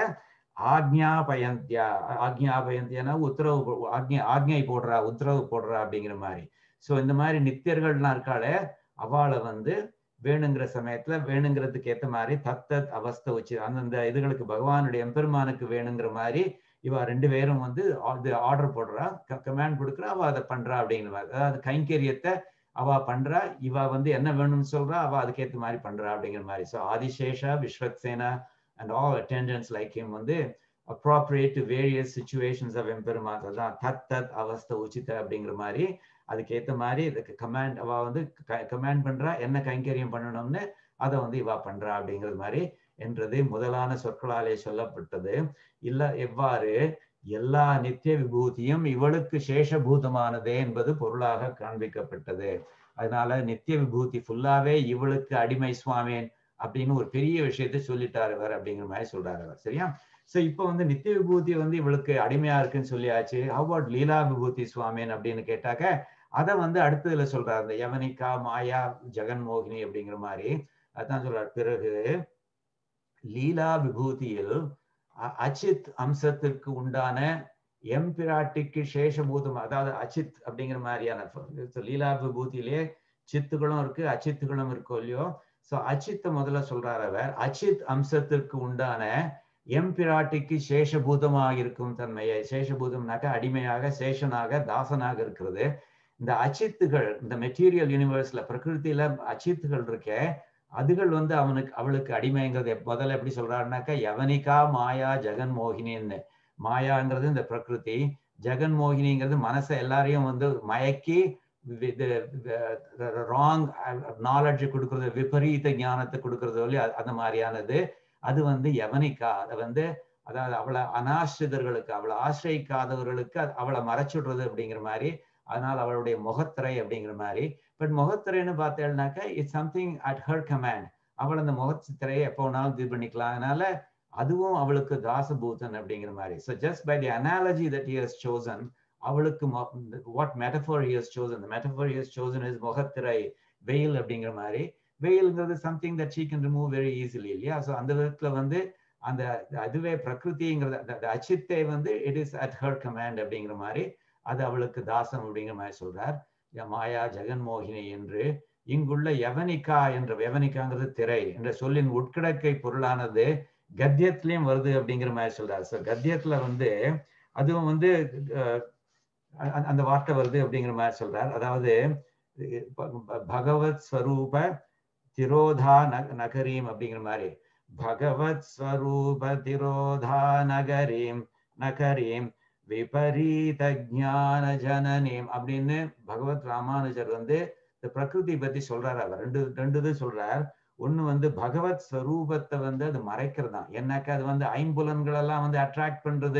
ஆக்ஞாபயந்தியா ஆக்ஞாபயந்தியானா உத்தரவு போ- ஆக்ஞை ஆக்ஞை போடுறா உத்தரவு போடுறா அப்படிங்கிற மாதிரி சோ இந்த மாதிரி நித்தியர்கள்லாம் இருக்காளே அவளை வந்து வேணுங்கிற சமயத்துல வேணுங்கிறதுக்கு ஏத்த மாதிரி தத்தத் அவஸ்தை வச்சு அந்தந்த இதுகளுக்கு பகவானுடைய எம்பெருமானுக்கு வேணுங்கிற மாதிரி இவ ரெண்டு பேரும் வந்து ஆர்டர் போடுறா கமாண்ட் கொடுக்குறா அவ அதை பண்றா அப்படிங்கிற மாதிரி அதாவது கைங்கரியத்தை அவ பண்றா இவ வந்து என்ன வேணும்னு சொல்றா அவ அதுக்கேற்ற மாதிரி பண்றா அப்படிங்கிற மாதிரி so Adisesha Vishvaksena and all attendants like him வந்து appropriate to various situations of எம்பெருமான் அதான் தத் தத் அவஸ்த உச்சித அப்படிங்கிற மாதிரி அதுக்கேற்ற மாதிரி இதுக்கு கமாண்ட் அவ வந்து கமாண்ட் பண்றா என்ன கைங்கரியம் பண்ணணும்னு அதை வந்து இவா பண்றா அப்படிங்கிறது மாதிரி என்றது முதலான சொற்களாலே சொல்லப்பட்டது இல்ல எவ்வாறு எல்லா நித்திய விபூதியும் இவளுக்கு சேஷபூதமானதே என்பது பொருளாக காண்பிக்கப்பட்டது அதனால நித்திய விபூதி ஃபுல்லாவே இவளுக்கு அடிமை சுவாமேன் அப்படின்னு ஒரு பெரிய விஷயத்தை சொல்லிட்டாரு அவர் அப்படிங்கிற மாதிரி சொல்றாரு அவர் சரியா சோ இப்போ வந்து நித்திய விபூதி வந்து இவளுக்கு அடிமையா இருக்குன்னு சொல்லியாச்சு அவாட் லீலா விபூதி சுவாமின் அப்படின்னு கேட்டாக்க அதை வந்து அடுத்ததுல சொல்றாரு இந்த யவனிகா மாயா ஜெகன்மோகினி அப்படிங்கிற மாதிரி அதான் சொல்றாரு பிறகு லீலா விபூதியில் அச்சித் அம்சத்திற்கு உண்டான எம்பிராட்டிக்கு சேஷபூதம் அதாவது அச்சித் அப்படிங்கிற மாதிரியான லீலா விபூதியிலே சித்துகளும் இருக்கு அச்சித்துகளும் இருக்கும் இல்லையோ சோ அச்சித்தை முதல்ல சொல்றாரு அவர் அச்சித் அம்சத்திற்கு உண்டான எம்பிராட்டிக்கு சேஷபூதமாக இருக்கும் தன்மையை சேஷபூதம்னாக்க அடிமையாக சேஷனாக தாசனாக இருக்கிறது இந்த அச்சித்துகள் இந்த மெட்டீரியல் யூனிவர்ஸ்ல பிரகிருத்தில அச்சித்துகள் இருக்க அதுகள் வந்து அவனுக்கு அவளுக்கு அடிமைங்கிறது முதல்ல எப்படி சொல்றாருனாக்கா யவனிகா மாயா ஜெகன் மோகினின்னு மாயாங்கிறது இந்த பிரகிருதி ஜெகன் மோகினிங்கிறது மனசை எல்லாரையும் வந்து மயக்கி ராங் நாலெட்ஜ் கொடுக்கறது விபரீத ஞானத்தை கொடுக்கறது சொல்லி அந்த மாதிரியானது அது வந்து யவனிக்கா அதை வந்து அதாவது அவளை அனாசிரிதர்களுக்கு அவளை ஆசிரியிக்காதவர்களுக்கு அவளை மறைச்சுடுறது அப்படிங்கிற மாதிரி அதனால அவளுடைய முகத்திரை அப்படிங்கிற மாதிரி பட் முகத்திரைன்னு பார்த்தேன்னாக்க it's something at her command அவள் அந்த முகத்திரையை எப்போ வேணாலும் இது பண்ணிக்கலாம் அதனால அதுவும் அவளுக்கு தாசபூதன் அப்படிங்கிற மாதிரி so just by the analogy that he has chosen அவளுக்கு what metaphor he has chosen metaphor he has chosen is முகத்திரை வெயில் அப்படிங்கிற மாதிரி வெயில்ங்கிறது something that she can remove very easily இல்லையா ஸோ அந்த விதத்துல வந்து அந்த அதுவே பிரகிருதிங்கிறது அந்த அச்சித்தை வந்து it is at her command அப்படிங்கிற மாதிரி அது அவளுக்கு தாசம் அப்படிங்கிற மாதிரி சொல்றார் மாயா ஜெகன்மோகினி என்று இங்குள்ள யவனிகா என்ற யவனிகாங்கிறது திரை என்ற சொல்லின் உட்கிடக்கை பொருளானது கத்தியத்திலையும் வருது அப்படிங்கிற மாதிரி சொல்றாரு ஸோ கத்தியத்துல வந்து அதுவும் வந்து அந்த வார்த்தை வருது அப்படிங்கிற மாதிரி சொல்றார் அதாவது பகவத் ஸ்வரூப திரோதா நகரீம் அப்படிங்கிற மாதிரி பகவத் ஸ்வரூப திரோதா நகரீம் நகரீம் விபரீத ஜான ஜனனீம் அப்படின்னு பகவத் ராமானுஜர் வந்து இந்த பிரகிருதி பத்தி சொல்றாரு அவர் ரெண்டு ரெண்டு இது சொல்றார் ஒண்ணு வந்து பகவத் ஸ்வரூபத்தை வந்து அது மறைக்கிறதான் என்னக்கா அது வந்து ஐம்புலன்கள் எல்லாம் வந்து அட்ராக்ட் பண்றது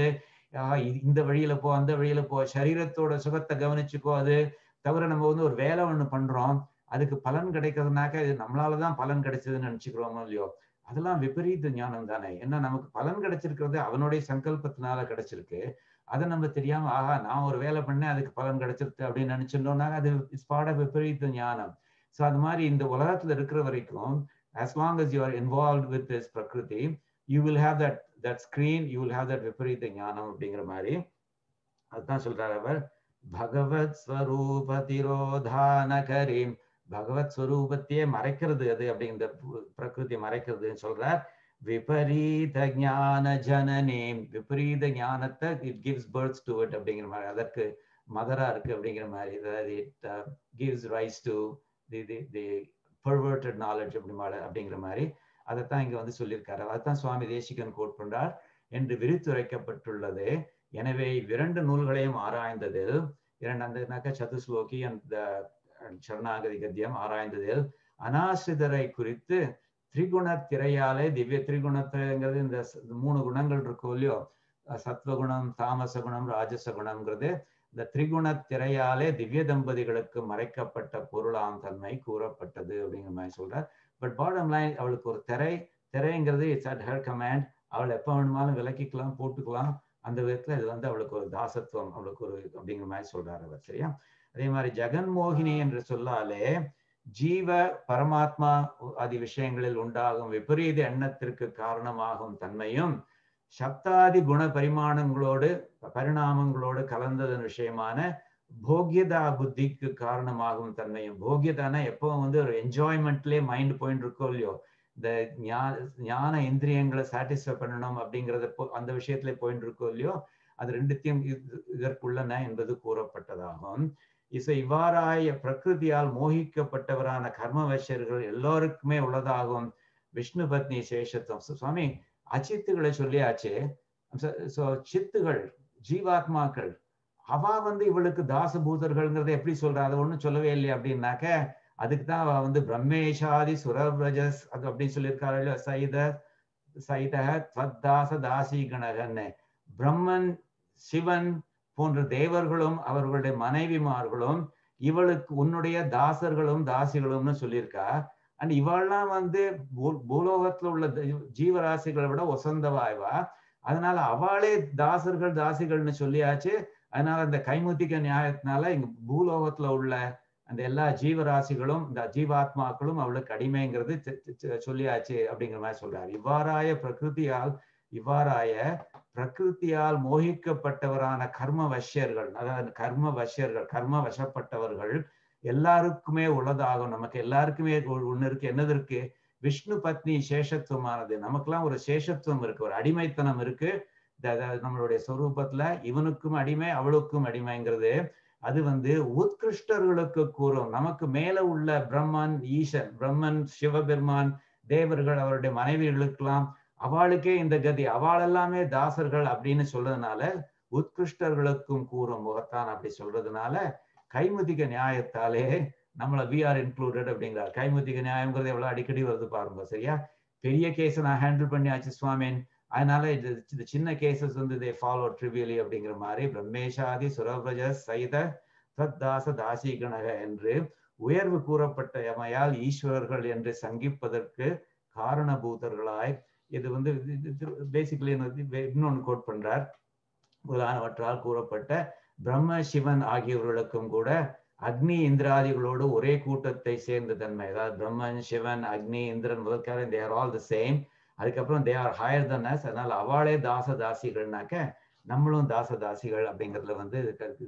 இந்த வழியில போ அந்த வழியில போ சரீரத்தோட சுகத்தை கவனிச்சுக்கோ அது தவிர நம்ம வந்து ஒரு வேலை ஒண்ணு பண்றோம் அதுக்கு பலன் கிடைக்கிறதுனாக்க இது நம்மளாலதான் பலன் கிடைச்சதுன்னு நினைச்சுக்கிறோமோ இல்லையோ அதெல்லாம் விபரீத ஞானம் தானே ஏன்னா நமக்கு பலன் கிடைச்சிருக்கிறது அவனுடைய சங்கல்பத்தினால கிடைச்சிருக்கு அதை நம்ம தெரியாம ஆஹா நான் ஒரு வேலை பண்ணேன் அதுக்கு பலன் கிடைச்சிருக்கு அப்படின்னு நினைச்சிருந்தோம்னா அது இட்ஸ் பார்ட் ஆஃப் விபரீத ஞானம் ஸோ அது மாதிரி இந்த உலகத்துல இருக்கிற வரைக்கும் as long as you are involve with this பிரகிருதி you will have that that screen you will have that விபரீத ஞானம் அப்படிங்கிற மாதிரி அதுதான் சொல்றாரு அவர் பகவத் ஸ்வரூப திரோதானகரீம் பகவத் ஸ்வரூபத்தையே மறைக்கிறது அது அப்படிங்கிற பிரகிருதி மறைக்கிறதுன்னு சொல்றார் விபரீத ஞான ஜனனேம் விபரீத ஞானத்தை it gives births to it அப்படிங்கிற மாதிரி அதற்கு மதரா இருக்கு அப்படிங்கிற மாதிரி அதாவது it gives rise to the the the perverted knowledge அப்படி அப்படிங்கிற மாதிரி அதைத்தான் இங்க வந்து சொல்லியிருக்காரு அதைத்தான் சுவாமி தேசிகன் கோட் பண்றார் என்று விரித்துரைக்கப்பட்டுள்ளது எனவே இவ்விரண்டு நூல்களையும் ஆராய்ந்ததில் இரண்டு அந்த சதுஸ்லோகி அந்த சரணாகதி கத்தியம் ஆராய்ந்ததில் அனாசிதரை குறித்து திரிகுண திரையாலே திவ்ய திரிகுணத்துங்கிறது இந்த மூணு குணங்கள் இருக்கும் இல்லையோ சத்வகுணம் தாமச குணம் ராஜச குணம்ங்கிறது இந்த திரிகுண திரையாலே திவ்ய தம்பதிகளுக்கு மறைக்கப்பட்ட பொருளாம் தன்மை கூறப்பட்டது அப்படிங்கிற மாதிரி சொல்றார் பட் பாடம் லைன் அவளுக்கு ஒரு திரை திரைங்கிறது இட்ஸ் அட் ஹர் கமாண்ட் அவள் எப்போ வேணுமாலும் விளக்கிக்கலாம் போட்டுக்கலாம் அந்த விதத்துல இது வந்து அவளுக்கு ஒரு தாசத்துவம் அவளுக்கு ஒரு அப்படிங்கிற மாதிரி சொல்றாரு அவர் சரியா அதே மாதிரி ஜெகன்மோகினி என்று சொல்லாலே ஜீவ பரமாத்மா ஆதி விஷயங்களில் உண்டாகும் விபரீத எண்ணத்திற்கு காரணமாகும் தன்மையும் சப்தாதி குண பரிமாணங்களோடு பரிணாமங்களோடு கலந்ததன் விஷயமான போகியதா புத்திக்கு காரணமாகும் தன்மையும் போகியதானா எப்பவும் வந்து ஒரு என்ஜாய்மெண்ட்லயே மைண்ட் போயிட்டு இருக்கோ இல்லையோ இந்த ஞான இந்திரியங்களை சாட்டிஸ்ஃபை பண்ணணும் அப்படிங்கிறத அந்த விஷயத்துல போயிட்டு இருக்கோ இல்லையோ அது ரெண்டுத்தையும் இதற்குள்ளன என்பது கூறப்பட்டதாகும் இசை இவ்வாறாய பிரகிருதியால் மோகிக்கப்பட்டவரான கர்மவசர்கள் எல்லோருக்குமே உள்ளதாகும் விஷ்ணு பத்னி சேஷத்துவம் சு- சுவாமி அச்சித்துகளை சொல்லியாச்சு ஸோ சித்துகள் ஜீவாத்மாக்கள் அவ வந்து இவளுக்கு தாசபூதர்கள்ங்கிறத எப்படி சொல்றா அது ஒண்ணும் சொல்லவே இல்லை அப்படின்னாக்க அதுக்கு தான் அவ வந்து பிரம்மேஷாதி சுரபிரஜஸ் அது அப்படின்னு சொல்லியிருக்காரு இல்லையா சைத சைதக துவத்தாச தாசி கணகன்னு பிரம்மன் சிவன் போன்ற தேவர்களும் அவர்களுடைய மனைவிமார்களும் இவளுக்கு உன்னுடைய தாசர்களும் தாசிகளும்னு சொல்லியிருக்கா அண்ட் இவள்லாம் வந்து பூ- பூலோகத்துல உள்ள தெய்வ- ஜீவராசிகளை விட ஒசந்தவாய்வா அதனால அவளே தாசர்கள் தாசிகள்னு சொல்லியாச்சு அதனால அந்த கைமுத்திக நியாயத்தினால இங்க பூலோகத்துல உள்ள அந்த எல்லா ஜீவராசிகளும் இந்த ஜீவாத்மாக்களும் அவளுக்கு அடிமைங்கிறது தெ- தெ- தெ- சொல்லியாச்சு அப்படிங்கிற மாதிரி சொல்றாரு இவ்வாறாய பிரகிருதியால் இவ்வாறாய பிரகிருத்தியால் மோகிக்கப்பட்டவரான கர்ம வஷ்யர்கள் அதாவது கர்ம வஷ்யர்கள் கர்ம வசப்பட்டவர்கள் எல்லாருக்குமே உள்ளதாகும் நமக்கு எல்லாருக்குமே ஒரு- ஒண்ணு இருக்கு என்னது இருக்கு விஷ்ணு பத்னி சேஷத்துவமானது நமக்கெல்லாம் ஒரு சேஷத்துவம் இருக்கு ஒரு அடிமைத்தனம் இருக்கு த- த- நம்மளுடைய சொரூபத்துல இவனுக்கும் அடிமை அவளுக்கும் அடிமைங்கிறது அது வந்து உத்கிருஷ்டர்களுக்கு கூறும் நமக்கு மேல உள்ள பிரம்மன் ஈசன் பிரம்மன் சிவபெருமான் தேவர்கள் அவருடைய மனைவிகளுக்கெல்லாம் அவளுக்கே இந்த கதி அவள் எல்லாமே தாசர்கள் அப்படின்னு சொல்றதுனால உத்கிருஷ்டர்களுக்கும் கூறும் முகத்தான் அப்படி சொல்றதுனால கைமுதிக நியாயத்தாலே நம்மள வி ஆர் இன்க்ளூடட் அப்படிங்கிறார் கைமுதிக நியாயம்ங்கிறது எவ்வளவு அடிக்கடி வருது பாருங்க சரியா பெரிய கேஸை நான் ஹேண்டில் பண்ணியாச்சு சுவாமின் அதனால இது இந்த சின்ன கேசஸ் வந்து தே ஃபாலோ ட்ரிவியலி அப்படிங்கிற மாதிரி பிரம்மேஷாதி சுரபிரஜ சைத தத்தாச தாசி கணக என்று உயர்வு கூறப்பட்ட எமையால் ஈஸ்வரர்கள் என்று சங்கிப்பதற்கு காரணபூதர்களாய் இது வந்து பேசிக்கலி இன்னொன்னு கோட் பண்றார் முதலானவற்றால் கூறப்பட்ட பிரம்ம சிவன் ஆகியவர்களுக்கும் கூட அக்னி இந்திராதிகளோடு ஒரே கூட்டத்தை சேர்ந்த தன்மை அதாவது பிரம்மன் சிவன் அக்னி இந்திரன் முதற்காக தேர் ஆல் த சேம் அதுக்கப்புறம் they are higher than us அதனால அவளே தாச தாசிகள்னாக்க நம்மளும் தாச தாசிகள் அப்படிங்கிறதுல வந்து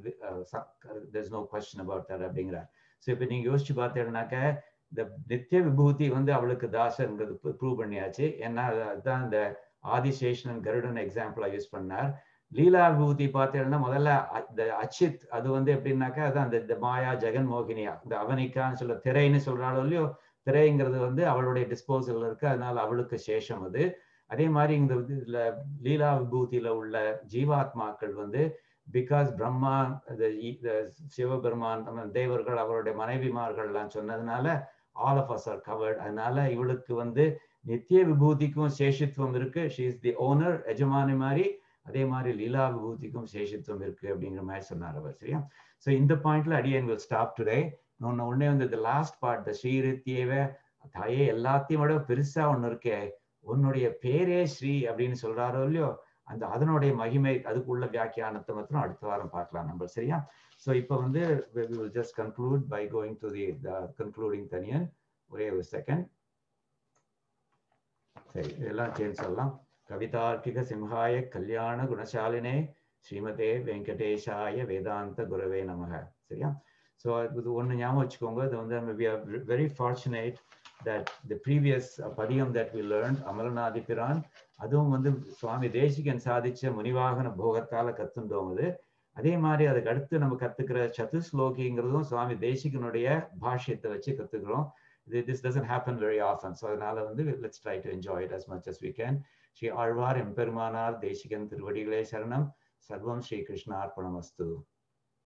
there's no question about that அப்படிங்கிறார் ஸோ இப்போ நீங்க யோசிச்சு பார்த்தீங்கன்னாக்க இந்த நித்திய விபூதி வந்து அவளுக்கு தாசங்கிறது ப்ரூவ் பண்ணியாச்சு ஏன்னா அதுதான் இந்த ஆதிசேஷன் கருடன் எக்ஸாம்பிளா யூஸ் பண்ணார் லீலா விபூதி பார்த்தீங்கன்னா முதல்ல அ- இந்த அச்சித் அது வந்து எப்படின்னாக்கா அதான் அந்த இந்த மாயா ஜெகன் மோகினியா இந்த அவனிக்கான்னு சொல்ல திரைன்னு சொல்றாளோ இல்லையோ திரைங்கிறது வந்து அவளுடைய டிஸ்போசல் இருக்கு அதனால அவளுக்கு சேஷம் அது அதே மாதிரி இந்த இது- இதுல லீலா விபூதியில உள்ள ஜீவாத்மாக்கள் வந்து பிகாஸ் பிரம்மா the ஈ- the சிவபெருமான் நம்ம தேவர்கள் அவருடைய மனைவிமார்கள் எல்லாம் சொன்னதுனால all of us are covered அதனால இவளுக்கு வந்து நித்திய விபூதிக்கும் சேஷித்துவம் இருக்கு ஷீ இஸ் தி ஓனர் எஜமானி மாதிரி அதே மாதிரி லீலா விபூதிக்கும் சேஷித்துவம் இருக்கு அப்படிங்கிற மாதிரி சொன்னார் அவர் சரியா ஸோ இந்த பாயிண்ட்ல அடியன் வில் ஸ்டாப் டுடே ஒன்னு உடனே வந்து இந்த லாஸ்ட் பார்ட் த ஸ்ரீரித்தியவே தாயே எல்லாத்தையும் விட பெருசா ஒண்ணு இருக்கே உன்னுடைய பேரே ஸ்ரீ அப்படின்னு சொல்றாரோ இல்லையோ அந்த அதனுடைய மகிமை அதுக்குள்ள வியாக்கியானத்தை மாத்திரம் அடுத்த வாரம் பார்க்கலாம் நம்ம சரியா ஸோ இப்போ வந்து we will just conclude by going to the the concluding தனியன் ஒரே ஒரு செகண்ட் சரி இதெல்லாம் சேஞ்ச் சொல்லலாம் கவிதார்க்கிக சிம்ஹாய கல்யாண குணசாலினே ஸ்ரீமதே வெங்கடேஷாய வேதாந்த குரவே நமக சரியா ஸோ இது ஒன்று ஞாபகம் வச்சுக்கோங்க இது வந்து we are very fortunate that the previous uh, padiyam that we learned அமலநாதி பிரான் அதுவும் வந்து சுவாமி தேசிகன் சாதிச்ச முனிவாகன போகத்தால கத்துண்டோம் அது அதே மாதிரி அதுக்கு அடுத்து நம்ம கத்துக்கிற சதுஸ்லோகிங்கிறதும் சுவாமி தேசிகனுடைய பாஷ்யத்தை வச்சு கத்துக்கிறோம் இது this doesn't happen very often so அதனால வந்து let's try to enjoy it as much as we can Sri Alvar Emperumanar Desikan திருவடிகளே சரணம் சர்வம் ஸ்ரீ கிருஷ்ணார்ப்பணமஸ்து